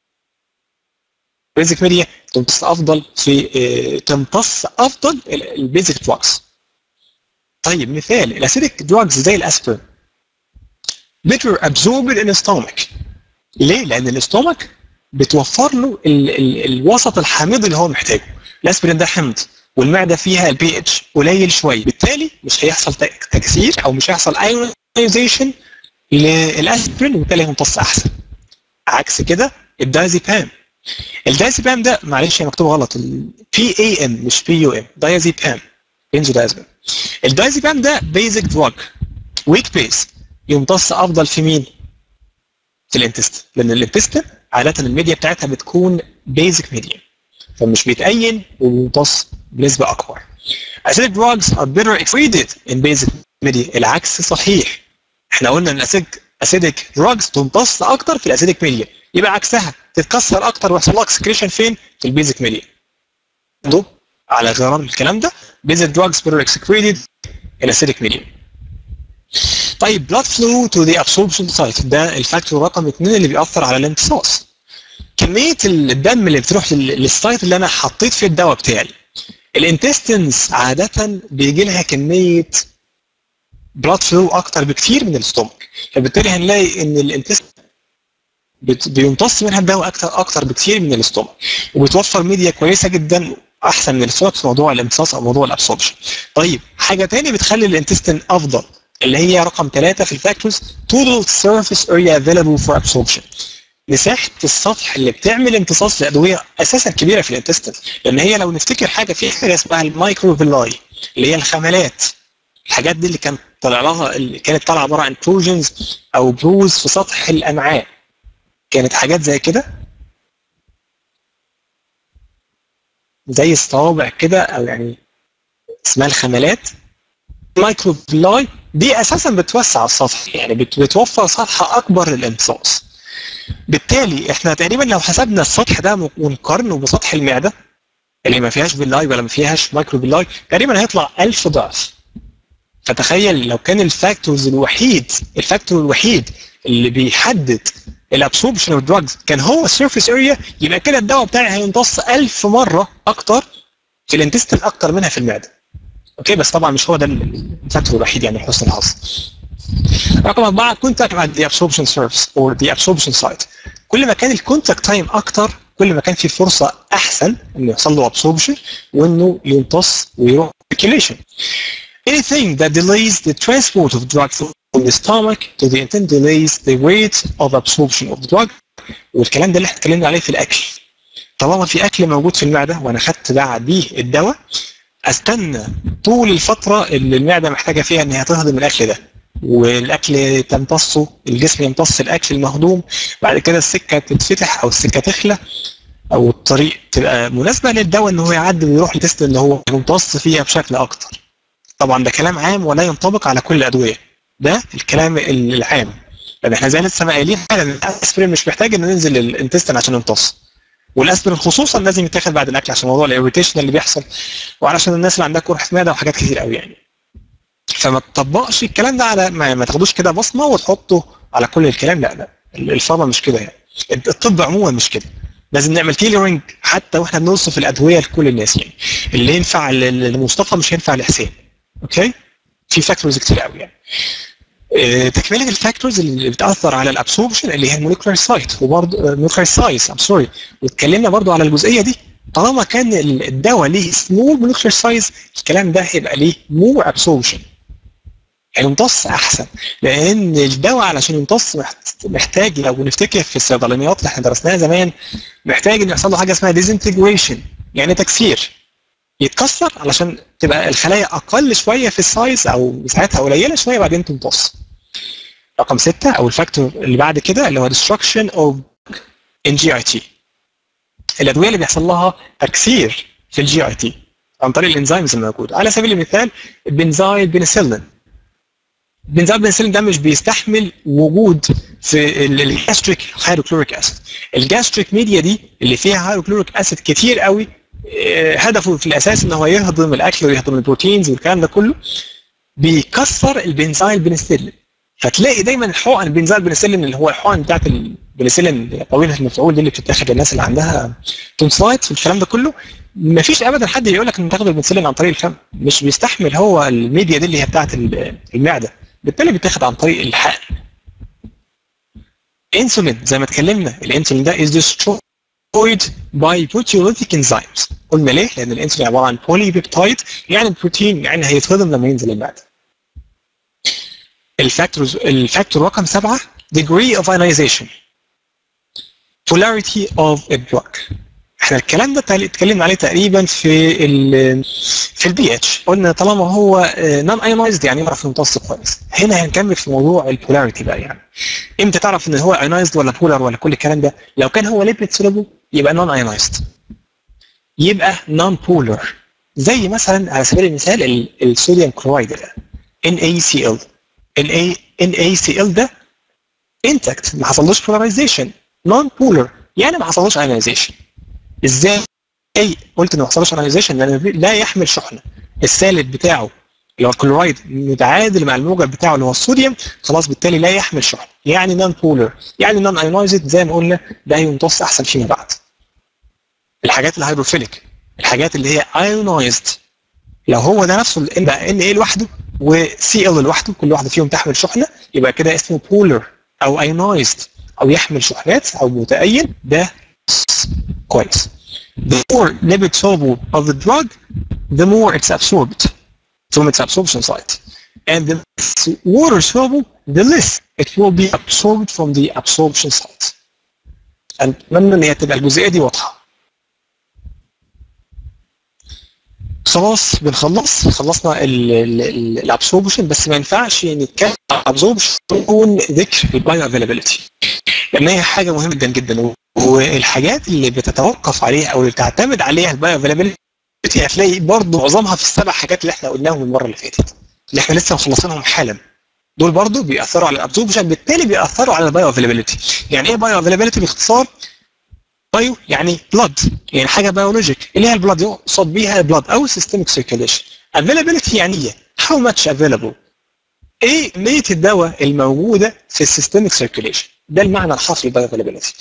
البيزك ميديا تمتص افضل في آه، تمتص افضل البيزك دراجز طيب مثال الاسيدك دراجز زي الاسبرين better absorbed in stomach ليه؟ لان الاستومك بتوفر له ال ال الوسط الحامض اللي هو محتاجه الاسبرين ده حمض والمعده فيها البي اتش قليل شويه بالتالي مش هيحصل تك- تكسير او مش هيحصل ايونيزيشن للاسبرين وبالتالي هيمتص احسن عكس كده الدايزيبام الدايزيبام ده معلش هي مكتوبه غلط البي اي ام مش بي يو ام دايزيبام بنزودازبام الدايزيبام ده بيزك دراج ويك بيس يمتص افضل في مين؟ في الانتستين لان الانتستين عاده الميديا بتاعتها بتكون بيزك ميديا فمش بيتأين وبيمتص بنسبه اكبر acidic drugs are better excreted in basic media العكس صحيح احنا قلنا ان الاسيدك اسيدك دراجز تمتص اكتر في الاسيدك ميديا يبقى عكسها تتكسر اكتر ويحصل لها اكسكريشن فين في البيزك ميديا برضه على غرار الكلام ده basic drugs better excreted in acidic media طيب blood flow to the absorption site ده الفاكتور رقم اثنين اللي بيأثر على الامتصاص كمية الدم اللي بتروح لل- للسايت اللي انا حطيت فيه الدواء بتاعي الانتستنز عادة بيجي لها كمية بلاد فلو اكتر بكتير من الاستومك فبالتالي هنلاقي ان الانتست بت- بيمتص منها الدواء اكتر اكتر بكتير من الاستومك وبتوفر ميديا كويسه جدا احسن من الاستومك في موضوع الامتصاص او موضوع الابسوربشن طيب حاجه تاني بتخلي الانتستين افضل اللي هي رقم ثلاثة في الفاكتورز total surface area available for absorption مساحة السطح اللي بتعمل امتصاص لأدوية أساسا كبيرة في الانتستين لأن هي لو نفتكر حاجة في حاجة اسمها المايكروفيلاي اللي هي الخملات الحاجات دي اللي كانت طالع لها اللي كانت طالعة عبارة عن بروجنز أو بروز في سطح الأمعاء كانت حاجات زي كده زي الصوابع كده أو يعني اسمها الخملات المايكروفيلاي دي اساسا بتوسع السطح يعني بت- بتوفر سطح اكبر للامتصاص بالتالي احنا تقريبا لو حسبنا السطح ده ونقارنه بسطح المعده اللي ما فيهاش فيلاي ولا ما فيهاش مايكرو فيلاي تقريبا هيطلع 1000 ضعف فتخيل لو كان الفاكتورز الوحيد الفاكتور الوحيد اللي بيحدد الابسوربشن اوف دراجز كان هو السيرفيس اريا يبقى كده الدواء بتاعي هيمتص 1000 مره اكتر في الانتستين اكتر منها في المعده اوكي بس طبعا مش هو ده الفاكتور الوحيد يعني حسن الحظ رقم اربعه كونتاكت مع the absorption surface or the absorption site كل ما كان الكونتاكت تايم اكتر كل ما كان في فرصه احسن انه يحصل له absorption وانه يمتص ويروح circulation anything that delays the transport of drug from the stomach to the intestine delays the rate of absorption of the drug والكلام ده اللي احنا اتكلمنا عليه في الاكل طالما في اكل موجود في المعده وانا خدت بعديه الدواء استنى طول الفتره اللي المعده محتاجه فيها ان هي تهضم الاكل ده والاكل تمتصه الجسم يمتص الاكل المهضوم بعد كده السكه تتفتح او السكه تخلى او الطريق تبقى مناسبه للدواء ان هو يعدي ويروح لتست ان هو يمتص فيها بشكل اكتر طبعا ده كلام عام ولا ينطبق على كل الادويه ده الكلام العام لان احنا زي لسه ما قايلين حالا الاسبرين مش محتاج انه ينزل الانتستين عشان يمتص والاسبرين خصوصا لازم يتاخد بعد الاكل عشان موضوع الايريتيشن اللي بيحصل وعلشان الناس اللي عندها قرحه معده وحاجات كتير قوي يعني فما تطبقش الكلام ده على ما, ما تاخدوش كده بصمه وتحطه على كل الكلام لا لا الفارما مش كده يعني الطب عموما مش كده لازم نعمل تيلرنج حتى واحنا بنوصف الادويه لكل الناس يعني اللي ينفع لمصطفى مش هينفع لحسين اوكي في فاكتورز كتير قوي يعني آه، تكمله الفاكتورز اللي بتاثر على الابسوربشن اللي هي الموليكولار سايت وبرضه موليكولار سايز ام سوري واتكلمنا برضه على الجزئيه دي طالما كان الدواء ليه سمول موليكولار سايز الكلام ده هيبقى ليه مور ابسوربشن هيمتص احسن لان الدواء علشان يمتص محتاج لو نفتكر في الصيدلانيات اللي احنا درسناها زمان محتاج ان يحصل له حاجه اسمها ديزنتجريشن يعني تكسير يتكسر علشان تبقى الخلايا اقل شويه في السايز او مساحتها قليله شويه بعدين تمتص. رقم ستة او الفاكتور اللي بعد كده اللي هو destruction of in GIT. الادويه اللي بيحصل لها تكسير في الجي اي تي عن طريق الانزيمز الموجوده على سبيل المثال البنزايل بنسلين البنزايل بنسلين ده مش بيستحمل وجود في الجاستريك هيدروكلوريك اسيد الجاستريك ميديا دي اللي فيها هيدروكلوريك اسيد كتير قوي هدفه في الاساس ان هو يهضم الاكل ويهضم البروتينز والكلام ده كله بيكسر البنزايل بنسلين فتلاقي دايما الحقن البنزايل بنسلين اللي هو الحقن بتاعت البنسلين طويله المفعول دي اللي بتتاخد للناس اللي عندها تونسلايتس والكلام ده كله ما فيش ابدا حد يقول لك ان تاخد البنسلين عن طريق الفم مش بيستحمل هو الميديا دي اللي هي بتاعت المعده بالتالي بيتاخد عن طريق الحقن انسولين زي ما اتكلمنا الانسولين ده is destroyed by proteolytic enzymes قلنا ليه؟ لان الانسولين عباره عن بولي بيبتايد يعني البروتين يعني هيتهضم لما ينزل المعده الفاكتورز الفاكتور رقم سبعه degree of ionization polarity of a drug احنا الكلام ده اتكلمنا عليه تقريبا في ال في البي اتش قلنا طالما هو نون ايونايزد يعني يعرف يمتص كويس هنا هنكمل في موضوع البولاريتي بقى يعني امتى تعرف ان هو ايونايزد ولا بولار ولا كل الكلام ده لو كان هو ليبيد سولوبل يبقى نون ايونايزد يبقى نون بولر زي مثلا على سبيل المثال الصوديوم كلورايد ده NaCl ال NaCl ده انتكت ما حصلوش بولاريزيشن نون بولر يعني ما حصلوش ايونايزيشن ازاي قلت انه ما حصلش ايونايزيشن لان لا يحمل شحنه السالب بتاعه اللي هو الكلورايد متعادل مع الموجب بتاعه اللي هو الصوديوم خلاص بالتالي لا يحمل شحنه يعني نون بولر يعني نون ايونايزد زي ما قلنا ده هيمتص احسن فيما بعد الحاجات الهيدروفيليك الحاجات اللي هي ايونايزد لو هو ده نفسه بقى ان ايه لوحده وسي ال لوحده كل واحده فيهم تحمل شحنه يبقى كده اسمه بولر او ايونايزد او يحمل شحنات او متأين ده كويس the more lipid soluble of the drug the more it's absorbed from its absorption site and the water soluble the less it will be absorbed from the absorption site اتمنى ان هي تبقى الجزئيه دي واضحه خلاص بنخلص خلصنا الابسوربشن بس ما ينفعش نتكلم عن ابسوربشن بدون ذكر البايو افيلابيلتي لان هي حاجه مهمه جدا جدا والحاجات اللي بتتوقف عليها او اللي بتعتمد عليها البايو افيلابيلتي هتلاقي برضه معظمها في السبع حاجات اللي احنا قلناهم المره اللي فاتت اللي احنا لسه مخلصينهم حالا دول برضه بيأثروا على الابسوربشن بالتالي بيأثروا على البايو افيلابيلتي يعني ايه بايو افيلابيلتي باختصار بايو يعني بلاد يعني حاجه بيولوجيك اللي هي البلاد يقصد بيها البلاد او السيستميك سيركيليشن افيلابيلتي يعني ايه how much available ايه كميه الدواء الموجوده في السيستميك سيركيوليشن ده المعنى الحرفي للبايوفيلابيلتي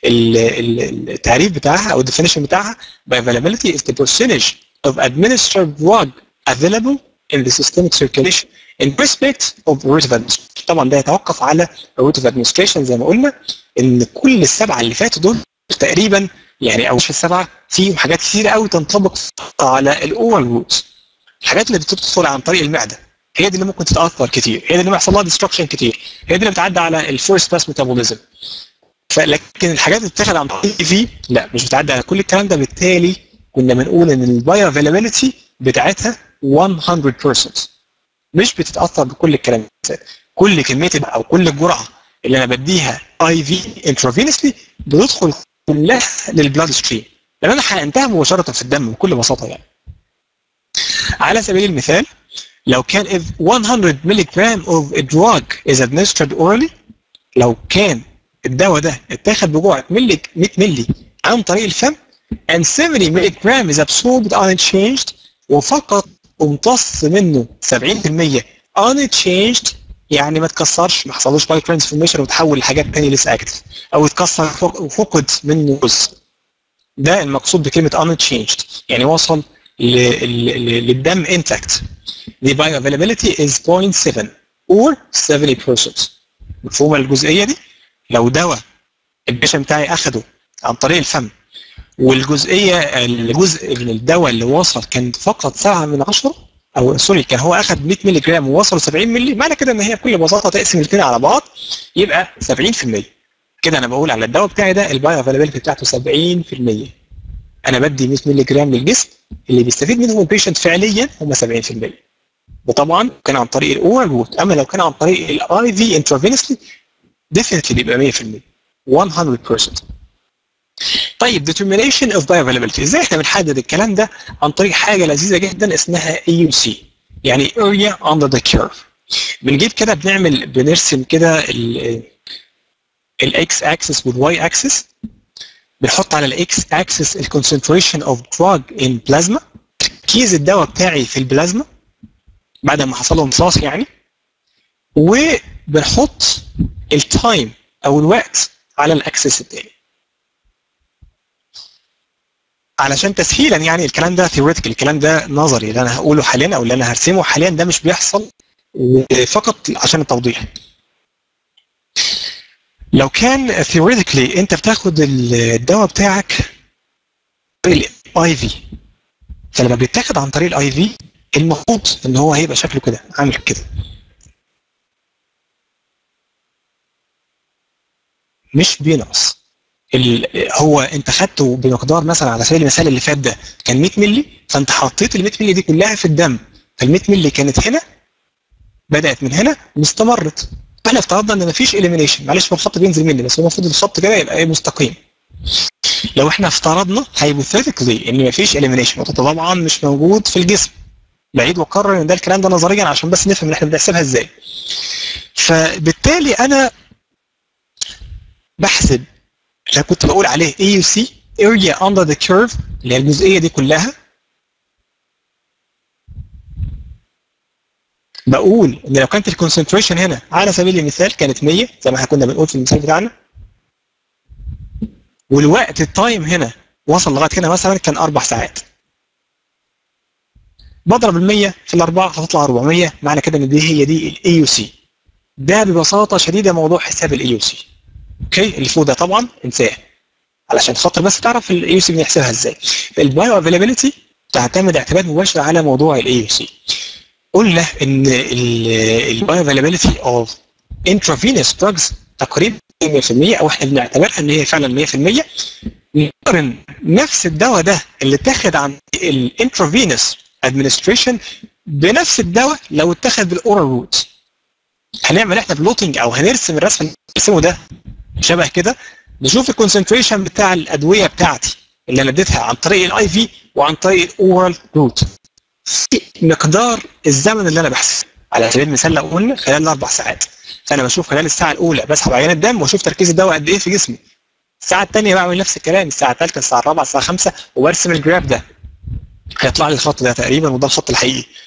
التعريف بتاعها او الديفينيشن بتاعها بايوفيلابيلتي is the percentage of administered drug available in the systemic circulation in respect of route of administration طبعا ده يتوقف على route of administration زي ما قلنا ان كل السبعه اللي فاتوا دول تقريبا يعني او مش السبعه فيهم حاجات كتير قوي تنطبق على الاورال روت الحاجات اللي بتدخل عن طريق المعده هي دي اللي ممكن تتاثر كتير هي دي اللي بيحصل لها ديستركشن كتير هي دي اللي بتعدي على الفيرست باس ميتابوليزم فلكن الحاجات اللي بتتاخد عن طريق في لا مش بتعدي على كل الكلام ده بالتالي كنا بنقول ان البايو افيلابيلتي بتاعتها 100% مش بتتاثر بكل الكلام ده كل كميه او كل الجرعه اللي انا بديها اي في انترافينسلي بتدخل كلها للبلاد ستريم لان انا حقنتها مباشره في الدم بكل بساطه يعني على سبيل المثال لو كان if 100 ملغ of a drug is administered orally لو كان الدواء ده اتاخد بجرعه ملي 100 ملي عن طريق الفم and 70 ملغ is absorbed unchanged وفقط امتص منه 70% unchanged يعني ما تكسرش ما حصلوش باي ترانسفورميشن وتحول لحاجات ثانيه لسه اكتف او اتكسر وفقد منه جزء ده المقصود بكلمه unchanged يعني وصل للدم intact the bioavailability is 0.7 or 70% مفهومه الجزئيه دي لو دواء البيشن بتاعي اخده عن طريق الفم والجزئيه الجزء من الدواء اللي وصل كان فقط 7 من 10 او سوري كان هو اخذ 100 مللي جرام ووصل 70 مللي معنى كده ان هي بكل بساطه تقسم الاثنين على بعض يبقى 70% كده انا بقول على الدواء بتاعي ده البايو افيلابيلتي بتاعته 70% انا بدي 100 مللي جرام للجسم اللي بيستفيد منهم البيشنت فعليا هم 70% ده طبعا كان عن طريق الاورال روت اما لو كان عن طريق الاي في انترافينسلي ديفنتلي بيبقى 100% 100% طيب determination of bioavailability ازاي احنا بنحدد الكلام ده عن طريق حاجه لذيذه جدا اسمها EUC يعني area under the curve بنجيب كده بنعمل بنرسم كده الاكس اكسس والواي اكسس بنحط على الاكس اكسس الكونسنتريشن اوف دراج ان بلازما تركيز الدواء بتاعي في البلازما بعد ما حصل له امتصاص يعني وبنحط التايم او الوقت على الاكسس التاني علشان تسهيلا يعني الكلام ده ثيوريتيكال الكلام ده نظري اللي انا هقوله حاليا او اللي انا هرسمه حاليا ده مش بيحصل فقط عشان التوضيح لو كان ثيوريتيكلي انت بتاخد الدواء بتاعك الاي في فلما بيتاخد عن طريق الاي في المفروض ان هو هيبقى شكله كده عامل كده مش بينقص هو انت خدته بمقدار مثلا على سبيل المثال اللي فات ده كان 100 مللي فانت حطيت ال 100 مللي دي كلها في الدم فال 100 مللي كانت هنا بدات من هنا واستمرت فاحنا افترضنا ان مفيش اليمينيشن معلش هو الخط بينزل مني بس هو المفروض الخط كده يبقى ايه مستقيم لو احنا افترضنا هايبوثيتيكلي ان مفيش اليمينيشن وده طبعا مش موجود في الجسم بعيد واكرر ان ده الكلام ده نظريا عشان بس نفهم احنا بنحسبها ازاي فبالتالي انا بحسب اللي كنت بقول عليه AUC area under the curve اللي هي الجزئيه دي كلها بقول ان لو كانت الكونسنتريشن هنا على سبيل المثال كانت 100 زي ما احنا كنا بنقول في المثال بتاعنا والوقت التايم هنا وصل لغايه هنا مثلا كان اربع ساعات بضرب ال 100 في الاربعه هتطلع 400 معنى كده ان دي هي دي الاي يو سي ده ببساطه شديده موضوع حساب الاي يو سي اوكي اللي فوق ده طبعا انساه علشان خاطر بس تعرف الاي يو سي بنحسبها ازاي البايو افيلابيلتي تعتمد اعتماد مباشر على موضوع الاي يو سي قلنا ان البايو افيلابيلتي اوف انترافينوس دراجز تقريبا 100% او احنا بنعتبرها ان هي فعلا 100% نقارن نفس الدواء ده اللي اتاخد عن الانترافينوس ادمنستريشن بنفس الدواء لو اتاخد بالاورال روت هنعمل احنا بلوتنج او هنرسم الرسم اللي بنرسمه ده شبه كده نشوف الكونسنتريشن بتاع الادويه بتاعتي اللي انا اديتها عن طريق الاي في وعن طريق الاورال روت في مقدار الزمن اللي انا بحسبه على سبيل المثال لو قلنا خلال الاربع ساعات فانا بشوف خلال الساعه الاولى بسحب عينه دم واشوف تركيز الدواء قد ايه في جسمي الساعه الثانيه بعمل نفس الكلام الساعه الثالثه الساعه الرابعه الساعه الخامسه وبرسم الجراف ده هيطلع لي الخط ده تقريبا وده الخط الحقيقي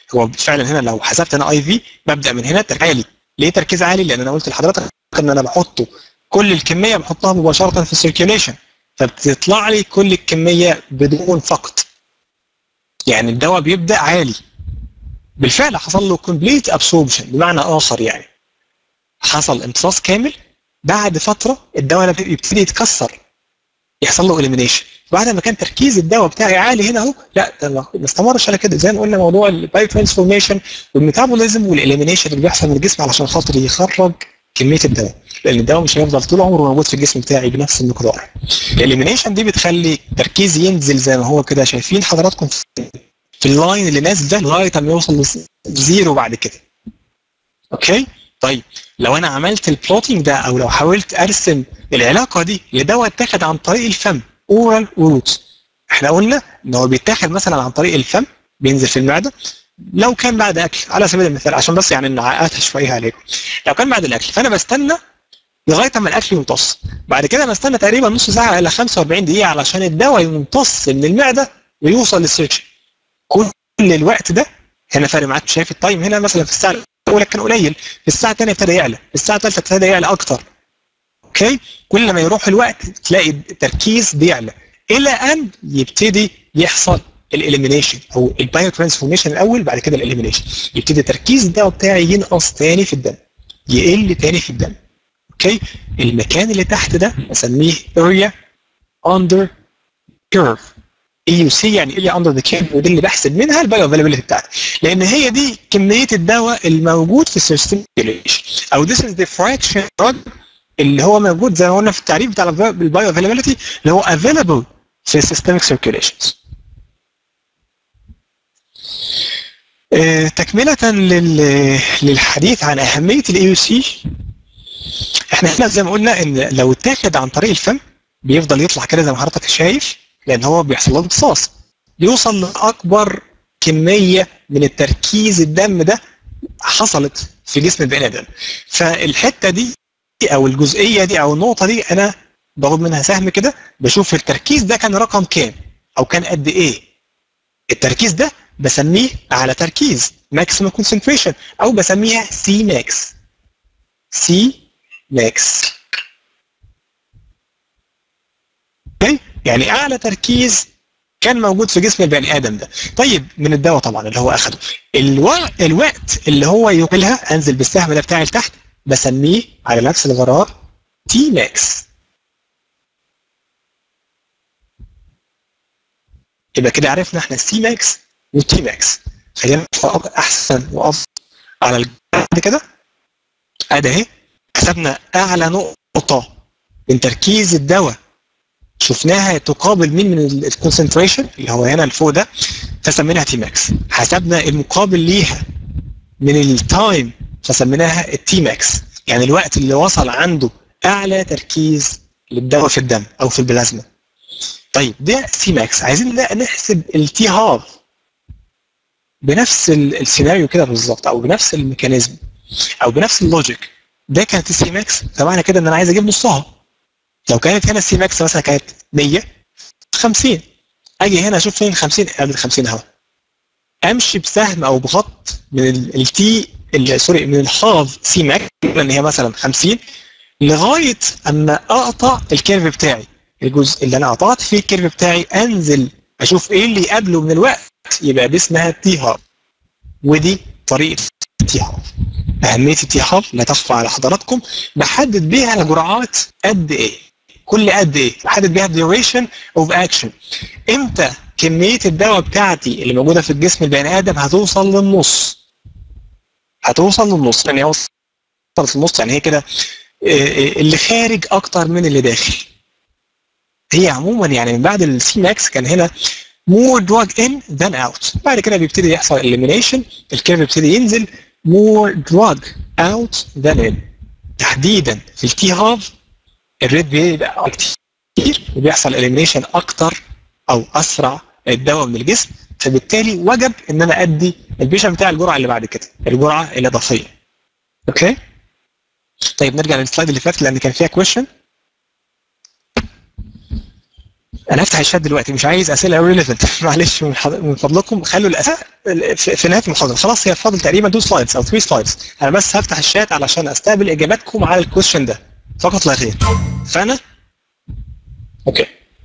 هو فعلا هنا لو حسبت انا اي في ببدا من هنا عالي ليه تركيز عالي لان انا قلت لحضرتك ان انا بحطه كل الكميه بحطها مباشره في السيركيوليشن فبتطلع لي كل الكميه بدون فقط يعني الدواء بيبدا عالي بالفعل حصل له كومبليت ابسوربشن بمعنى اخر يعني حصل امتصاص كامل بعد فتره الدواء يبتدي يتكسر يحصل له اليمينيشن بعد ما كان تركيز الدواء بتاعي عالي هنا اهو لا ده ما استمرش على كده زي ما قلنا موضوع البايو ترانسفورميشن والميتابوليزم والاليمينيشن اللي بيحصل من الجسم علشان خاطر يخرج كميه الدواء لان الدواء مش هيفضل طول عمره موجود في الجسم بتاعي بنفس المقدار الاليمينيشن دي بتخلي التركيز ينزل زي ما هو كده شايفين حضراتكم في اللاين اللي نازل ده لغايه ما يوصل لزيرو بعد كده اوكي طيب لو انا عملت البلوتنج ده او لو حاولت ارسم العلاقه دي لدواء اتاخد عن طريق الفم اورال روت احنا قلنا ان هو بيتاخد مثلا عن طريق الفم بينزل في المعده لو كان بعد اكل على سبيل المثال عشان بس يعني نعقدها شويه عليكم لو كان بعد الاكل فانا بستنى لغايه اما الاكل يمتص بعد كده بستنى تقريبا نص ساعه الى 45 دقيقه علشان الدواء يمتص من المعده ويوصل للسيرش كل الوقت ده هنا فارق معاك شايف التايم هنا مثلا في الساعه الاولى كان قليل في الساعه الثانيه ابتدى يعلى في الساعه الثالثه ابتدى يعلى اكتر اوكي كل ما يروح الوقت تلاقي التركيز بيعلى الى ان يبتدي يحصل الاليمينيشن او البايو ترانسفورميشن الاول بعد كده الاليمينيشن يبتدي تركيز الدواء بتاعي ينقص تاني في الدم يقل تاني في الدم اوكي المكان اللي تحت ده اسميه اريا اندر كيرف اي يو سي يعني اريا اندر ذا كيرف ودي اللي بحسب منها البايو افيلابيلتي بتاعتي لان هي دي كميه الدواء الموجود في السيرستيميوليشن او this is the fraction drug اللي هو موجود زي ما قلنا في التعريف بتاع البايو افيلابيلتي اللي هو available في systemic circulations تكملة لل... للحديث عن أهمية الاي يو سي احنا هنا زي ما قلنا ان لو اتاخد عن طريق الفم بيفضل يطلع كده زي ما حضرتك شايف لان هو بيحصل له امتصاص بيوصل لاكبر كميه من التركيز الدم ده حصلت في جسم البني ادم فالحته دي او الجزئيه دي او النقطه دي انا باخد منها سهم كده بشوف التركيز ده كان رقم كام او كان قد ايه التركيز ده بسميه اعلى تركيز ماكسيمم كونسنتريشن او بسميها سي ماكس سي ماكس اوكي يعني اعلى تركيز كان موجود في جسم البني ادم ده طيب من الدواء طبعا اللي هو اخده الو... الوقت اللي هو يقبلها انزل بالسهم ده بتاعي لتحت بسميه على نفس الغرار تي ماكس يبقى كده عرفنا احنا السي ماكس والتي ماكس خلينا نتفرج احسن وافضل على الجهد كده ادي اهي حسبنا اعلى نقطه من تركيز الدواء شفناها تقابل مين من الكونسنتريشن اللي هو هنا لفوق ده فسميناها تي ماكس حسبنا المقابل ليها من التايم فسميناها التي ماكس يعني الوقت اللي وصل عنده اعلى تركيز للدواء في الدم او في البلازما طيب ده سي ماكس عايزين بقى نحسب التي هاف بنفس السيناريو كده بالظبط او بنفس الميكانيزم او بنفس اللوجيك ده كانت السي ماكس فمعنى كده ان انا عايز اجيب نصها لو كانت هنا السي ماكس مثلا كانت 100 50 اجي هنا اشوف فين 50 قبل 50 اهو امشي بسهم او بخط من التي سوري من الحاف سي ماكس ان هي مثلا 50 لغايه اما اقطع الكيرف بتاعي الجزء اللي انا قطعت فيه الكيرف بتاعي انزل اشوف ايه اللي قبله من الوقت يبقى دي اسمها تي هاف ودي طريقه تي هاف اهميه التي هاف لا تخفى على حضراتكم بحدد بيها الجرعات قد ايه كل قد ايه بحدد بيها duration اوف اكشن امتى كميه الدواء بتاعتي اللي موجوده في الجسم البني ادم هتوصل للنص هتوصل للنص يعني هي وصلت للنص يعني هي كده اللي خارج اكتر من اللي داخل هي عموما يعني من بعد السي ماكس كان هنا more drug in than out بعد كده بيبتدي يحصل elimination الكيرف بيبتدي ينزل more drug out than in تحديدا في التي هاف الريت بيبقى كتير وبيحصل elimination اكتر او اسرع الدواء من الجسم فبالتالي وجب ان انا ادي البيشن بتاع الجرعه اللي بعد كده الجرعه الاضافيه اوكي طيب نرجع للسلايد اللي فات لان كان فيها كويشن انا هفتح الشات دلوقتي مش عايز اسئله ريليفنت معلش من, حض... من فضلكم خلوا الاسئله في, في نهايه المحاضره خلاص هي فاضل تقريبا 2 سلايدز او 3 سلايدز انا بس هفتح الشات علشان استقبل اجاباتكم على الكويشن ده فقط لا غير فانا اوكي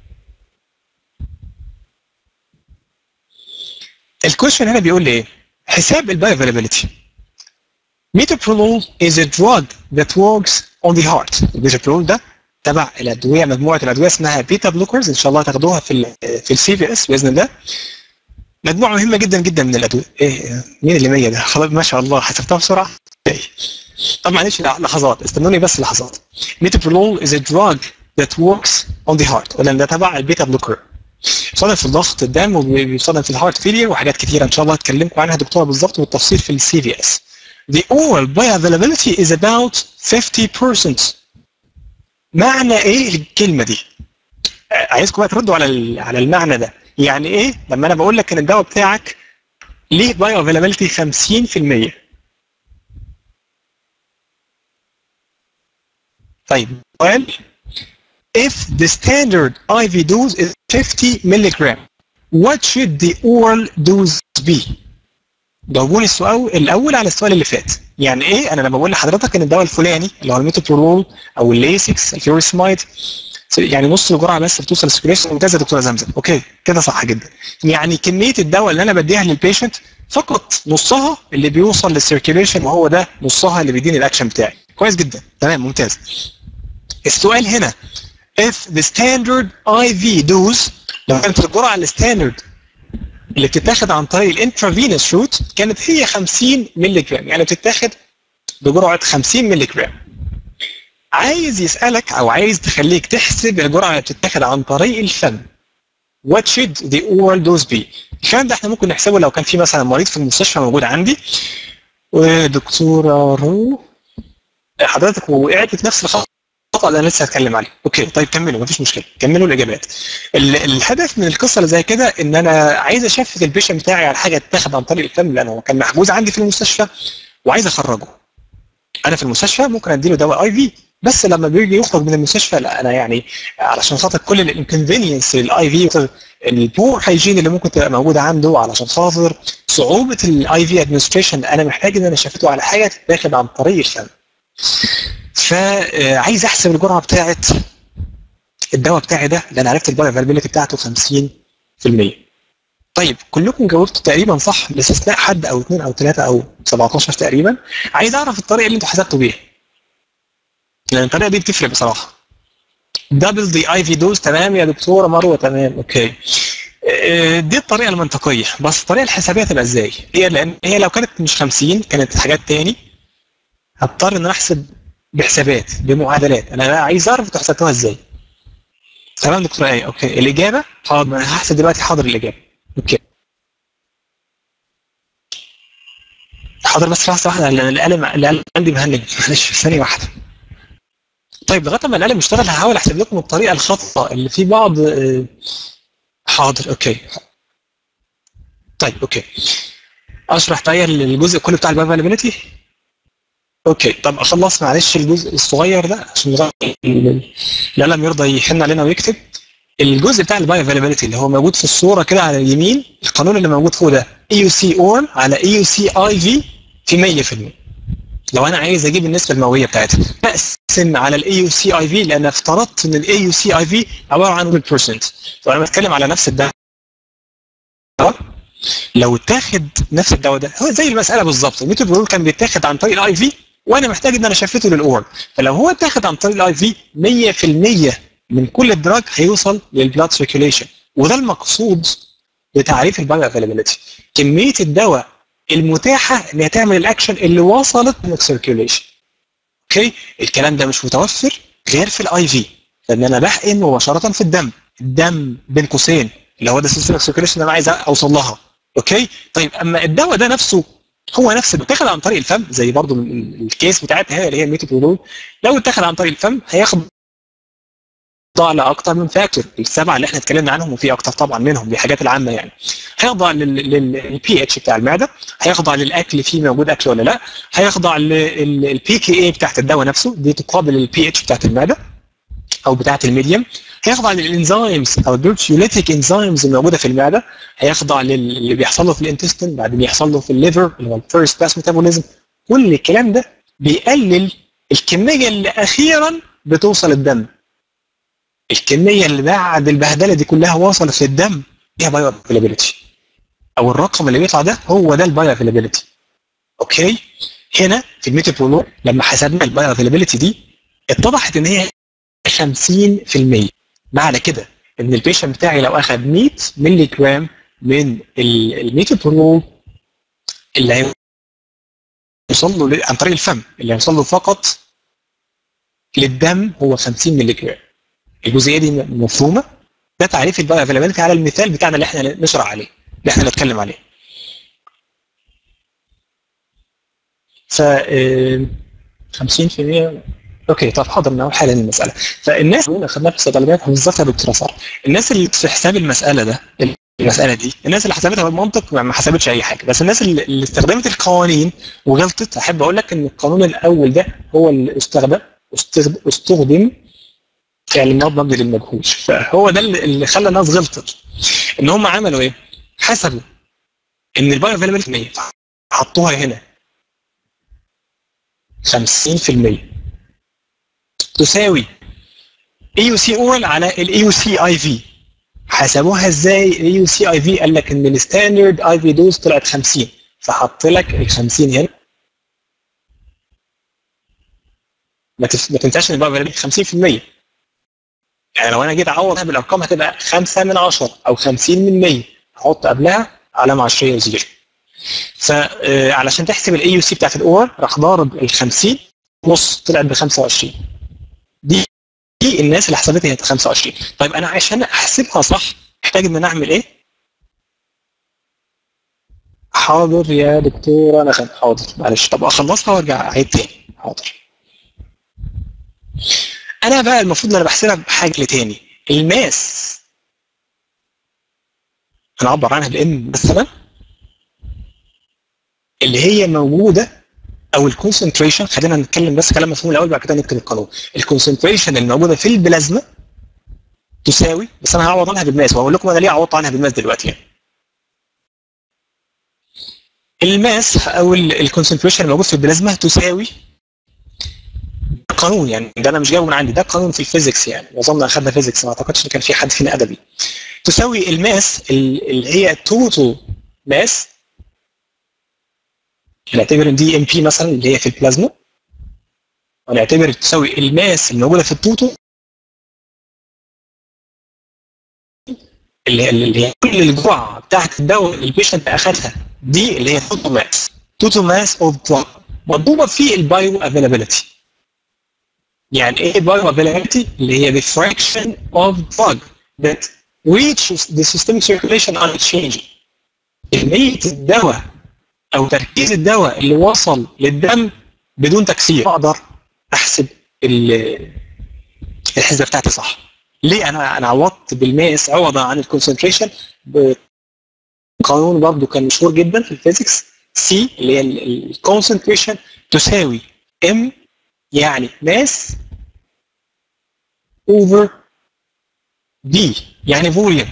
الكويشن هنا بيقول لي ايه حساب الباي افيلابيلتي Metoprolol is a drug that works on the heart. الميتابرولول ده تبع الادويه مجموعه الادويه اسمها بيتا بلوكرز ان شاء الله تاخدوها في ال في السي في اس باذن الله. مجموعه مهمه جدا جدا من الادويه. ايه مين اللي 100 ده؟ خلاص ما شاء الله حسبتها بسرعه. إيه. طب معلش لحظات استنوني بس لحظات. Metoprolol is a drug that works on the heart ولا ده تبع البيتا بلوكر. بيستخدم في ضغط الدم وبيستخدم في الهارت فيلير وحاجات كتيره ان شاء الله هتكلمكم عنها دكتوره بالظبط بالتفصيل في السي في اس. The oral bioavailability is about 50%. معنى ايه الكلمه دي؟ عايزكم بقى تردوا على على المعنى ده، يعني ايه لما انا بقول لك ان الدواء بتاعك ليه بايو افيلابيلتي 50%؟ طيب سؤال if the standard IV dose is 50 milligram what should the oral dose be؟ جاوبوني السؤال الاول على السؤال اللي فات يعني ايه انا لما بقول لحضرتك ان الدواء الفلاني اللي هو الميتوبرولول او الليسكس الفيوريسمايد يعني نص الجرعه بس بتوصل للسكريشن ممتازه دكتوره زمزم اوكي كده صح جدا يعني كميه الدواء اللي انا بديها للبيشنت فقط نصها اللي بيوصل للسيركيليشن وهو ده نصها اللي بيديني الاكشن بتاعي كويس جدا تمام ممتاز السؤال هنا if the standard IV dose لو كانت الجرعه الستاندرد اللي بتتاخد عن طريق الانترافينوس روت كانت هي 50 مللي جرام يعني بتتاخد بجرعه 50 مللي جرام عايز يسالك او عايز تخليك تحسب الجرعه اللي بتتاخد عن طريق الفم what should the oral dose be الكلام ده احنا ممكن نحسبه لو كان في مثلا مريض في المستشفى موجود عندي ودكتوره رو حضرتك وقعت في نفس الخطا اللي انا لسه هتكلم عليه اوكي طيب كملوا مفيش مشكله كملوا الاجابات الهدف من القصه اللي زي كده ان انا عايز اشفت البيشن بتاعي على حاجه تتاخد عن طريق الفم لانه كان محجوز عندي في المستشفى وعايز اخرجه انا في المستشفى ممكن اديله دواء اي في بس لما بيجي يخرج من المستشفى لا انا يعني علشان خاطر كل الانكونفينينس الاي في البور هايجين اللي ممكن تبقى موجوده عنده علشان خاطر صعوبه الاي في ادمنستريشن انا محتاج ان انا اشفته على حاجه تتاخد عن طريق الفم فعايز احسب الجرعه بتاعت الدواء بتاعي ده اللي انا عرفت البايو افيلابيلتي بتاعته 50% طيب كلكم جاوبتوا تقريبا صح باستثناء حد او اثنين او ثلاثه او 17 تقريبا عايز اعرف الطريقه اللي انتوا حسبتوا بيها لان الطريقه دي بتفرق بصراحه دبل دي اي في دوز تمام يا دكتوره مروه تمام اوكي دي الطريقه المنطقيه بس الطريقه الحسابيه تبقى ازاي هي لان هي لو كانت مش 50 كانت حاجات تاني هضطر ان انا احسب بحسابات بمعادلات انا عايز اعرف انتوا حسبتوها ازاي تمام دكتور ايه اوكي الاجابه حاضر انا هحسب دلوقتي حاضر الاجابه اوكي حاضر بس لحظه واحده لان القلم القلم عندي مهنج معلش ثانيه واحده طيب لغايه ما القلم يشتغل هحاول احسب لكم الطريقه الخاطئه اللي في بعض حاضر اوكي طيب اوكي اشرح طيب الجزء كله بتاع البابابيلتي اوكي طب اخلص معلش الجزء الصغير ده عشان القلم يرضى يحن علينا ويكتب الجزء بتاع البايو افيلابيلتي اللي هو موجود في الصوره كده على اليمين القانون اللي موجود فوق ده اي يو سي اورال على اي يو سي اي في في 100% لو انا عايز اجيب النسبه المئويه بتاعتها بقسم على الاي يو سي اي في لان افترضت ان الاي يو سي اي في عباره عن 100% فانا بتكلم على نفس الدواء لو اتاخد نفس الدواء ده هو زي المساله بالظبط الميتوبرول كان بيتاخد عن طريق الاي في وانا محتاج ان انا اشفته للاورال فلو هو اتاخد عن طريق الاي في 100% من كل الدراج هيوصل للبلاد سيركيوليشن وده المقصود بتعريف البايو افيلابيلتي كميه الدواء المتاحه ان هي تعمل الاكشن اللي وصلت للسيركيوليشن اوكي الكلام ده مش متوفر غير في الاي في لان انا بحقن مباشره في الدم الدم بين قوسين اللي هو ده سلسله السيركيوليشن اللي انا عايز اوصل لها اوكي طيب اما الدواء ده نفسه هو نفسه بيتاخد عن طريق الفم زي برضو الكيس بتاعتها اللي هي الميتوبرولول لو اتاخد عن طريق الفم هياخد هيخضع لاكثر من فاكتور السبعه اللي احنا اتكلمنا عنهم وفي اكثر طبعا منهم دي حاجات العامه يعني هيخضع للبي اتش بتاع المعده هيخضع للاكل فيه موجود اكل ولا لا هيخضع للبي كي اي بتاعت الدواء نفسه دي تقابل البي اتش بتاعت المعده او بتاعت الميديم هيخضع للانزيمز او البروتيوليتيك انزيمز الموجوده في المعده هيخضع للي بيحصل له في الانتستين بعدين يحصل له في الليفر اللي هو الفيرست باس ميتابوليزم كل الكلام ده بيقلل الكميه اللي اخيرا بتوصل الدم الكميه اللي بعد البهدله دي كلها وصلت في الدم هي بايو افيلابيلتي او الرقم اللي بيطلع ده هو ده البايو افيلابيلتي اوكي هنا في الميتابولو لما حسبنا البايو افيلابيلتي دي اتضحت ان هي 50% معنى كده ان البيشنت بتاعي لو اخذ 100 مللي جرام من الميتابولول اللي هيوصل له عن طريق الفم اللي هيوصل له فقط للدم هو 50 مللي جرام الجزئيه دي مفهومه ده تعريف البايو افيلابيلتي على المثال بتاعنا اللي احنا نشرح عليه اللي احنا نتكلم عليه ف 50% اوكي طب حاضر نحاول حل المساله فالناس اللي خدناها في الصيدليات بالظبط يا دكتور صار الناس اللي في حساب المساله ده المساله دي الناس اللي حسبتها بالمنطق ما حسبتش اي حاجه بس الناس اللي, اللي استخدمت القوانين وغلطت احب اقول لك ان القانون الاول ده هو اللي استخدم استخدم فعل الماضي مبني للمجهول فهو ده اللي خلى الناس غلطت ان هم عملوا ايه؟ حسبوا ان البايو افيلابيلتي حطوها هنا 50% تساوي اي يو سي اورال على الاي يو سي اي في حسبوها ازاي الاي يو سي اي في قال لك ان الستاندرد اي في دوز طلعت 50 فحط لك ال 50 هنا ما تنساش ان البايو 50% يعني لو انا جيت اعوضها بالارقام هتبقى 5 من 10 او 50 من 100 احط قبلها علامه عشريه وزيرو فعلشان تحسب الاي يو سي بتاعت الاور راح ضارب ال 50 نص طلعت ب 25 دي دي الناس اللي حسبتها هي 25 طيب انا عشان احسبها صح محتاج ان انا اعمل ايه؟ حاضر يا دكتور انا خد حاضر معلش طب اخلصها وارجع اعيد تاني حاضر انا بقى المفروض ان انا بحسبها بحاجه تاني الماس انا اعبر عنها بان مثلا اللي هي موجوده او الكونسنتريشن خلينا نتكلم بس كلام مفهوم الاول بعد كده نكتب القانون الكونسنتريشن الموجوده في البلازما تساوي بس انا هعوض عنها بالماس وهقول لكم انا ليه عوضت عنها بالماس دلوقتي يعني. الماس او الكونسنتريشن الموجود في البلازما تساوي قانون يعني ده انا مش جايبه من عندي ده قانون في الفيزيكس يعني معظمنا اخذنا فيزيكس ما اعتقدش ان كان في حد فينا ادبي تساوي الماس اللي هي توتال ماس نعتبر ان دي ام بي مثلا اللي هي في البلازما ونعتبر تساوي الماس الموجوده في التوتو اللي اللي هي كل الجرعه بتاعت الدواء اللي البيشنت اخذها دي اللي هي توتو ماس توتو ماس اوف دراج مضروبه في البايو افيلابيلتي يعني ايه البايو افيلابيلتي اللي هي the fraction of drug that reaches the systemic circulation unchanged كميه الدواء او تركيز الدواء اللي وصل للدم بدون تكسير اقدر احسب الحسبه بتاعتي صح ليه انا انا عوضت بالماس عوضا عن الكونسنتريشن قانون برضه كان مشهور جدا في الفيزيكس سي اللي هي الكونسنتريشن تساوي ام يعني ماس اوفر دي يعني فوليوم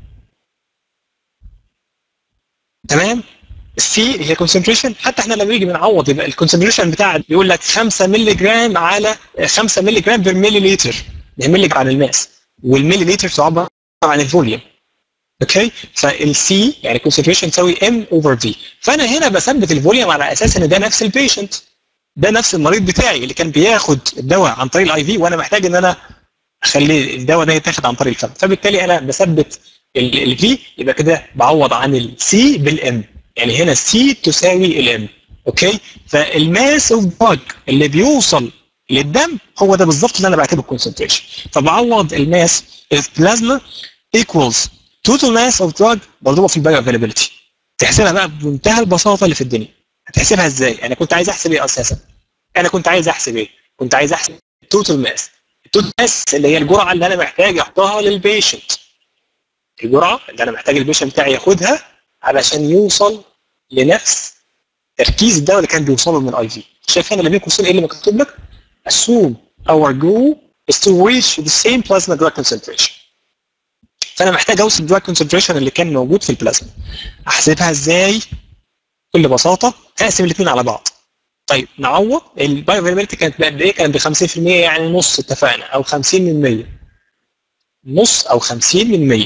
تمام السي هي كونسنتريشن حتى احنا لما نيجي بنعوض يبقى الكونسنتريشن بتاع بيقول لك 5 مللي جرام على 5 مللي جرام بير ملي لتر ده مللي جرام عن الماس والملي لتر تعبر عن الفوليوم اوكي فالسي يعني كونسنتريشن تساوي ام اوفر في فانا هنا بثبت الفوليوم على اساس ان ده نفس البيشنت ده نفس المريض بتاعي اللي كان بياخد الدواء عن طريق الاي في وانا محتاج ان انا اخلي الدواء ده يتاخد عن طريق الفم فبالتالي انا بثبت الفي يبقى كده بعوض عن السي بالام يعني هنا سي تساوي الام اوكي فالماس اوف دراج اللي بيوصل للدم هو ده بالظبط اللي انا بعتبره الكونسنتريشن فبعوض الماس البلازما ايكوالز توتال ماس اوف دراج مضروبه في البايو افيلابيلتي تحسبها بقى بمنتهى البساطه اللي في الدنيا هتحسبها ازاي؟ انا كنت عايز احسب ايه اساسا؟ انا كنت عايز احسب ايه؟ كنت عايز احسب التوتال ماس التوتال ماس اللي هي الجرعه اللي انا محتاج احطها للبيشنت الجرعه اللي انا محتاج البيشنت بتاعي ياخدها علشان يوصل لنفس تركيز الدواء اللي كان بيوصله من الاي في شايف هنا اللي بين قوسين ايه اللي مكتوب لك assume our goal is to reach the same plasma drug concentration فانا محتاج اوصل الدراج كونسنتريشن اللي كان موجود في البلازما احسبها ازاي بكل بساطه اقسم الاثنين على بعض طيب نعوض البايوفيلابيلتي كانت بقد ايه؟ كانت ب 50% يعني نص اتفقنا او 50 من 100 نص او 50 من 100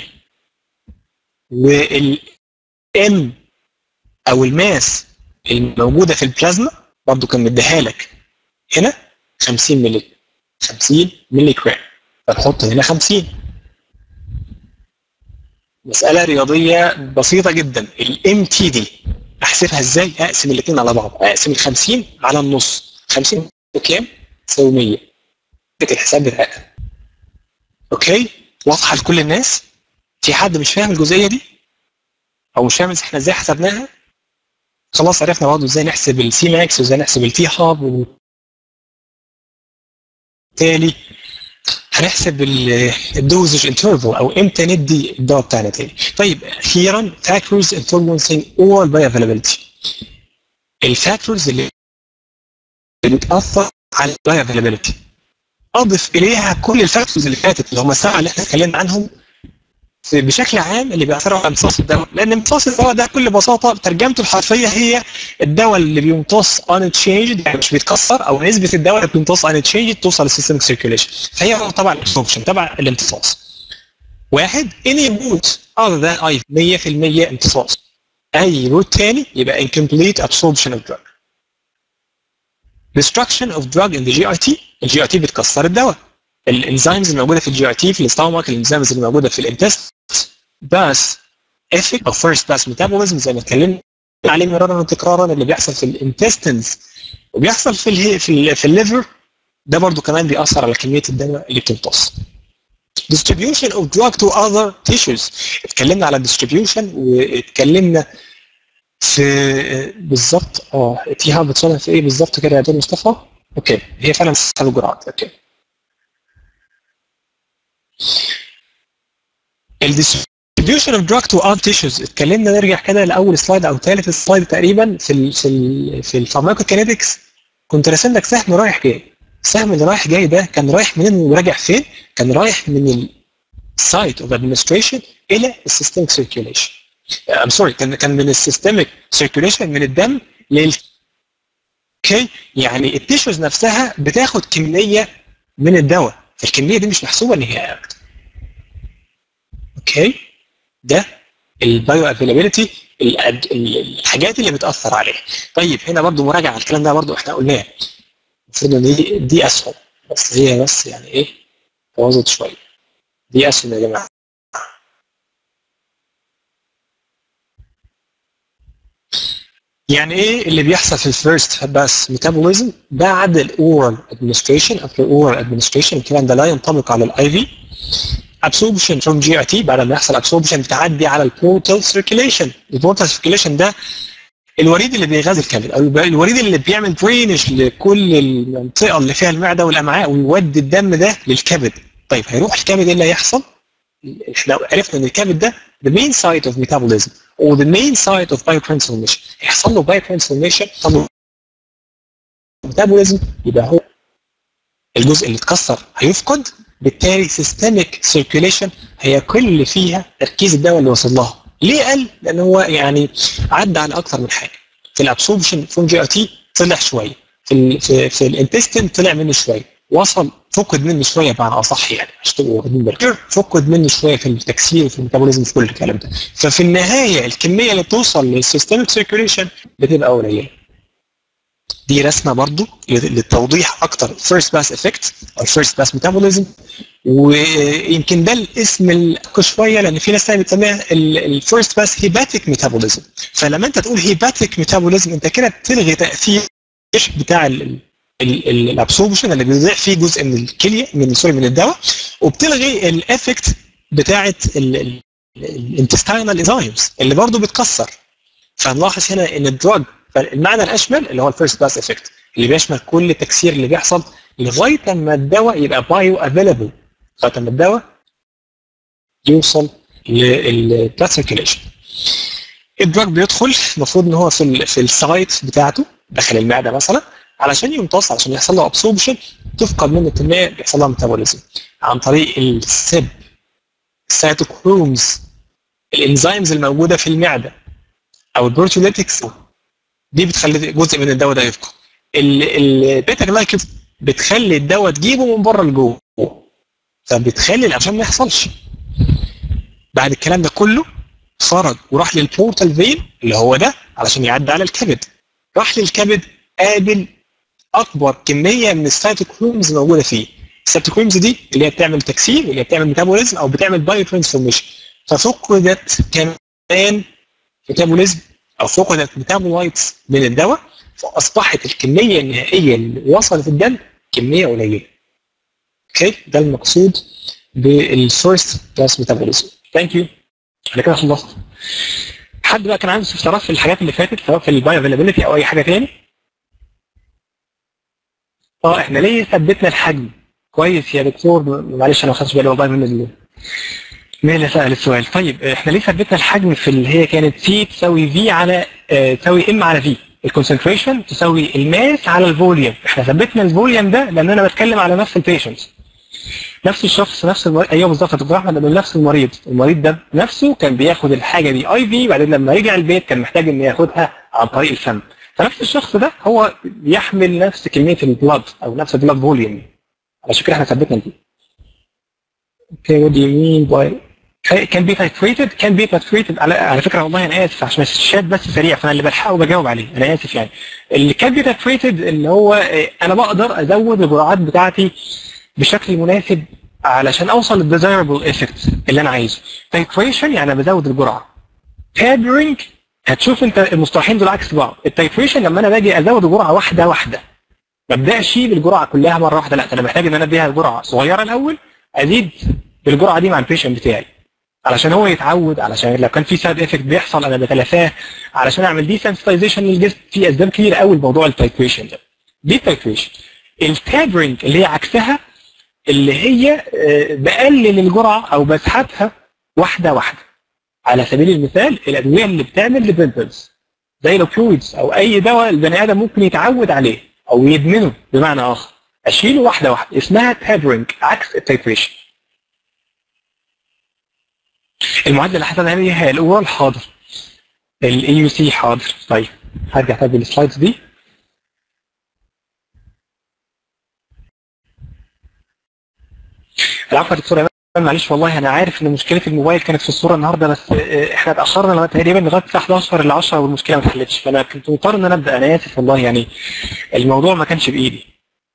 والام او الماس الموجوده في البلازما برضو كان مديها لك هنا 50 ملي 50 ملي جرام فنحط هنا 50 مسألة رياضية بسيطة جدا الام تي دي احسبها ازاي؟ اقسم الاثنين على بعض اقسم ال 50 على النص 50 بكام؟ تساوي 100 الحساب بتاعها اوكي؟ واضحة لكل الناس؟ في حد مش فاهم الجزئية دي؟ او مش فاهم احنا ازاي حسبناها؟ خلاص عرفنا برضه ازاي نحسب السي ماكس وازاي نحسب التي هاب وبالتالي هنحسب الدوزج انترفال او امتى ندي الدواء بتاعنا تاني. طيب اخيرا فاكتورز انفلونسنج اول باي افيلابيلتي. الفاكتورز اللي بتاثر على الباي افيلابيلتي. اضف اليها كل الفاكتورز اللي فاتت اللي هم السبعه اللي احنا اتكلمنا عنهم بشكل عام اللي بيأثروا على امتصاص الدواء لان امتصاص الدواء ده بكل بساطه ترجمته الحرفيه هي الدواء اللي بيمتص unchanged يعني مش بيتكسر او نسبه الدواء اللي بتمتص unchanged توصل للسيستمك سيركيوليشن فهي تبع الابسوربشن تبع الامتصاص واحد any route other than I 100% امتصاص اي روت تاني يبقى incomplete absorption of drug destruction of drug in the GIT الجي اي تي بتكسر الدواء الانزيمز الموجوده في الجي اي تي في الاستومك الانزيمز اللي موجوده في الانتست بس افكت او فيرست باس ميتابوليزم زي ما اتكلمنا عليه مرارا وتكرارا اللي بيحصل في الانتستنز وبيحصل في ال في, ال في الليفر ده برضو كمان بيأثر على كميه الدواء اللي بتمتص. distribution of drug to other tissues اتكلمنا على distribution واتكلمنا في بالظبط اه تي هاب بتصنع في ايه بالظبط كده يا دكتور مصطفى؟ اوكي هي فعلا حسب الجرعات اوكي الديستريبيوشن اوف دراج تو ار تيشوز اتكلمنا نرجع كده لاول سلايد او ثالث سلايد تقريبا في ال في ال في الفارماكوكينetics كنت راسم لك سهم رايح جاي السهم اللي رايح جاي ده كان رايح منين وراجع فين؟ كان رايح من السايت اوف ادمنستريشن الى السيستميك سيركيوليشن ام سوري كان كان من السيستميك سيركيوليشن من الدم لل اوكي يعني التيشوز نفسها بتاخد كميه من الدواء الكميه دي مش محسوبه نهائيا اوكي ده البايو افيلابيلتي الحاجات اللي بتاثر عليها طيب هنا برضو مراجعه على الكلام ده برضو احنا قلناه المفروض ان دي دي اسهم بس هي بس يعني ايه باظت شويه دي اسهم يا جماعه يعني ايه اللي بيحصل في الفيرست بس ميتابوليزم بعد الاورال ادمنستريشن after اورال ادمنستريشن الكلام ده لا ينطبق على الاي في absorption from GIT بعد ما يحصل absorption بتعدي على البورتال سيركيليشن البورتال سيركيليشن ده الوريد اللي بيغذي الكبد او الوريد اللي بيعمل درينج لكل المنطقه اللي فيها المعده والامعاء ويودي الدم ده للكبد طيب هيروح الكبد ايه اللي هيحصل؟ احنا عرفنا ان الكبد ده the main site of metabolism or the main site of biotransformation هيحصل له biotransformation يحصل له metabolism يبقى هو الجزء اللي اتكسر هيفقد بالتالي سيستميك سيركيوليشن هيقل فيها تركيز الدواء اللي وصل لها ليه قل؟ لان هو يعني عدى على اكثر من حاجه في الابسوربشن فون جي ار تي طلع شويه في ال في, في الانتستين طلع منه شويه وصل فقد منه شويه بمعنى اصح يعني عشان تبقوا واخدين بالكم فقد منه شويه في التكسير وفي الميتابوليزم في كل الكلام ده ففي النهايه الكميه اللي بتوصل للسيستميك سيركيوليشن بتبقى قليله دي رسمه برضو للتوضيح اكتر فيرست باس افكت او فيرست باس ميتابوليزم ويمكن ده الاسم الاقوى شويه لان في ناس ثانيه بتسميها الفيرست باس هيباتيك ميتابوليزم فلما انت تقول هيباتيك ميتابوليزم انت كده بتلغي تاثير بتاع الابسوربشن اللي بيضيع فيه جزء من الكليه من سوري من الدواء وبتلغي الافكت بتاعه الانتستينال انزيمز اللي برضه بتكسر فنلاحظ هنا ان الدراج فالمعنى الاشمل اللي هو الفيرست باس افكت اللي بيشمل كل التكسير اللي بيحصل لغايه اما الدواء يبقى بايو افيلابل لغايه اما الدواء يوصل للبلاد سيركيليشن الدراج بيدخل المفروض ان هو في ال في السايت بتاعته داخل المعده مثلا علشان يمتص علشان يحصل له ابسوربشن تفقد منه الكميه بيحصل لها ميتابوليزم عن طريق السب السيتوكرومز الانزيمز الموجوده في المعده او البروتيوليتكس دي بتخلي جزء من الدواء ده يفقد البيتا جلايكن بتخلي الدواء تجيبه من بره لجوه فبتخلي عشان ما يحصلش بعد الكلام ده كله خرج وراح للبورتال فين اللي هو ده علشان يعدي على الكبد راح للكبد قابل اكبر كميه من السيتوكرومز موجوده فيه السيتوكرومز دي اللي هي بتعمل تكسير اللي هي بتعمل ميتابوليزم او بتعمل بايو ترانسفورميشن ففقدت كمان ميتابوليزم او فقدت ميتابولايتس من الدواء فاصبحت الكميه النهائيه اللي وصلت الدم كميه قليله. اوكي ده المقصود بالسورس بلس ميتابوليزم. ثانك يو انا كده خلصت حد بقى كان عنده استفسارات في الحاجات اللي فاتت سواء في البايو افيلابيلتي او اي حاجه تاني اه احنا ليه ثبتنا الحجم كويس يا دكتور معلش انا ما خدتش بالي والله من ال... مين اللي سال السؤال طيب احنا ليه ثبتنا الحجم في اللي هي كانت سي تساوي في على آه تساوي ام على في الكونسنتريشن تساوي الماس على الفوليوم احنا ثبتنا الفوليوم ده لان انا بتكلم على نفس البيشنت نفس الشخص نفس المريض ايوه بالظبط يا دكتور احمد لانه نفس المريض المريض ده نفسه كان بياخد الحاجه دي اي في بعدين لما رجع البيت كان محتاج انه ياخدها عن طريق الفم فنفس الشخص ده هو يحمل نفس كميه البلاد او نفس البلاد فوليوم علشان كده احنا ثبتنا دي اوكي وات يو مين باي كان بي تايتريتد كان بي تايتريتد على على فكره والله انا اسف عشان الشات بس سريع فانا اللي بلحقه وبجاوب عليه انا اسف يعني اللي كان بي تايتريتد اللي هو انا بقدر ازود الجرعات بتاعتي بشكل مناسب علشان اوصل للديزايربل افكت اللي انا عايزه تايتريشن يعني انا بزود الجرعه تابرنج هتشوف انت المصطلحين دول عكس بعض التايتريشن لما انا باجي ازود الجرعه واحده واحده ما ابداش بالجرعه كلها مره واحده لا انا محتاج ان انا اديها جرعه صغيره الاول ازيد بالجرعه دي مع البيشنت بتاعي علشان هو يتعود علشان لو كان في سايد افكت بيحصل انا بتلافاه علشان اعمل دي سنسيتايزيشن للجسم في اسباب كتير قوي لموضوع التايتريشن ده دي التايتريشن التابرنج اللي هي عكسها اللي هي بقلل الجرعه او بسحبها واحده واحده على سبيل المثال الادويه اللي بتعمل لبيمبلز زي الاوبيويدز او اي دواء البني ادم ممكن يتعود عليه او يدمنه بمعنى اخر اشيله واحده واحده اسمها تابرنج عكس التايتريشن المعادله اللي حصل عليها هي الاورال حاضر الاي يو سي حاضر طيب هرجع تاني للسلايدز دي العفو يا دكتور معلش والله انا عارف ان مشكله الموبايل كانت في الصوره النهارده بس احنا اتاخرنا لغايه تقريبا لغايه الساعه 11 ل 10 والمشكله ما اتحلتش فانا كنت مضطر ان انا ابدا انا اسف والله يعني الموضوع ما كانش بايدي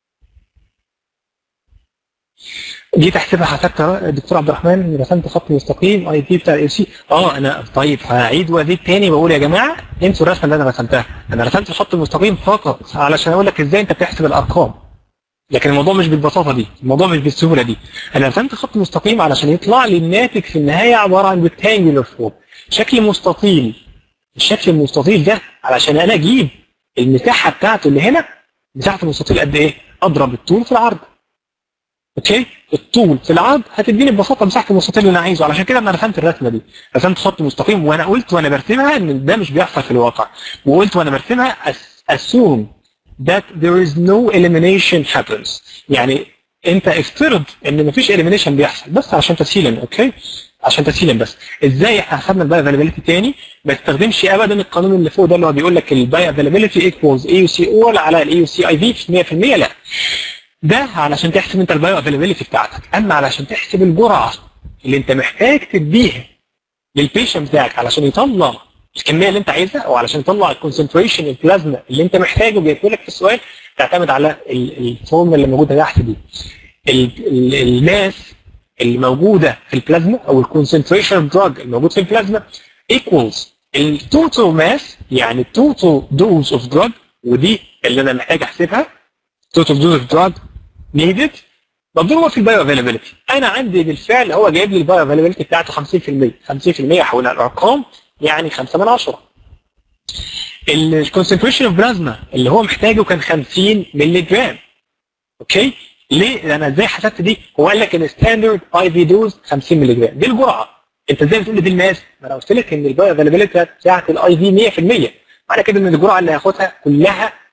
جيت احسبها حسبت الدكتور عبد الرحمن رسمت خط مستقيم اي دي بتاع الاي سي اه انا طيب هعيد وازيد تاني بقول يا جماعه انسوا الرسمه اللي انا رسمتها انا رسمت الخط المستقيم فقط علشان اقول لك ازاي انت بتحسب الارقام لكن الموضوع مش بالبساطه دي الموضوع مش بالسهوله دي انا رسمت خط مستقيم علشان يطلع لي الناتج في النهايه عباره عن ريكتانجولار فورم شكل مستطيل الشكل المستطيل ده علشان انا اجيب المساحه بتاعته اللي هنا مساحه المستطيل قد ايه اضرب الطول في العرض اوكي الطول في العرض هتديني ببساطه مساحه المستطيل اللي انا عايزه علشان كده انا رسمت الرسمه دي رسمت خط مستقيم وانا قلت وانا برسمها ان ده مش بيحصل في الواقع وقلت وانا برسمها assume that there is no elimination happens يعني انت افترض ان مفيش elimination بيحصل بس عشان تسهيلا اوكي عشان تسهيلا بس ازاي احنا حسبنا الباي افيلابيلتي تاني ما تستخدمش ابدا القانون اللي فوق ده اللي هو بيقول لك الباي افيلابيلتي ايكوالز اي يو سي اول على الاي يو سي اي في 100% لا ده علشان تحسب انت البايو افيلابيلتي بتاعتك اما علشان تحسب الجرعه اللي انت محتاج تديها للبيشنت بتاعك علشان يطلع الكميه اللي انت عايزها او علشان يطلع الكونسنتريشن البلازما اللي انت محتاجه جايبه لك في السؤال تعتمد على الفورمولا اللي موجوده تحت دي الماس اللي موجوده في البلازما او الكونسنتريشن دراج الموجود في البلازما ايكوالز التوتال ماس يعني التوتال دوز اوف دراج ودي اللي انا محتاج احسبها توتال دوز اوف دراج نيدد مضروبه في البايو افيلابيلتي انا عندي بالفعل هو جايب لي البايو افيلابيلتي بتاعته 50% 50% حولها الارقام يعني 5 من 10 الكونسنتريشن اوف بلازما اللي هو محتاجه كان 50 مللي جرام اوكي ليه انا ازاي حسبت دي هو قال لك الستاندرد اي في دوز 50 مللي جرام دي الجرعه انت ازاي بتقول لي دي الماس ما انا قلت لك ان البايو افيلابيلتي بتاعت الاي في 100% معنى كده ان الجرعه اللي هاخدها كلها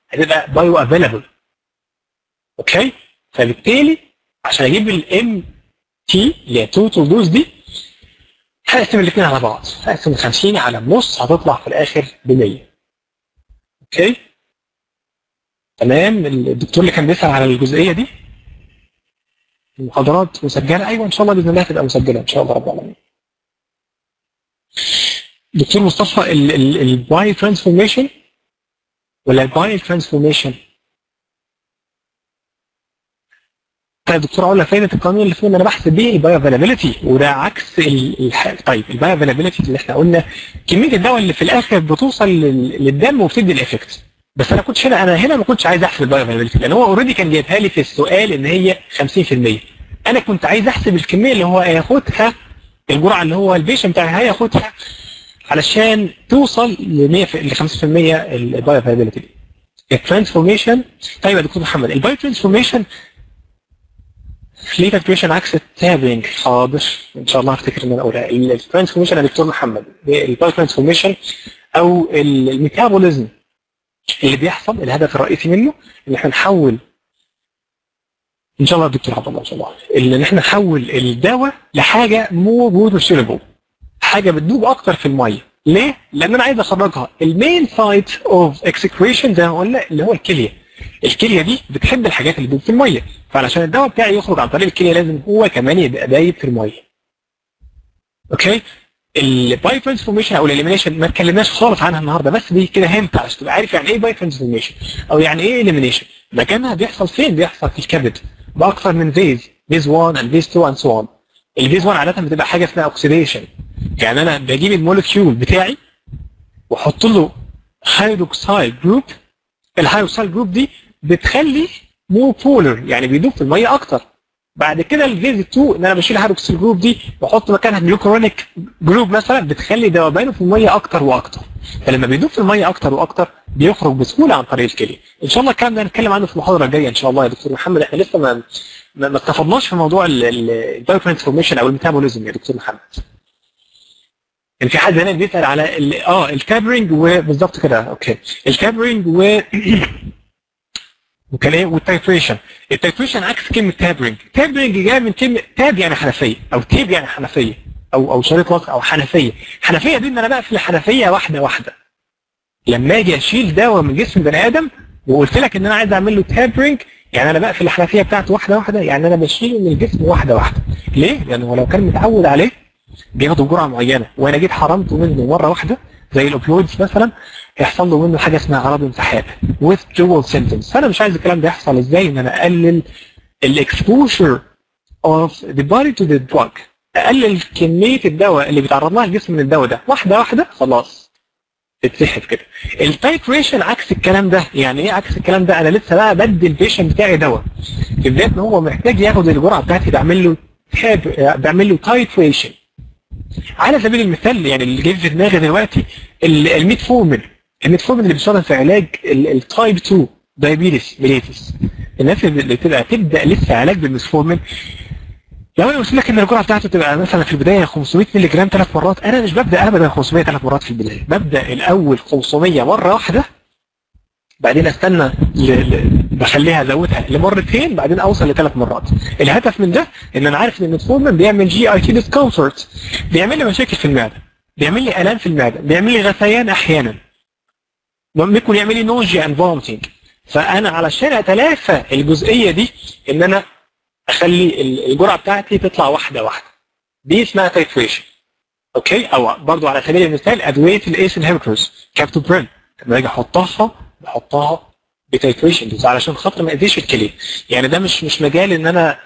هتبقى بايو افيلابل اوكي فبالتالي عشان اجيب الام تي اللي هي توتال دوز دي هقسم الاثنين على بعض هقسم ال 50 على النص هتطلع في الاخر ب 100 اوكي تمام الدكتور اللي كان بيسال على الجزئيه دي المحاضرات مسجله ايوه ان شاء الله باذن الله تبقى مسجله ان شاء الله رب العالمين دكتور مصطفى الباي ترانسفورميشن ولا الباي ترانسفورميشن طيب دكتور علا فايده القانون اللي فيه ان انا بحسب بيه الباي افيلابيلتي وده عكس الحال طيب الباي افيلابيلتي اللي احنا قلنا كميه الدواء اللي في الاخر بتوصل للدم وبتدي الافكت بس انا كنتش هنا انا هنا ما كنتش عايز احسب الباي افيلابيلتي لان هو اوريدي كان جايبها لي في السؤال ان هي 50% انا كنت عايز احسب الكميه اللي هو هياخدها الجرعه اللي هو البيشنت بتاعي هياخدها علشان توصل ل 100 ل 5% الباي افيلابيلتي دي الترانسفورميشن طيب يا دكتور محمد الباي ترانسفورميشن ليه تكتويشن عكس التابنج حاضر ان شاء الله هفتكر ان انا اقولها الترانسفورميشن يا دكتور محمد الباي ترانسفورميشن او الميتابوليزم اللي بيحصل الهدف الرئيسي منه ان احنا نحول ان شاء الله دكتور عبد الله ان شاء الله ان احنا نحول الدواء لحاجه مور ووتر سوليبل حاجه بتدوب اكتر في الميه ليه؟ لان انا عايز اخرجها المين سايت اوف اكسكريشن زي ما قلنا اللي هو الكليه الكليه دي بتحب الحاجات اللي بتدوب في الميه فعلشان الدواء بتاعي يخرج عن طريق الكليه لازم هو كمان يبقى دايب في الميه اوكي الباي ترانسفورميشن او الاليمينيشن ما اتكلمناش خالص عنها النهارده بس دي كده هنت عشان تبقى عارف يعني ايه باي ترانسفورميشن او يعني ايه اليمينيشن مكانها بيحصل فين بيحصل في الكبد باكثر من فيز فيز 1 اند فيز 2 اند سو اون الفيز 1 عاده بتبقى حاجه اسمها اوكسيديشن يعني انا بجيب المولكيول بتاعي واحط له هيدروكسايد جروب الهيدروكسايد جروب دي بتخلي مور بولر يعني بيدوب في الميه اكتر بعد كده الفيز 2 ان انا بشيل هيدروكسيل جروب دي واحط مكانها جلوكورونيك جروب مثلا بتخلي ذوبانه في الميه اكتر واكتر فلما بيدوب في الميه اكتر واكتر بيخرج بسهوله عن طريق الكليه ان شاء الله الكلام ده هنتكلم عنه في المحاضره الجايه ان شاء الله يا دكتور محمد احنا لسه ما ما استفدناش في موضوع البايو ترانسفورميشن او الميتابوليزم يا دكتور محمد كان في حد هنا بيسال على اه التابرنج وبالظبط كده اوكي التابرنج و وكان ايه والتايتريشن التايتريشن عكس كلمه تابرنج تابرنج جايه من كلمه تاب يعني حنفيه او تيب يعني حنفيه او او شريط وصل او حنفيه حنفيه دي ان انا بقفل الحنفيه واحده واحده لما اجي اشيل دواء من جسم بني ادم وقلت لك ان انا عايز اعمل له تابرنج يعني انا بقفل الحنفيه بتاعته واحده واحده يعني انا بشيله من الجسم واحده واحده ليه؟ لانه هو لو كان متعود عليه بياخده بجرعه معينه وانا جيت حرمته منه مره واحده زي الاوبيويدز مثلا يحصل له منه حاجه اسمها اعراض انسحاب withdrawal symptoms فانا مش عايز الكلام ده يحصل ازاي ان انا اقلل الاكسبوجر of the body to the drug اقلل كميه الدواء اللي بيتعرض لها الجسم من الدواء ده واحده واحده خلاص تتسحب كده التايتريشن عكس الكلام ده يعني ايه عكس الكلام ده انا لسه بقى بدي البيشنت بتاعي دواء في بدايه ان هو محتاج ياخد الجرعه بتاعتي بعمل له بعمل له تايتريشن على سبيل المثال يعني اللي جاي في دماغي دلوقتي الميتفورمين الميتفورمين اللي بيستخدم في علاج التايب 2 دايابيتس ميليتس الناس اللي بتبقى تبدا لسه علاج بالميتفورمين لو انا قلت لك ان الجرعه بتاعته تبقى مثلا في البدايه 500 مللي جرام ثلاث مرات انا مش ببدا ابدا 500 ثلاث مرات في البدايه ببدا الاول 500 مره واحده بعدين استنى ل... ل... بخليها ازودها لمرتين بعدين اوصل لثلاث مرات الهدف من ده ان انا عارف ان الميتفورمين بيعمل جي اي تي ديسكومفورت بيعمل لي مشاكل في المعده بيعمل لي الام في المعده بيعمل لي غثيان احيانا ممكن يعمل لي نوجيا اند فومتنج فانا علشان اتلافى الجزئيه دي ان انا اخلي الجرعه بتاعتي تطلع واحده واحده دي اسمها تايتريشن اوكي او برضو على سبيل المثال ادويه الايس انهبيتورز كابتوبرين لما اجي احطها بحطها بتايتريشن دوز علشان خاطر ما اذيش الكليه يعني ده مش مش مجال ان انا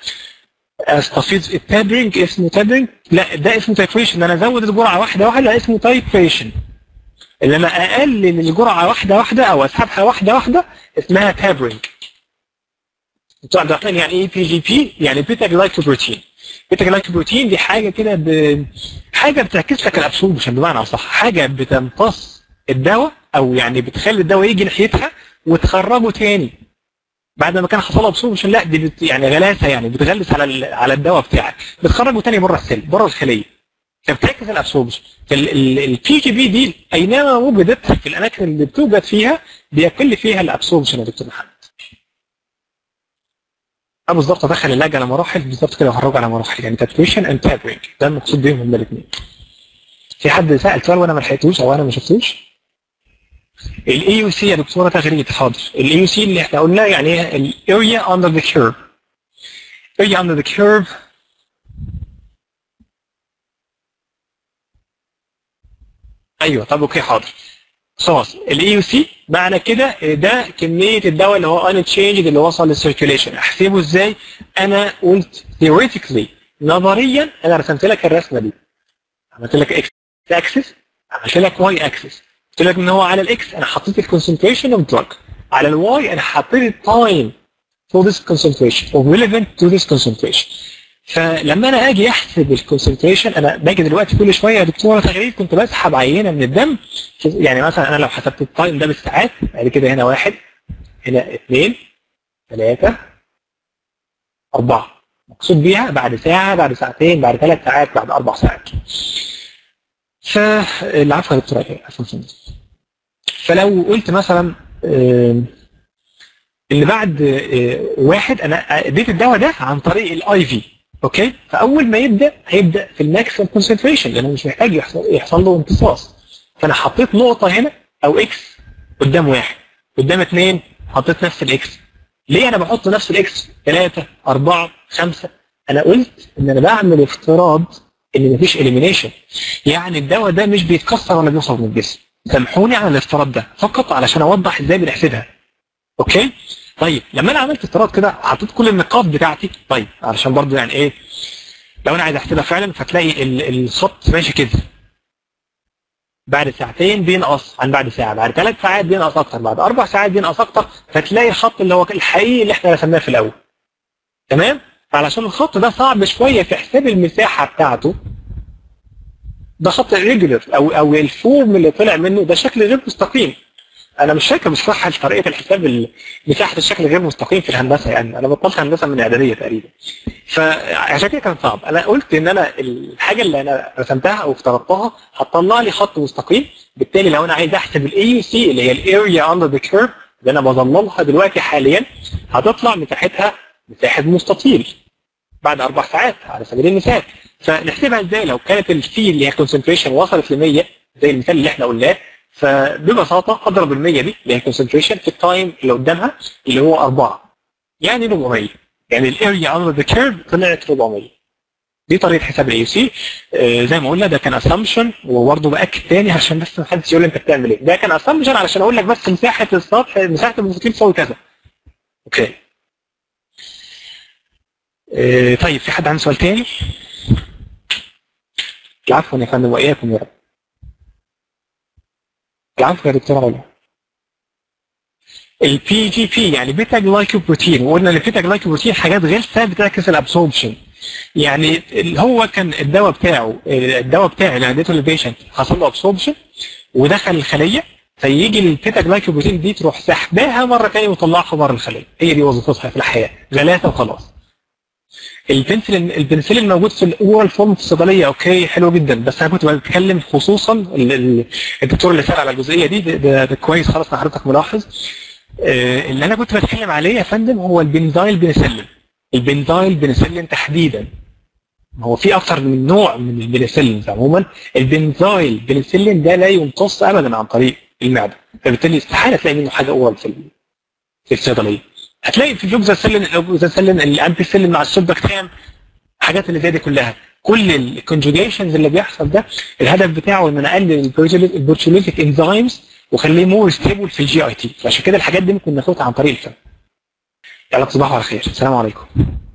استفيد التابرنج اسمه تابرنج لا ده اسمه تايتريشن ان انا ازود الجرعه واحده واحده اسمه تايتريشن ان انا اقلل الجرعه واحده واحده او اسحبها واحده واحده اسمها تابرنج انتوا عارفين يعني ايه بي جي بي يعني بيتا جلايكوبروتين بيتا جلايكوبروتين دي حاجه كده ب... حاجه بتعكس لك الابسوربشن بمعنى اصح حاجه بتمتص الدواء او يعني بتخلي الدواء يجي ناحيتها وتخرجه تاني بعد ما كان حصل له ابسوربشن لا دي بت يعني غلاسه يعني بتغلس على على الدواء بتاعك بتخرجه تاني بره السيل بره الخليه فبتعكس الابسوربشن فالبي جي بي دي اينما وجدت في الاماكن اللي بتوجد فيها بيقل فيها الابسوربشن يا دكتور محمد أه بالظبط ادخل اللاج على مراحل بالظبط كده وهرج على مراحل يعني تاتويشن اند تابرينج ده المقصود بيهم هما الاثنين في حد سال سؤال وانا ما لحقتوش او انا ما شفتوش الاي يو سي يا دكتوره تغريد حاضر الاي يو سي اللي احنا قلنا يعني ايه الاريا اندر ذا كيرف اريا اندر ذا كيرف ايوه طب اوكي حاضر خلاص الاي يو سي معنى كده ده كميه الدواء اللي هو ان تشينجد اللي وصل للسيركيوليشن احسبه ازاي انا قلت theoretically نظريا انا رسمت لك الرسمه دي عملت لك اكس اكسس عملت لك واي اكسس قلت لك ان هو على الاكس انا حطيت الكونسنتريشن اوف دراج على الواي انا حطيت التايم for this concentration or relevant to this concentration فلما انا اجي احسب الكونسنتريشن انا باجي دلوقتي كل شويه يا دكتوره تغريد كنت بسحب عينه من الدم يعني مثلا انا لو حسبت التايم ده بالساعات بعد كده هنا واحد هنا اثنين ثلاثه اربعه مقصود بيها بعد ساعه بعد ساعتين بعد ثلاث ساعات بعد اربع ساعات فالعفو يا دكتوره فلو قلت مثلا اللي بعد واحد انا اديت الدواء ده عن طريق الاي في اوكي فاول ما يبدا هيبدا في الماكسيمم كونسنتريشن لانه مش محتاج يحصل يحصل له امتصاص فانا حطيت نقطه هنا او اكس قدام واحد قدام اثنين حطيت نفس الاكس ليه انا بحط نفس الاكس ثلاثة أربعة خمسة أنا قلت إن أنا بعمل افتراض إن مفيش إليمينيشن يعني الدواء ده مش بيتكسر ولا بيوصل من الجسم سامحوني على الافتراض ده فقط علشان أوضح إزاي بنحسبها أوكي طيب لما انا عملت افتراض كده حطيت كل النقاط بتاعتي طيب علشان برضو يعني ايه لو انا عايز احسبها فعلا فتلاقي الخط ماشي كده بعد ساعتين بينقص عن بعد ساعه بعد ثلاث ساعات بينقص اكتر بعد اربع ساعات بينقص اكتر فتلاقي الخط اللي هو الحقيقي اللي احنا رسمناه في الاول تمام علشان الخط ده صعب شويه في حساب المساحه بتاعته ده خط ريجولر او او الفورم اللي طلع منه ده شكل غير مستقيم انا مش فاكر بصراحه طريقه الحساب مساحه الشكل غير مستقيم في الهندسه يعني انا بطلت هندسه من اعداديه تقريبا فعشان كده كان صعب انا قلت ان انا الحاجه اللي انا رسمتها او افترضتها هتطلع لي خط مستقيم بالتالي لو انا عايز احسب الاي يو سي اللي هي الاريا اندر ذا كيرف اللي انا بظللها دلوقتي حاليا هتطلع مساحتها مساحه مستطيل بعد اربع ساعات على سبيل المثال فنحسبها ازاي لو كانت السي اللي هي كونسنتريشن وصلت ل 100 زي المثال اللي احنا قلناه فببساطه اضرب ال 100 دي اللي هي كونسنتريشن في التايم اللي قدامها اللي هو 4 يعني 400 يعني الاريا اندر ذا كيرف طلعت 400 دي طريقه حساب الاي سي آه زي ما قلنا ده كان اسامبشن وبرضه باكد تاني عشان بس ما حدش يقول انت بتعمل ايه ده كان اسامبشن علشان اقول لك بس مساحه السطح مساحه المستطيل تساوي كذا اوكي آه طيب في حد عنده سؤال تاني؟ العفو يا فندم واياكم يا رب العفو يا دكتور علا البي جي بي يعني بيتا جلايكوبروتين وقلنا ان البيتا جلايكوبروتين حاجات غير ثابته بتعكس الابسوربشن يعني اللي هو كان الدواء بتاعه الدواء بتاعي اللي اديته للبيشنت حصل له ابسوربشن ودخل الخليه فيجي البيتا جلايكوبروتين دي تروح سحباها مره ثانيه وتطلعها بره الخليه هي دي وظيفتها في الحياه غلاسه وخلاص البنسلين البنسلين موجود في الاورال فورم في الصيدليه اوكي حلو جدا بس انا كنت بتكلم خصوصا الدكتور اللي سال على الجزئيه دي ده, ده, ده كويس خلاص حضرتك ملاحظ آه اللي انا كنت بتكلم عليه يا فندم هو البنزايل بنسلين البنزايل بنسلين تحديدا هو في اكثر من نوع من البنسلين عموما البنزايل بنسلين ده لا يمتص ابدا عن طريق المعده فبالتالي استحاله تلاقي منه حاجه اورال في في الصيدليه هتلاقي في الجوكزاسيلين الجوكزاسيلين الامبيسيلين مع السوبكتام الحاجات اللي زي دي كلها كل الكونجوجيشنز اللي بيحصل ده الهدف بتاعه ان انا اقلل البورتوليتيك انزيمز واخليه مور ستيبل في الجي اي تي فعشان كده الحاجات دي ممكن ناخدها عن طريق الفم يلا تصبحوا على خير السلام عليكم